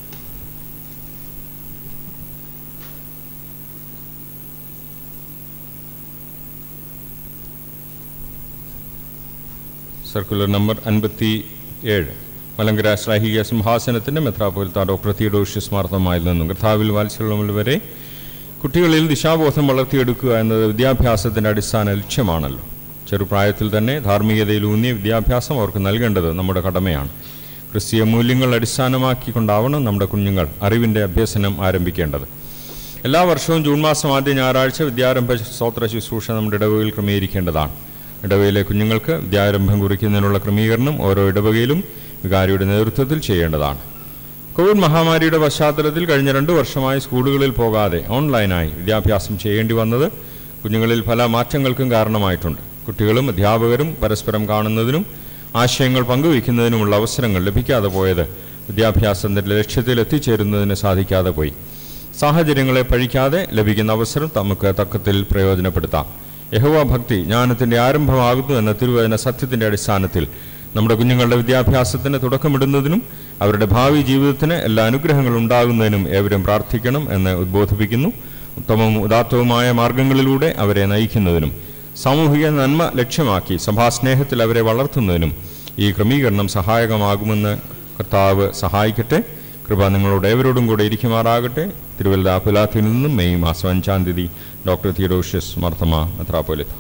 സർക്കുലർ നമ്പർ അൻപത്തി ഏഴ് മലങ്കര ശ്രാഹിക സിംഹാസനത്തിൻ്റെ മെത്രാപോലിത്ത ഡോക്ടർ തിയോഡോഷ്യസ് മാർത്തമായിൽ നിന്നും കർത്താവിൽ വാത്സല്യമുള്ളവരെ കുട്ടികളിൽ ദിശാബോധം വളർത്തിയെടുക്കുക എന്നത് വിദ്യാഭ്യാസത്തിൻ്റെ അടിസ്ഥാന ലക്ഷ്യമാണല്ലോ ചെറുപ്രായത്തിൽ തന്നെ ധാർമ്മികതയിലൂന്നിയ വിദ്യാഭ്യാസം അവർക്ക് നൽകേണ്ടത് നമ്മുടെ കടമയാണ് ക്രിസ്തീയ മൂല്യങ്ങൾ അടിസ്ഥാനമാക്കിക്കൊണ്ടാവണം നമ്മുടെ കുഞ്ഞുങ്ങൾ അറിവിൻ്റെ അഭ്യസനം ആരംഭിക്കേണ്ടത് എല്ലാ വർഷവും ജൂൺ മാസം ആദ്യ ഞായറാഴ്ച വിദ്യാരംഭ സ്തോത്ര ശുശ്രൂഷ നമ്മുടെ ഇടവകയിൽ ക്രമീകരിക്കേണ്ടതാണ് ഇടവകയിലെ കുഞ്ഞുങ്ങൾക്ക് വിദ്യാരംഭം കുറിക്കുന്നതിനുള്ള ക്രമീകരണം ഓരോ ഇടവകയിലും വികാരിയുടെ നേതൃത്വത്തിൽ ചെയ്യേണ്ടതാണ് കോവിഡ് മഹാമാരിയുടെ പശ്ചാത്തലത്തിൽ കഴിഞ്ഞ രണ്ട് വർഷമായി സ്കൂളുകളിൽ പോകാതെ ഓൺലൈനായി വിദ്യാഭ്യാസം ചെയ്യേണ്ടി വന്നത് കുഞ്ഞുങ്ങളിൽ പല മാറ്റങ്ങൾക്കും കാരണമായിട്ടുണ്ട് കുട്ടികളും അധ്യാപകരും പരസ്പരം കാണുന്നതിനും ആശയങ്ങൾ പങ്കുവയ്ക്കുന്നതിനുമുള്ള അവസരങ്ങൾ ലഭിക്കാതെ പോയത് വിദ്യാഭ്യാസത്തിൻ്റെ ലക്ഷ്യത്തിൽ എത്തിച്ചേരുന്നതിന് സാധിക്കാതെ പോയി സാഹചര്യങ്ങളെ പഴിക്കാതെ ലഭിക്കുന്ന അവസരം നമുക്ക് തക്കത്തിൽ പ്രയോജനപ്പെടുത്താം യഹോവ ഭക്തി ജ്ഞാനത്തിൻ്റെ ആരംഭമാകുന്നു എന്ന തിരുവചന സത്യത്തിൻ്റെ അടിസ്ഥാനത്തിൽ നമ്മുടെ കുഞ്ഞുങ്ങളുടെ വിദ്യാഭ്യാസത്തിന് തുടക്കമിടുന്നതിനും അവരുടെ ഭാവി ജീവിതത്തിന് എല്ലാ അനുഗ്രഹങ്ങളും ഉണ്ടാകുന്നതിനും ഏവരും പ്രാർത്ഥിക്കണം എന്ന് ഉദ്ബോധിപ്പിക്കുന്നു ഉത്തമവും ഉദാത്തവുമായ മാർഗങ്ങളിലൂടെ അവരെ നയിക്കുന്നതിനും സാമൂഹിക നന്മ ലക്ഷ്യമാക്കി സഭാസ്നേഹത്തിൽ അവരെ വളർത്തുന്നതിനും ഈ ക്രമീകരണം സഹായകമാകുമെന്ന് കർത്താവ് സഹായിക്കട്ടെ കൃപ നിങ്ങളോട് ഏവരോടും കൂടെ ഇരിക്കുമാറാകട്ടെ തിരുവല്ല പുലാത്തിൽ നിന്നും മെയ് മാസം അഞ്ചാം തീയതി ഡോക്ടർ തിയോഡോഷ്യസ് മർത്തമ മെത്രാപ്പോലിത്ത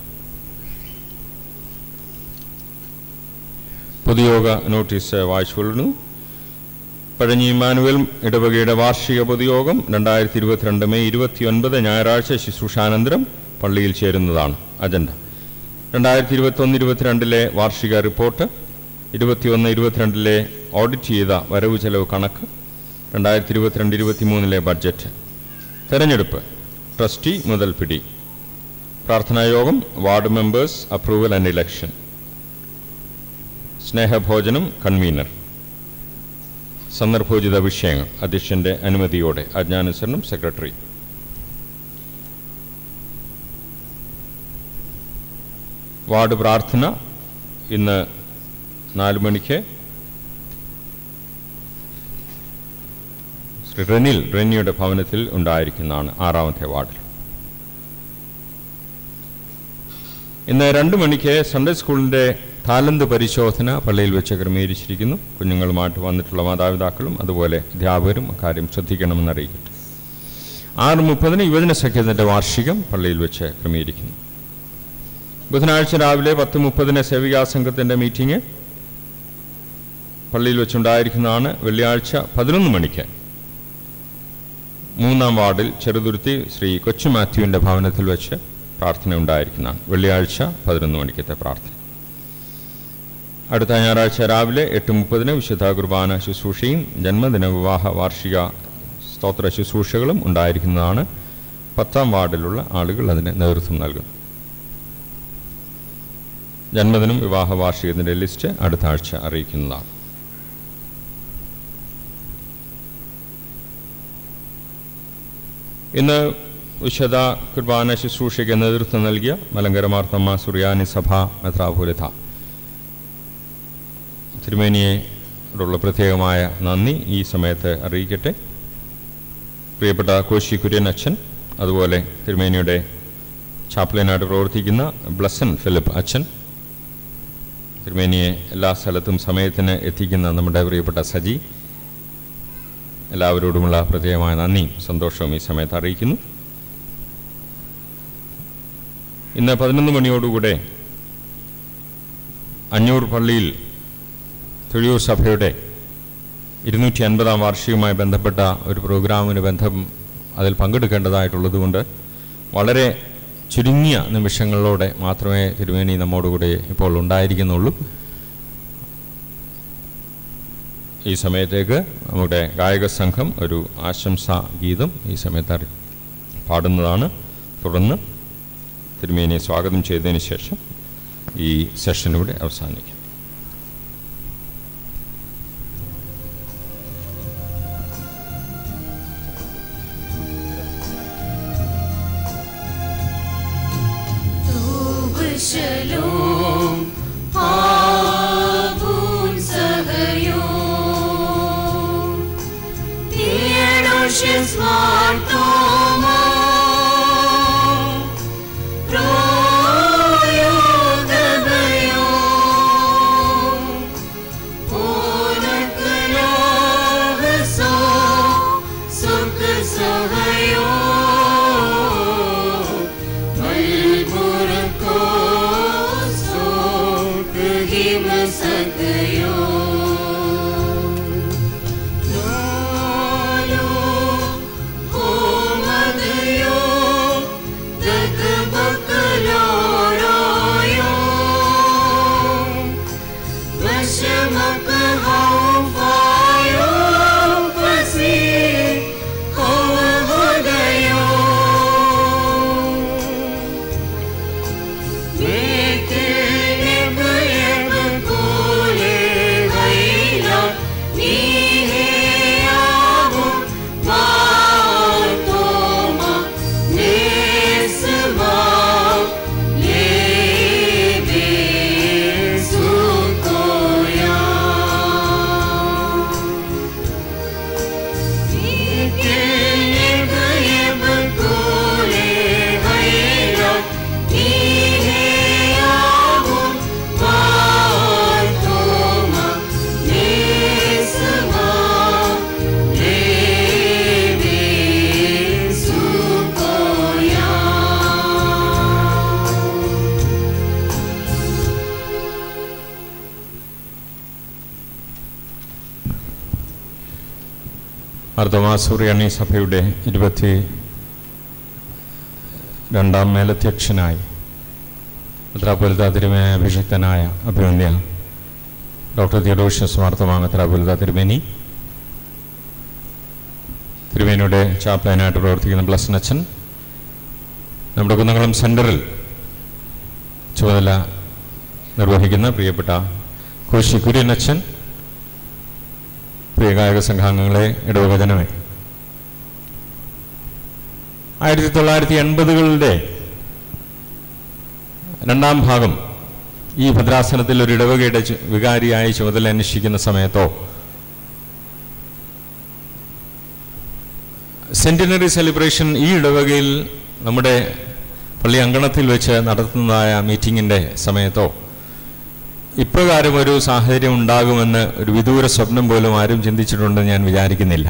പൊതുയോഗ നോട്ടീസ് വായിച്ചുകൊള്ളുന്നു പഴഞ്ഞി ഇമാനുവൽ ഇടവകയുടെ വാർഷിക പൊതുയോഗം രണ്ടായിരത്തി ഇരുപത്തിരണ്ട് മെയ് ഇരുപത്തിയൊൻപത് ഞായറാഴ്ച ശുശ്രൂഷാനന്തരം പള്ളിയിൽ ചേരുന്നതാണ് അജണ്ട രണ്ടായിരത്തി ഇരുപത്തൊന്ന് ഇരുപത്തിരണ്ടിലെ വാർഷിക റിപ്പോർട്ട് ഇരുപത്തിയൊന്ന് ഇരുപത്തിരണ്ടിലെ ഓഡിറ്റ് ചെയ്ത വരവ് ചെലവ് കണക്ക് രണ്ടായിരത്തി ഇരുപത്തിരണ്ട് ഇരുപത്തിമൂന്നിലെ ബഡ്ജറ്റ് തെരഞ്ഞെടുപ്പ് ട്രസ്റ്റി മുതൽ പിടി പ്രാർത്ഥനായോഗം ward members approval and election സ്നേഹഭോജനം കൺവീനർ സന്ദർഭോചിത വിഷയങ്ങൾ അധ്യക്ഷന്റെ അനുമതിയോടെ ആജ്ഞാനുസരണം സെക്രട്ടറി വാർഡ് പ്രാർത്ഥന ഇന്ന് നാല് മണിക്ക് ശ്രീ റെനിൽ റെനിയുടെ ഭവനത്തിൽ ഉണ്ടായിരിക്കുന്നതാണ് ആറാമത്തെ വാർഡിൽ ഇന്ന് രണ്ട് മണിക്ക് സൺഡേ സ്കൂളിൻ്റെ താലന്ത് പരിശോധന പള്ളിയിൽ വെച്ച് ക്രമീകരിച്ചിരിക്കുന്നു കുഞ്ഞുങ്ങളുമായിട്ട് വന്നിട്ടുള്ള മാതാപിതാക്കളും അതുപോലെ അധ്യാപകരും അക്കാര്യം ശ്രദ്ധിക്കണമെന്ന് അറിയിക്കട്ടെ ആറ് മുപ്പതിന് യുവജന സഖ്യത്തിൻ്റെ വാർഷികം പള്ളിയിൽ വെച്ച് ക്രമീകരിക്കുന്നു ബുധനാഴ്ച രാവിലെ പത്ത് മുപ്പതിന് സേവികാ സംഘത്തിൻ്റെ മീറ്റിംഗ് പള്ളിയിൽ വെച്ചുണ്ടായിരിക്കുന്നതാണ് വെള്ളിയാഴ്ച പതിനൊന്ന് മണിക്ക് മൂന്നാം വാർഡിൽ ചെറുതുരുത്തി ശ്രീ കൊച്ചു മാത്യുവിൻ്റെ ഭവനത്തിൽ വെച്ച് പ്രാർത്ഥന ഉണ്ടായിരിക്കുന്നതാണ് വെള്ളിയാഴ്ച പതിനൊന്ന് മണിക്കത്തെ പ്രാർത്ഥന അടുത്ത ഞായറാഴ്ച രാവിലെ എട്ട് മുപ്പതിന് വിശുദ്ധ കുർബാന ശുശ്രൂഷയും ജന്മദിന വിവാഹ വാർഷിക സ്തോത്ര ശുശ്രൂഷകളും ഉണ്ടായിരിക്കുന്നതാണ് പത്താം വാർഡിലുള്ള ആളുകൾ അതിന് നേതൃത്വം നൽകും ജന്മദിനം വിവാഹ വാർഷികത്തിൻ്റെ ലിസ്റ്റ് അടുത്ത ആഴ്ച അറിയിക്കുന്നതാണ് ഇന്ന് വിശദ കുർബാന ശുശ്രൂഷയ്ക്ക് നേതൃത്വം നൽകിയ മലങ്കര മാർത്തമ്മ സുറിയാനി സഭ മെത്രാപൂരിത തിരുമേനിയോടുള്ള പ്രത്യേകമായ നന്ദി ഈ സമയത്ത് അറിയിക്കട്ടെ പ്രിയപ്പെട്ട കോശി കുര്യൻ അച്ഛൻ അതുപോലെ തിരുമേനിയുടെ ചാപ്ലിനായിട്ട് പ്രവർത്തിക്കുന്ന ബ്ലസൻ ഫിലിപ്പ് അച്ഛൻ തിരുമേനിയെ എല്ലാ സ്ഥലത്തും സമയത്തിന് എത്തിക്കുന്ന നമ്മുടെ പ്രിയപ്പെട്ട സജി എല്ലാവരോടുമുള്ള പ്രത്യേകമായ നന്ദിയും സന്തോഷവും ഈ സമയത്ത് അറിയിക്കുന്നു ഇന്ന് പതിനൊന്ന് മണിയോടുകൂടെ അഞ്ഞൂർ പള്ളിയിൽ തൊഴിയൂർ സഭയുടെ ഇരുന്നൂറ്റി അൻപതാം വാർഷികവുമായി ബന്ധപ്പെട്ട ഒരു പ്രോഗ്രാമിന് ബന്ധം അതിൽ പങ്കെടുക്കേണ്ടതായിട്ടുള്ളതുകൊണ്ട് വളരെ ചുരുങ്ങിയ നിമിഷങ്ങളിലൂടെ മാത്രമേ തിരുവേണി നമ്മോടുകൂടെ ഇപ്പോൾ ഉണ്ടായിരിക്കുന്നുള്ളൂ ഈ സമയത്തേക്ക് നമ്മുടെ ഗായക സംഘം ഒരു ആശംസാ ഗീതം ഈ സമയത്ത് അറി പാടുന്നതാണ് തുടർന്ന് തിരുമേനിയെ സ്വാഗതം ചെയ്തതിന് ശേഷം ഈ സെഷൻ ഇവിടെ അവസാനിക്കും Shalom, Havun Sahayom. Theodosius Martoma, Royo Gabayo, Onakalahaso, Sukh Sahayo, Malpurko, Sukh Him Sakayo. Lalo, Homadayo, Dakabakalayo, Vashamakahampayo, Pasi, Hohodayo. അർദ്ധമാസൂറിയണി സഭയുടെ ഇരുപത്തി രണ്ടാം മേലധ്യക്ഷനായി മെത്രാപൊലിത തിരുമേന അഭിഷിക്തനായ അഭിമന്യ ഡോക്ടർ തിയോഡോഷ്യസ് മാർത്തമാ മെത്രാപൊലിത തിരുമേനി തിരുമേനിയുടെ ചാപ്ലാനായിട്ട് പ്രവർത്തിക്കുന്ന ബ്ലസ്സൻ അച്ഛൻ നമ്മുടെ കുന്നംകുളം സെൻറ്ററിൽ ചുമതല നിർവഹിക്കുന്ന പ്രിയപ്പെട്ട കോശി കുര്യൻ അച്ഛൻ പ്രിയ ഗായക സംഘാംഗങ്ങളെ ഇടവകജനമേ ആയിരത്തി തൊള്ളായിരത്തി എൺപതുകളുടെ രണ്ടാം ഭാഗം ഈ ഭദ്രാസനത്തിൽ ഒരു ഇടവകയുടെ ചു- വികാരിയായി ചുമതല അന്വേഷിക്കുന്ന സമയത്തോ സെന്റിനറി സെലിബ്രേഷൻ ഈ ഇടവകയിൽ നമ്മുടെ പള്ളി അങ്കണത്തിൽ വെച്ച് നടത്തുന്നതായ മീറ്റിങ്ങിൻ്റെ സമയത്തോ ഇപ്രകാരം ഒരു സാഹചര്യം ഉണ്ടാകുമെന്ന് ഒരു വിദൂര സ്വപ്നം പോലും ആരും ചിന്തിച്ചിട്ടുണ്ടെന്ന് ഞാൻ വിചാരിക്കുന്നില്ല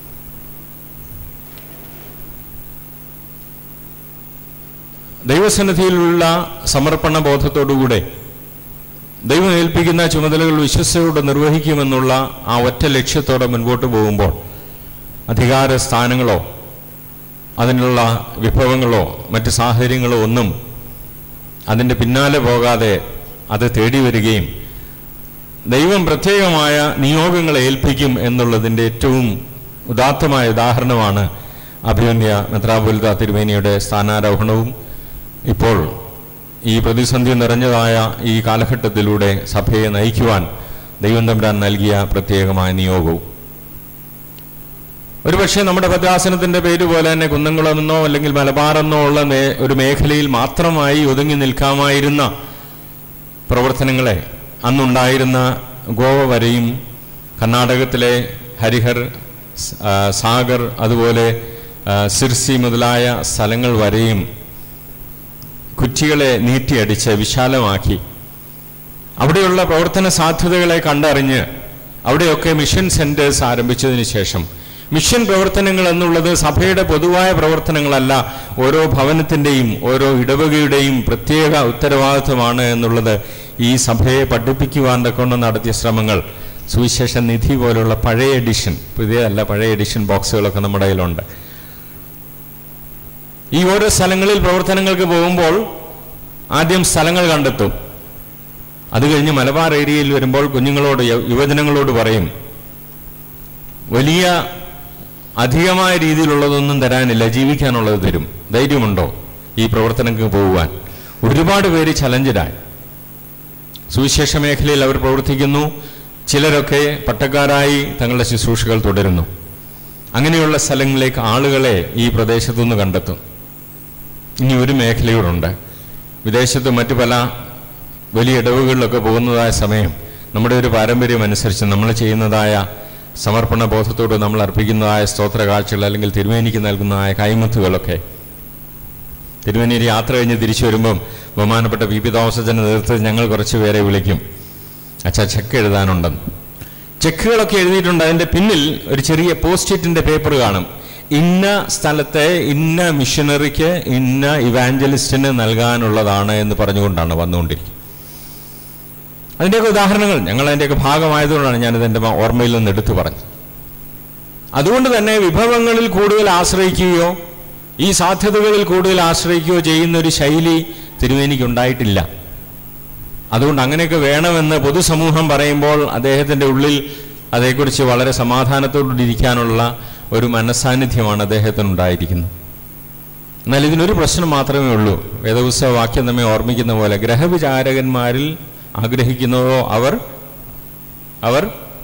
ദൈവസന്നിധിയിലുള്ള സമർപ്പണ ബോധത്തോടുകൂടെ ദൈവം ഏൽപ്പിക്കുന്ന ചുമതലകൾ വിശ്വസയോടെ നിർവഹിക്കുമെന്നുള്ള ആ ഒറ്റ ലക്ഷ്യത്തോടെ മുൻപോട്ട് പോകുമ്പോൾ അധികാര സ്ഥാനങ്ങളോ അതിനുള്ള വിഭവങ്ങളോ മറ്റ് സാഹചര്യങ്ങളോ ഒന്നും അതിൻ്റെ പിന്നാലെ പോകാതെ അത് തേടി വരികയും ദൈവം പ്രത്യേകമായ നിയോഗങ്ങളെ ഏൽപ്പിക്കും എന്നുള്ളതിൻ്റെ ഏറ്റവും ഉദാത്തമായ ഉദാഹരണമാണ് അഭിമന്യ മെത്രാപൊലിത തിരുമേനിയുടെ സ്ഥാനാരോഹണവും ഇപ്പോൾ ഈ പ്രതിസന്ധി നിറഞ്ഞതായ ഈ കാലഘട്ടത്തിലൂടെ സഭയെ നയിക്കുവാൻ ദൈവം തമ്പുരാൻ നൽകിയ പ്രത്യേകമായ നിയോഗവും ഒരുപക്ഷെ നമ്മുടെ ഭദ്രാസനത്തിന്റെ പേര് പോലെ തന്നെ കുന്നംകുളമെന്നോ അല്ലെങ്കിൽ മലബാറെന്നോ ഉള്ള മേ- ഒരു മേഖലയിൽ മാത്രമായി ഒതുങ്ങി നിൽക്കാമായിരുന്ന പ്രവർത്തനങ്ങളെ അന്നുണ്ടായിരുന്ന ഗോവ വരെയും കർണാടകത്തിലെ ഹരിഹർ സ്- ആ, സാഗർ അതുപോലെ ആ, സിർസി മുതലായ സ്ഥലങ്ങൾ വരെയും കുറ്റികളെ നീട്ടിയടിച്ച് വിശാലമാക്കി അവിടെയുള്ള പ്രവർത്തന സാധ്യതകളെ കണ്ടറിഞ്ഞ് അവിടെയൊക്കെ മിഷൻ സെന്റേഴ്സ് ആരംഭിച്ചതിന് ശേഷം മിഷൻ പ്രവർത്തനങ്ങൾ എന്നുള്ളത് സഭയുടെ പൊതുവായ പ്രവർത്തനങ്ങളല്ല ഓരോ ഭവനത്തിൻ്റെയും ഓരോ ഇടവകയുടെയും പ്രത്യേക ഉത്തരവാദിത്വമാണ് എന്നുള്ളത് ഈ സഭയെ പഠിപ്പിക്കുവാൻ കൊണ്ട് നടത്തിയ ശ്രമങ്ങൾ സുവിശേഷ നിധി പോലുള്ള പഴയ എഡിഷൻ പുതിയതല്ല പഴയ എഡിഷൻ ബോക്സുകളൊക്കെ നമ്മുടെ കയ്യിലുണ്ട് ഈ ഓരോ സ്ഥലങ്ങളിൽ പ്രവർത്തനങ്ങൾക്ക് പോകുമ്പോൾ ആദ്യം സ്ഥലങ്ങൾ കണ്ടെത്തും അത് കഴിഞ്ഞ് മലബാർ ഏരിയയിൽ വരുമ്പോൾ കുഞ്ഞുങ്ങളോട് യു- യുവജനങ്ങളോട് പറയും വലിയ അധികമായ രീതിയിലുള്ളതൊന്നും തരാനില്ല ജീവിക്കാനുള്ളത് തരും ധൈര്യമുണ്ടോ ഈ പ്രവർത്തനങ്ങൾക്ക് പോകുവാൻ ഒരുപാട് പേര് ചലഞ്ചിലായി സുവിശേഷ മേഖലയിൽ അവർ പ്രവർത്തിക്കുന്നു ചിലരൊക്കെ പട്ടക്കാരായി തങ്ങളുടെ ശുശ്രൂഷകൾ തുടരുന്നു അങ്ങനെയുള്ള സ്ഥലങ്ങളിലേക്ക് ആളുകളെ ഈ പ്രദേശത്തുനിന്ന് കണ്ടെത്തും ഇനി ഒരു മേഖലയോടുണ്ട് വിദേശത്ത് മറ്റു പല വലിയ ഇടവുകളിലൊക്കെ പോകുന്നതായ സമയം നമ്മുടെ ഒരു പാരമ്പര്യം അനുസരിച്ച് നമ്മൾ ചെയ്യുന്നതായ സമർപ്പണ ബോധത്തോട് നമ്മൾ അർപ്പിക്കുന്നതായ സ്തോത്ര കാഴ്ചകൾ അല്ലെങ്കിൽ തിരുമേനിക്ക് നൽകുന്നതായ കൈമുത്തുകളൊക്കെ തിരുവനന്തപുരം യാത്ര കഴിഞ്ഞ് തിരിച്ചു വരുമ്പം ബഹുമാനപ്പെട്ട വി പി തോമസച്ചൻ്റെ നേതൃത്വത്തിൽ ഞങ്ങൾ കുറച്ച് പേരെ വിളിക്കും അച്ഛാ ചെക്ക് എഴുതാനുണ്ടെന്ന് ചെക്കുകളൊക്കെ എഴുതിയിട്ടുണ്ട് അതിൻ്റെ പിന്നിൽ ഒരു ചെറിയ പോസ്റ്റിറ്റിൻ്റെ പേപ്പർ കാണും ഇന്ന സ്ഥലത്തെ ഇന്ന മിഷനറിക്ക് ഇന്ന ഇവാഞ്ചലിസ്റ്റിന് നൽകാനുള്ളതാണ് എന്ന് പറഞ്ഞുകൊണ്ടാണ് വന്നുകൊണ്ടിരിക്കുന്നത് അതിൻ്റെയൊക്കെ ഉദാഹരണങ്ങൾ ഞങ്ങൾ അതിൻ്റെയൊക്കെ ഭാഗമായതുകൊണ്ടാണ് ഞാനിത് എൻ്റെ ഓർമ്മയിൽ നിന്ന് എടുത്തു പറഞ്ഞത് അതുകൊണ്ട് തന്നെ വിഭവങ്ങളിൽ കൂടുതൽ ആശ്രയിക്കുകയോ ഈ സാധ്യതകളിൽ കൂടുതൽ ആശ്രയിക്കുകയോ ചെയ്യുന്ന ഒരു ശൈലി തിരുവേനിക്ക് ഉണ്ടായിട്ടില്ല അതുകൊണ്ട് അങ്ങനെയൊക്കെ വേണമെന്ന് പൊതുസമൂഹം പറയുമ്പോൾ അദ്ദേഹത്തിൻ്റെ ഉള്ളിൽ അതേക്കുറിച്ച് വളരെ സമാധാനത്തോടിരിക്കാനുള്ള ഒരു മനസാന്നിധ്യമാണ് അദ്ദേഹത്തിന് ഉണ്ടായിരിക്കുന്നത് എന്നാൽ ഇതിനൊരു പ്രശ്നം മാത്രമേ ഉള്ളൂ വേദപുസ്തക വാക്യം നമ്മെ ഓർമ്മിക്കുന്ന പോലെ ഗ്രഹവിചാരകന്മാരിൽ ആഗ്രഹിക്കുന്നതോ അവർ അവർ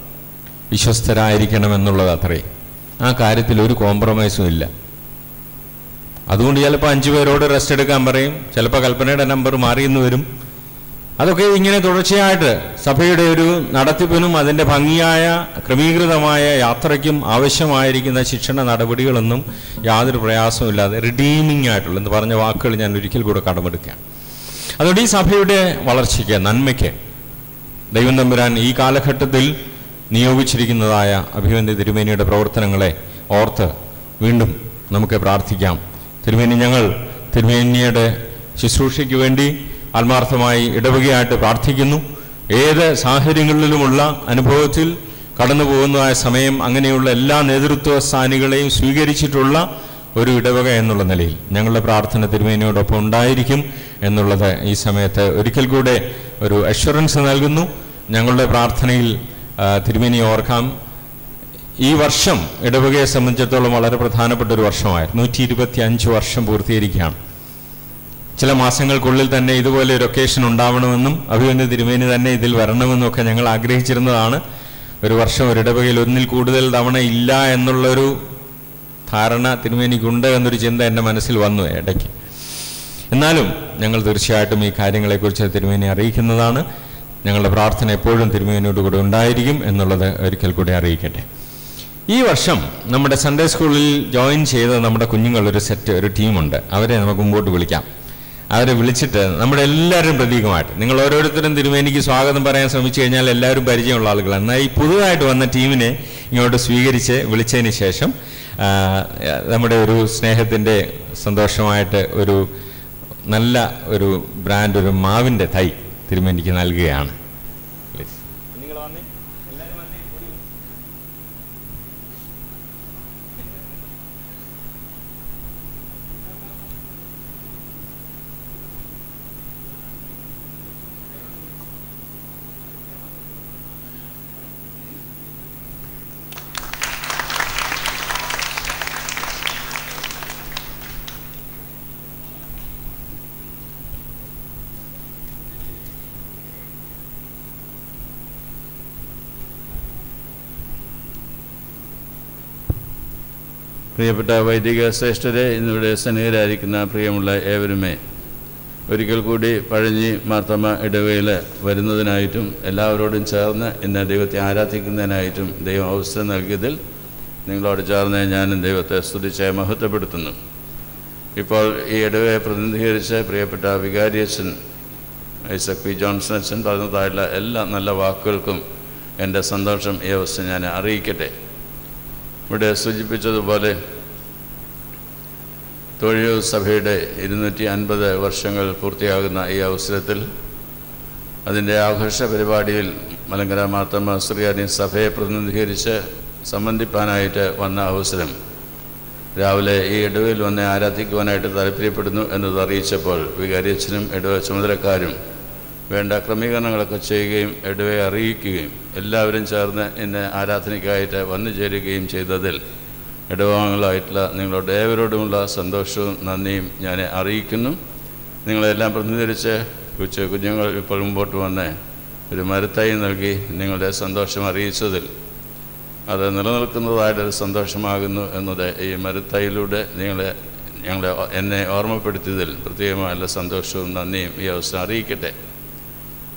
വിശ്വസ്തരായിരിക്കണമെന്നുള്ളത് അത്രേ ആ കാര്യത്തിൽ ഒരു കോംപ്രമൈസും ഇല്ല അതുകൊണ്ട് ചിലപ്പോൾ അഞ്ചു പേരോട് റെസ്റ്റ് എടുക്കാൻ പറയും ചിലപ്പോൾ കൽപ്പനയുടെ നമ്പർ മാറിയെന്ന് വരും അതൊക്കെ ഇങ്ങനെ തുടർച്ചയായിട്ട് സഭയുടെ ഒരു നടത്തിപ്പിനും അതിൻ്റെ ഭംഗിയായ ക്രമീകൃതമായ യാത്രയ്ക്കും ആവശ്യമായിരിക്കുന്ന ശിക്ഷണ നടപടികളൊന്നും യാതൊരു പ്രയാസമില്ലാതെ റിഡീമിംഗ് ആയിട്ടുള്ള എന്ന് പറഞ്ഞ വാക്കുകൾ ഞാൻ ഒരിക്കൽ കൂടെ കടമെടുക്കുകയാണ് അതുകൊണ്ട് ഈ സഭയുടെ വളർച്ചയ്ക്ക് നന്മയ്ക്ക് ദൈവം തമ്പുരാൻ ഈ കാലഘട്ടത്തിൽ നിയോഗിച്ചിരിക്കുന്നതായ അഭിമന്യ തിരുമേനിയുടെ പ്രവർത്തനങ്ങളെ ഓർത്ത് വീണ്ടും നമുക്ക് പ്രാർത്ഥിക്കാം തിരുമേനി ഞങ്ങൾ തിരുമേനിയുടെ ശുശ്രൂഷയ്ക്ക് വേണ്ടി ആത്മാർത്ഥമായി ഇടവകയായിട്ട് പ്രാർത്ഥിക്കുന്നു ഏത് സാഹചര്യങ്ങളിലുമുള്ള അനുഭവത്തിൽ കടന്നു പോകുന്നതായ സമയം അങ്ങനെയുള്ള എല്ലാ നേതൃത്വ സ്ഥാനികളെയും സ്വീകരിച്ചിട്ടുള്ള ഒരു ഇടവക എന്നുള്ള നിലയിൽ ഞങ്ങളുടെ പ്രാർത്ഥന തിരുമേനിയോടൊപ്പം ഉണ്ടായിരിക്കും എന്നുള്ളത് ഈ സമയത്ത് ഒരിക്കൽ കൂടെ ഒരു അഷുറൻസ് നൽകുന്നു ഞങ്ങളുടെ പ്രാർത്ഥനയിൽ ആ, തിരുമേനി ഓർക്കാം ഈ വർഷം ഇടവകയെ സംബന്ധിച്ചിടത്തോളം വളരെ പ്രധാനപ്പെട്ട ഒരു വർഷമായിരുന്നു നൂറ്റി ഇരുപത്തി അഞ്ച് വർഷം പൂർത്തീകരിക്കുകയാണ് ചില മാസങ്ങൾക്കുള്ളിൽ തന്നെ ഇതുപോലെ ഒരു ഒക്കേഷൻ ഉണ്ടാവണമെന്നും അഭിമന്യ തിരുമേനി തന്നെ ഇതിൽ വരണമെന്നും ഒക്കെ ഞങ്ങൾ ആഗ്രഹിച്ചിരുന്നതാണ് ഒരു വർഷം ഒരു ഇടവകയിൽ ഒന്നിൽ കൂടുതൽ തവണ ഇല്ല എന്നുള്ളൊരു ധാരണ തിരുമേനിക്കുണ്ട് എന്നൊരു ചിന്ത എൻ്റെ മനസ്സിൽ വന്നു ഇടയ്ക്ക് എന്നാലും ഞങ്ങൾ തീർച്ചയായിട്ടും ഈ കാര്യങ്ങളെക്കുറിച്ച് തിരുമേനി അറിയിക്കുന്നതാണ് ഞങ്ങളുടെ പ്രാർത്ഥന എപ്പോഴും തിരുമേനിയോട് കൂടെ ഉണ്ടായിരിക്കും എന്നുള്ളത് ഒരിക്കൽ കൂടി അറിയിക്കട്ടെ ഈ വർഷം നമ്മുടെ സൺഡേ സ്കൂളിൽ ജോയിൻ ചെയ്ത നമ്മുടെ കുഞ്ഞുങ്ങൾ ഒരു സെറ്റ് ഒരു ടീമുണ്ട് അവരെ നമുക്ക് മുമ്പോട്ട് വിളിക്കാം അവരെ വിളിച്ചിട്ട് നമ്മുടെ എല്ലാവരും പ്രതീകമായിട്ട് നിങ്ങൾ ഓരോരുത്തരും തിരുമേനിക്ക് സ്വാഗതം പറയാൻ ശ്രമിച്ചു കഴിഞ്ഞാൽ എല്ലാവരും പരിചയമുള്ള ആളുകളാണ് എന്നാൽ ഈ പുതുതായിട്ട് വന്ന ടീമിനെ ഇങ്ങോട്ട് സ്വീകരിച്ച് വിളിച്ചതിന് ശേഷം ആ, നമ്മുടെ ഒരു സ്നേഹത്തിൻ്റെ സന്തോഷമായിട്ട് ഒരു നല്ല ഒരു ബ്രാൻഡ് ഒരു മാവിൻ്റെ തൈ തിരുമേനിക്ക് നൽകുകയാണ് Please. പ്രിയപ്പെട്ട വൈദിക ശ്രേഷ്ഠരെ ഇന്നിവിടെ സ്നേഹരായിരിക്കുന്ന പ്രിയമുള്ള ഏവരുമേ ഒരിക്കൽ കൂടി പഴഞ്ഞി മാർത്തമ്മ ഇടവയിൽ വരുന്നതിനായിട്ടും എല്ലാവരോടും ചേർന്ന് ഇന്ന് ദൈവത്തെ ആരാധിക്കുന്നതിനായിട്ടും ദൈവം അവസരം നൽകിയതിൽ നിങ്ങളോട് ചേർന്ന് ഞാനും ദൈവത്തെ സ്തുതിച്ച് മഹത്വപ്പെടുത്തുന്നു ഇപ്പോൾ ഈ ഇടവയെ പ്രതിനിധീകരിച്ച് പ്രിയപ്പെട്ട വികാരിയച്ഛൻ ഐസക് പി ജോൺസൺ അച്ഛൻ പറഞ്ഞതായുള്ള എല്ലാ നല്ല വാക്കുകൾക്കും എൻ്റെ സന്തോഷം ഈ അവസ്ഥ ഞാൻ അറിയിക്കട്ടെ ഇവിടെ സൂചിപ്പിച്ചതുപോലെ തൊഴിൽ സഭയുടെ ഇരുന്നൂറ്റി അൻപത് വർഷങ്ങൾ പൂർത്തിയാകുന്ന ഈ അവസരത്തിൽ അതിൻ്റെ ആഘോഷ പരിപാടിയിൽ മലങ്കര മാത്തമ്മ ശ്രീകാരി സഭയെ പ്രതിനിധീകരിച്ച് സംബന്ധിപ്പാനായിട്ട് വന്ന അവസരം രാവിലെ ഈ ഇടവയിൽ വന്ന് ആരാധിക്കുവാനായിട്ട് താല്പര്യപ്പെടുന്നു എന്നത് അറിയിച്ചപ്പോൾ വികാരിയച്ഛനും ഇടവ ചുമതലക്കാരും വേണ്ട ക്രമീകരണങ്ങളൊക്കെ ചെയ്യുകയും ഇടവയെ അറിയിക്കുകയും എല്ലാവരും ചേർന്ന് ഇന്ന് ആരാധനയ്ക്കായിട്ട് വന്നു ചേരുകയും ചെയ്തതിൽ ഇടവങ്ങളായിട്ടുള്ള നിങ്ങളോട് ഏവരോടുമുള്ള സന്തോഷവും നന്ദിയും ഞാൻ അറിയിക്കുന്നു നിങ്ങളെല്ലാം പ്രതിനിധീകരിച്ച് കൊച്ചു കുഞ്ഞുങ്ങൾ ഇപ്പോൾ മുമ്പോട്ട് വന്ന് ഒരു മരത്തൈ നൽകി നിങ്ങളുടെ സന്തോഷം അറിയിച്ചതിൽ അത് നിലനിൽക്കുന്നതായിട്ടൊരു സന്തോഷമാകുന്നു എന്നത് ഈ മരുത്തൈയിലൂടെ നിങ്ങളെ ഞങ്ങളെ എന്നെ ഓർമ്മപ്പെടുത്തിയതിൽ പ്രത്യേകമായുള്ള സന്തോഷവും നന്ദിയും ഈ അവസരം അറിയിക്കട്ടെ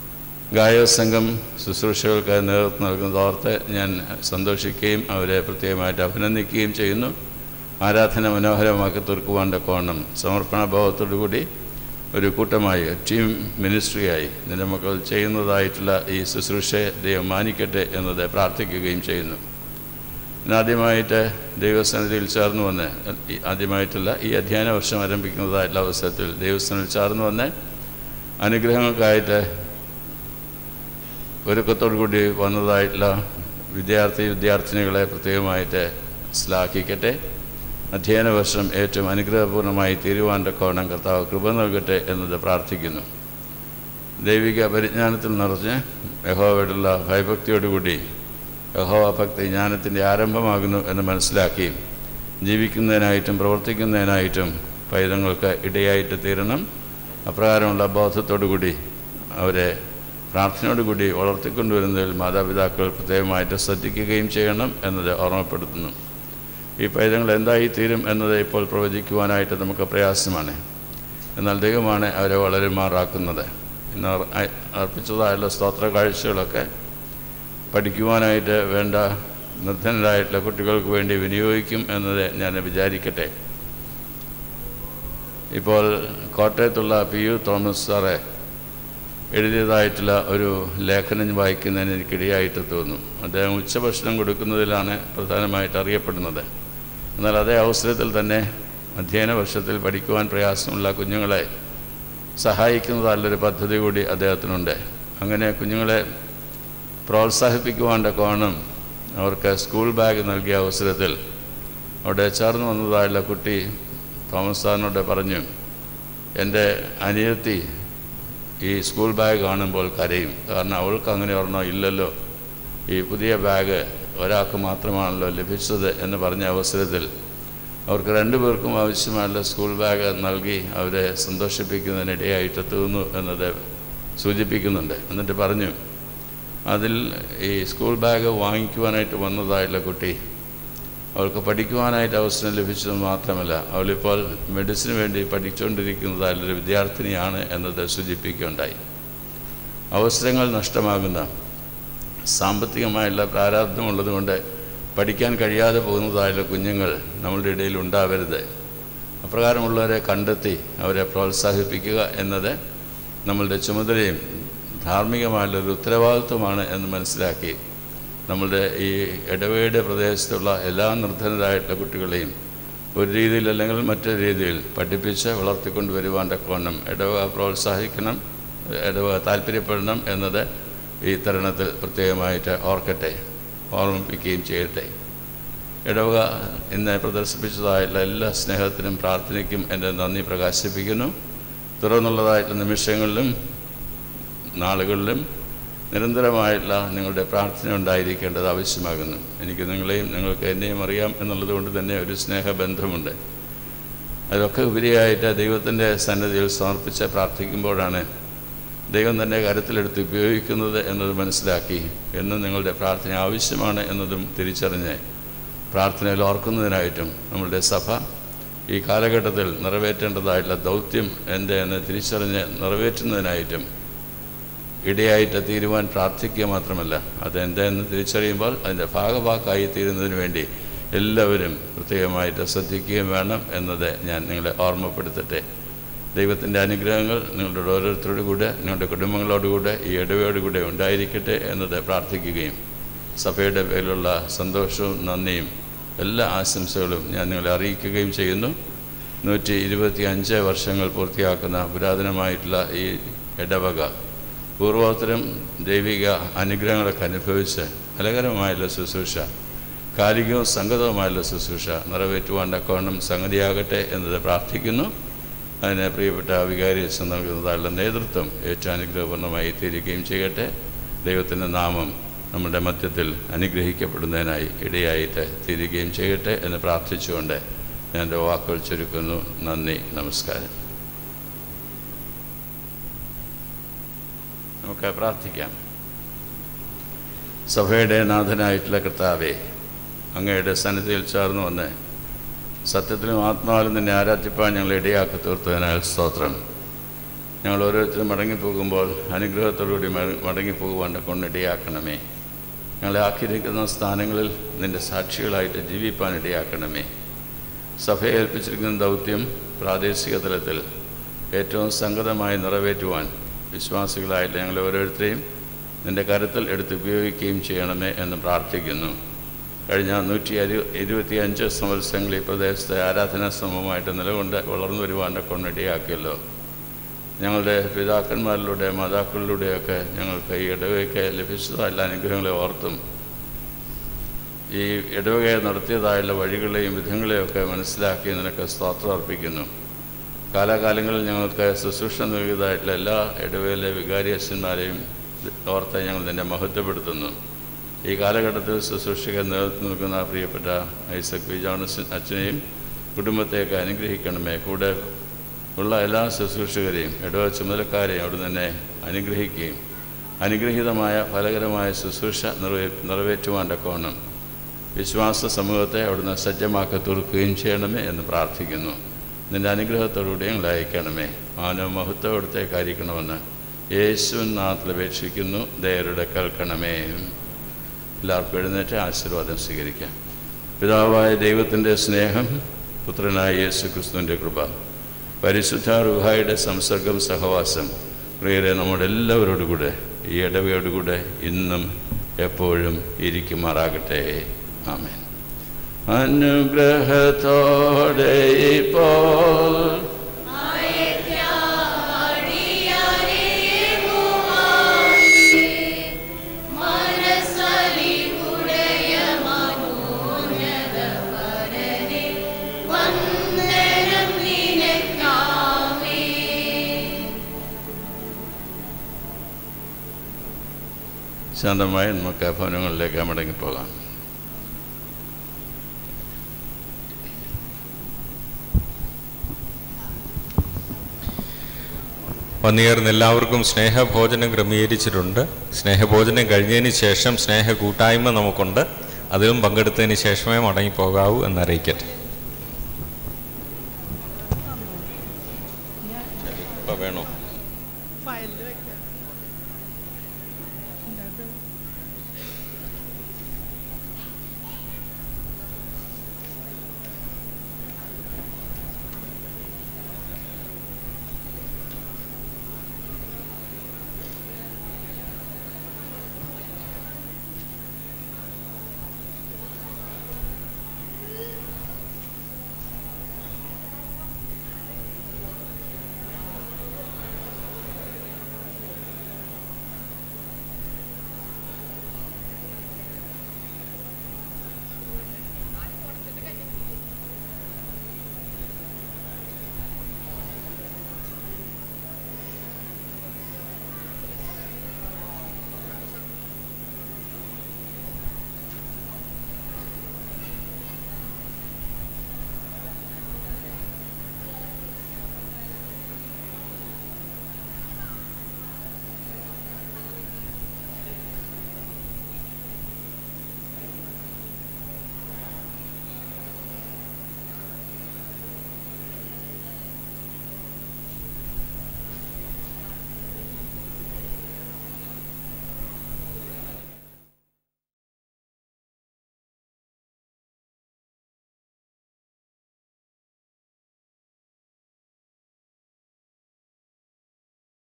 ഗായക സംഘം ശുശ്രൂഷകൾക്ക് നേതൃത്വം നൽകുന്നതോർത്ത് ഞാൻ സന്തോഷിക്കുകയും അവരെ പ്രത്യേകമായിട്ട് അഭിനന്ദിക്കുകയും ചെയ്യുന്നു ആരാധന മനോഹരമാക്കി തീർക്കുവാൻ്റെ കോണം സമർപ്പണ ഭാവത്തോടുകൂടി ഒരു കൂട്ടമായി ടീം മിനിസ്ട്രിയായി നിന്റെ മക്കൾ ചെയ്യുന്നതായിട്ടുള്ള ഈ ശുശ്രൂഷയെ ദൈവം മാനിക്കട്ടെ എന്നത് പ്രാർത്ഥിക്കുകയും ചെയ്യുന്നു ഇന്നാദ്യമായിട്ട് ദൈവസ്ഥാനത്തിൽ ചേർന്ന് വന്ന് ഈ- ആദ്യമായിട്ടല്ല ഈ അധ്യയന വർഷം ആരംഭിക്കുന്നതായിട്ടുള്ള അവസരത്തിൽ ദൈവസ്ഥാനത്തിൽ ചേർന്ന് വന്ന് അനുഗ്രഹങ്ങൾക്കായിട്ട് ഒരുക്കത്തോടു കൂടി വന്നതായിട്ടുള്ള വിദ്യാർത്ഥി വിദ്യാർത്ഥിനികളെ പ്രത്യേകമായിട്ട് ശ്ലാഘിക്കട്ടെ അധ്യയന വർഷം ഏറ്റവും അനുഗ്രഹപൂർണ്ണമായി തീരുവാൻ്റെ കോണം കർത്താവ് കൃപ നൽകട്ടെ എന്നത് പ്രാർത്ഥിക്കുന്നു ദൈവിക പരിജ്ഞാനത്തിൽ നിറഞ്ഞ് യഹോവയോടുള്ള ഭയഭക്തിയോടുകൂടി യഹോവ ഭക്തി ജ്ഞാനത്തിൻ്റെ ആരംഭമാകുന്നു എന്ന് മനസ്സിലാക്കി ജീവിക്കുന്നതിനായിട്ടും പ്രവർത്തിക്കുന്നതിനായിട്ടും പൈതങ്ങൾക്ക് ഇടയായിട്ട് തീരണം അപ്രകാരമുള്ള ബോധത്തോടുകൂടി അവരെ പ്രാർത്ഥനയോടുകൂടി വളർത്തിക്കൊണ്ടുവരുന്നതിൽ മാതാപിതാക്കൾ പ്രത്യേകമായിട്ട് ശ്രദ്ധിക്കുകയും ചെയ്യണം എന്നത് ഓർമ്മപ്പെടുത്തുന്നു ഈ പൈതങ്ങൾ എന്തായി തീരും എന്നത് ഇപ്പോൾ പ്രവചിക്കുവാനായിട്ട് നമുക്ക് പ്രയാസമാണ് എന്നാൽ ദൈവമാണ് അവരെ വളരെ മാറാക്കുന്നത് ഇന്ന് അർ- അ- അർപ്പിച്ചതായുള്ള സ്തോത്ര കാഴ്ചകളൊക്കെ പഠിക്കുവാനായിട്ട് വേണ്ട നിർധനരായിട്ടുള്ള കുട്ടികൾക്ക് വേണ്ടി വിനിയോഗിക്കും എന്നത് ഞാൻ വിചാരിക്കട്ടെ ഇപ്പോൾ കോട്ടയത്തുള്ള പി യു തോമസ് സാറെ എഴുതിയതായിട്ടുള്ള ഒരു ലേഖനം വായിക്കുന്നതിന് എനിക്കിടയായിട്ട് തോന്നും അദ്ദേഹം ഉച്ചഭക്ഷണം കൊടുക്കുന്നതിലാണ് പ്രധാനമായിട്ട് അറിയപ്പെടുന്നത് എന്നാൽ അതേ അവസരത്തിൽ തന്നെ അധ്യയന വർഷത്തിൽ പഠിക്കുവാൻ പ്രയാസമുള്ള കുഞ്ഞുങ്ങളെ സഹായിക്കുന്നതായുള്ളൊരു പദ്ധതി കൂടി അദ്ദേഹത്തിനുണ്ട് അങ്ങനെ കുഞ്ഞുങ്ങളെ പ്രോത്സാഹിപ്പിക്കുവാൻ്റെ കോണം അവർക്ക് സ്കൂൾ ബാഗ് നൽകിയ അവസരത്തിൽ അവിടെ ചേർന്ന് വന്നതായുള്ള കുട്ടി തോമസ് സാറിനോട് പറഞ്ഞു എൻ്റെ അനിയത്തി ഈ സ്കൂൾ ബാഗ് കാണുമ്പോൾ കരയും കാരണം അവൾക്ക് അങ്ങനെ ഒരെണ്ണം ഇല്ലല്ലോ ഈ പുതിയ ബാഗ് ഒരാൾക്ക് മാത്രമാണല്ലോ ലഭിച്ചത് എന്ന് പറഞ്ഞ അവസരത്തിൽ അവർക്ക് രണ്ടുപേർക്കും ആവശ്യമായുള്ള സ്കൂൾ ബാഗ് നൽകി അവരെ സന്തോഷിപ്പിക്കുന്നതിനിടയായിട്ട് തീർന്നു എന്നത് സൂചിപ്പിക്കുന്നുണ്ട് എന്നിട്ട് പറഞ്ഞു അതിൽ ഈ സ്കൂൾ ബാഗ് വാങ്ങിക്കുവാനായിട്ട് വന്നതായിട്ടുള്ള കുട്ടി അവൾക്ക് പഠിക്കുവാനായിട്ട് അവസരം ലഭിച്ചത് മാത്രമല്ല അവളിപ്പോൾ മെഡിസിന് വേണ്ടി പഠിച്ചുകൊണ്ടിരിക്കുന്നതായുള്ളൊരു വിദ്യാർത്ഥിനിയാണ് എന്നത് സൂചിപ്പിക്കുകയുണ്ടായി അവസരങ്ങൾ നഷ്ടമാകുന്ന സാമ്പത്തികമായുള്ള പ്രാരാബ്ധമുള്ളതുകൊണ്ട് പഠിക്കാൻ കഴിയാതെ പോകുന്നതായുള്ള കുഞ്ഞുങ്ങൾ നമ്മളുടെ ഇടയിൽ ഉണ്ടാവരുത് അപ്രകാരമുള്ളവരെ കണ്ടെത്തി അവരെ പ്രോത്സാഹിപ്പിക്കുക എന്നത് നമ്മളുടെ ചുമതലയും ധാർമ്മികമായുള്ളൊരു ഉത്തരവാദിത്വമാണ് എന്ന് മനസ്സിലാക്കി നമ്മളുടെ ഈ ഇടവേടെ പ്രദേശത്തുള്ള എല്ലാ നിർധനരായിട്ടുള്ള കുട്ടികളെയും ഒരു രീതിയിൽ അല്ലെങ്കിൽ മറ്റൊരു രീതിയിൽ പഠിപ്പിച്ച് വളർത്തിക്കൊണ്ട് വരുവാൻ്റെ കോണം ഇടവക പ്രോത്സാഹിക്കണം ഇടവക താല്പര്യപ്പെടണം എന്നത് ഈ തരുണത്തിൽ പ്രത്യേകമായിട്ട് ഓർക്കട്ടെ ഓർമ്മിപ്പിക്കുകയും ചെയ്യട്ടെ ഇടവക ഇന്ന് പ്രദർശിപ്പിച്ചതായിട്ടുള്ള എല്ലാ സ്നേഹത്തിനും പ്രാർത്ഥനയ്ക്കും എൻ്റെ നന്ദി പ്രകാശിപ്പിക്കുന്നു തുറന്നുള്ളതായിട്ടുള്ള നിമിഷങ്ങളിലും നാളുകളിലും നിരന്തരമായിട്ടുള്ള നിങ്ങളുടെ പ്രാർത്ഥന ഉണ്ടായിരിക്കേണ്ടത് ആവശ്യമാകുന്നു എനിക്ക് നിങ്ങളെയും നിങ്ങൾക്ക് എന്നെയും അറിയാം എന്നുള്ളത് കൊണ്ട് തന്നെ ഒരു സ്നേഹബന്ധമുണ്ട് അതൊക്കെ ഉപരിയായിട്ട് ദൈവത്തിൻ്റെ സന്നദ്ധിയിൽ സമർപ്പിച്ച് പ്രാർത്ഥിക്കുമ്പോഴാണ് ദൈവം തന്നെ കരുത്തിലെടുത്ത് ഉപയോഗിക്കുന്നത് എന്നത് മനസ്സിലാക്കി എന്നും നിങ്ങളുടെ പ്രാർത്ഥന ആവശ്യമാണ് എന്നതും തിരിച്ചറിഞ്ഞ് പ്രാർത്ഥനയിൽ ഓർക്കുന്നതിനായിട്ടും നമ്മളുടെ സഭ ഈ കാലഘട്ടത്തിൽ നിറവേറ്റേണ്ടതായിട്ടുള്ള ദൗത്യം എൻ്റെ എന്ന് തിരിച്ചറിഞ്ഞ് നിറവേറ്റുന്നതിനായിട്ടും ഇടയായിട്ട് തീരുവാൻ പ്രാർത്ഥിക്കുക മാത്രമല്ല അതെൻ്റെ എന്ന് തിരിച്ചറിയുമ്പോൾ അതിൻ്റെ ഭാഗഭാക്കായി തീരുന്നതിന് വേണ്ടി എല്ലാവരും പ്രത്യേകമായിട്ട് ശ്രദ്ധിക്കുകയും വേണം എന്നത് ഞാൻ നിങ്ങളെ ഓർമ്മപ്പെടുത്തട്ടെ ദൈവത്തിൻ്റെ അനുഗ്രഹങ്ങൾ നിങ്ങളുടെ ഓരോരുത്തരോട് കൂടെ നിങ്ങളുടെ കുടുംബങ്ങളോടുകൂടെ ഈ ഇടവയോടുകൂടെ ഉണ്ടായിരിക്കട്ടെ എന്നത് പ്രാർത്ഥിക്കുകയും സഭയുടെ പേരിലുള്ള സന്തോഷവും നന്ദിയും എല്ലാ ആശംസകളും ഞാൻ നിങ്ങളെ അറിയിക്കുകയും ചെയ്യുന്നു നൂറ്റി ഇരുപത്തി അഞ്ച് വർഷങ്ങൾ പൂർത്തിയാക്കുന്ന പുരാതനമായിട്ടുള്ള ഈ ഇടവക പൂർവോത്തരം ദൈവിക അനുഗ്രഹങ്ങളൊക്കെ അനുഭവിച്ച് ഫലകരമായുള്ള ശുശ്രൂഷ കാലികവും സംഗതവുമായുള്ള ശുശ്രൂഷ നിറവേറ്റുവാൻ തക്കവണ്ണം സംഗതിയാകട്ടെ എന്നത് പ്രാർത്ഥിക്കുന്നു അതിന് പ്രിയപ്പെട്ട വികാരി നൽകുന്നതായുള്ള നേതൃത്വം ഏറ്റവും അനുഗ്രഹപൂർണ്ണമായി തീരുകയും ചെയ്യട്ടെ ദൈവത്തിൻ്റെ നാമം നമ്മുടെ മധ്യത്തിൽ അനുഗ്രഹിക്കപ്പെടുന്നതിനായി ഇടയായിട്ട് തീരുകയും ചെയ്യട്ടെ എന്ന് പ്രാർത്ഥിച്ചുകൊണ്ട് ഞാൻ എൻ്റെ വാക്കുകൾ ചുരുക്കുന്നു നന്ദി നമസ്കാരം നമുക്ക് പ്രാർത്ഥിക്കാം സഭയുടെ നാഥനായിട്ടുള്ള കർത്താവെ അങ്ങയുടെ സന്നിധിയിൽ ചേർന്ന് വന്ന് സത്യത്തിലും ആത്മാവിലും നിന്നെ ആരാധിപ്പാൻ ഞങ്ങൾ ഇടയാക്കി തീർത്തതിനാൽ സ്തോത്രം ഞങ്ങൾ ഓരോരുത്തരും മടങ്ങിപ്പോകുമ്പോൾ അനുഗ്രഹത്തോടുകൂടി മട- മടങ്ങിപ്പോകുവാൻ കൊണ്ടിടയാക്കണമേ ഞങ്ങളെ ആക്കിയിരിക്കുന്ന സ്ഥാനങ്ങളിൽ നിൻ്റെ സാക്ഷികളായിട്ട് ജീവിപ്പാൻ ഇടയാക്കണമേ സഭയെ ഏൽപ്പിച്ചിരിക്കുന്ന ദൗത്യം പ്രാദേശിക തലത്തിൽ ഏറ്റവും സംഗതമായി നിറവേറ്റുവാൻ വിശ്വാസികളായിട്ട് ഞങ്ങൾ ഓരോരുത്തരെയും നിൻ്റെ കരുത്തിൽ എടുത്ത് ഉപയോഗിക്കുകയും ചെയ്യണമേ എന്ന് പ്രാർത്ഥിക്കുന്നു കഴിഞ്ഞ നൂറ്റി അരു ഇരുപത്തിയഞ്ച് സംവത്സരങ്ങൾ ഈ പ്രദേശത്തെ ആരാധനാ സമൂഹമായിട്ട് നിലകൊണ്ട് വളർന്നു വരുവാൻ്റെ കൊണ്ടിടയാക്കിയല്ലോ ഞങ്ങളുടെ പിതാക്കന്മാരിലൂടെ മാതാക്കളിലൂടെയൊക്കെ ഞങ്ങൾക്ക് ഈ ഇടവയ്ക്ക് ലഭിച്ചതായ എല്ലാ അനുഗ്രഹങ്ങളെ ഓർത്തും ഈ ഇടവകയെ നടത്തിയതായുള്ള വഴികളെയും വിധങ്ങളെയൊക്കെ മനസ്സിലാക്കി നിനക്ക് സ്തോത്രം അർപ്പിക്കുന്നു കാലാകാലങ്ങളിൽ ഞങ്ങൾക്ക് ശുശ്രൂഷ നൽകിയതായിട്ടുള്ള എല്ലാ ഇടവയിലെ വികാരിയച്ഛന്മാരെയും ഓർത്ത് ഞങ്ങൾ നിന്നെ മഹത്വപ്പെടുത്തുന്നു ഈ കാലഘട്ടത്തിൽ ശുശ്രൂഷയ്ക്ക് നേതൃത്വം നൽകുന്ന പ്രിയപ്പെട്ട ഐസക് വി ജോൺസൺ അച്ഛനെയും കുടുംബത്തെയൊക്കെ അനുഗ്രഹിക്കണമേ കൂടെ ഉള്ള എല്ലാ ശുശ്രൂഷകരെയും ഇടവ ചുമതലക്കാരെയും അവിടെ തന്നെ അനുഗ്രഹിക്കുകയും അനുഗ്രഹീതമായ ഫലകരമായ ശുശ്രൂഷ നിറവേ നിറവേറ്റുവാൻ കോണം വിശ്വാസ സമൂഹത്തെ അവിടുന്ന് സജ്ജമാക്കി തീർക്കുകയും ചെയ്യണമേ എന്ന് പ്രാർത്ഥിക്കുന്നു നിൻ്റെ അനുഗ്രഹത്തോടുകൂടി ഞങ്ങളെ അയക്കണമേ മാനവ മഹത്വം അവിടുത്തേക്കായിരിക്കണമെന്ന് യേശുവിൻ നാട്ടിൽ അപേക്ഷിക്കുന്നു ദയരുടെ കേൾക്കണമേ എല്ലാവർക്കും എഴുന്നേറ്റ് ആശീർവാദം സ്വീകരിക്കാം പിതാവായ ദൈവത്തിൻ്റെ സ്നേഹം പുത്രനായ യേശു ക്രിസ്തുവിൻ്റെ കൃപ പരിശുദ്ധ റുഹായുടെ സംസർഗം സഹവാസം പ്രിയരെ നമ്മുടെ എല്ലാവരോടുകൂടെ ഈ ഇടവയോടുകൂടെ ഇന്നും എപ്പോഴും ഇരിക്കുമാറാകട്ടെ ആമേൻ അനുഗ്രഹത്തോടെ ഇപ്പോൾ ശാന്തമായി നമുക്ക് ഭവനങ്ങളിലേക്ക് മടങ്ങിപ്പോകാം വന്നുകയറുന്ന എല്ലാവർക്കും സ്നേഹഭോജനം ക്രമീകരിച്ചിട്ടുണ്ട് സ്നേഹഭോജനം കഴിഞ്ഞതിന് ശേഷം സ്നേഹ കൂട്ടായ്മ നമുക്കുണ്ട് അതിലും പങ്കെടുത്തതിന് ശേഷമേ മടങ്ങിപ്പോകാവൂ എന്നറിയിക്കട്ടെ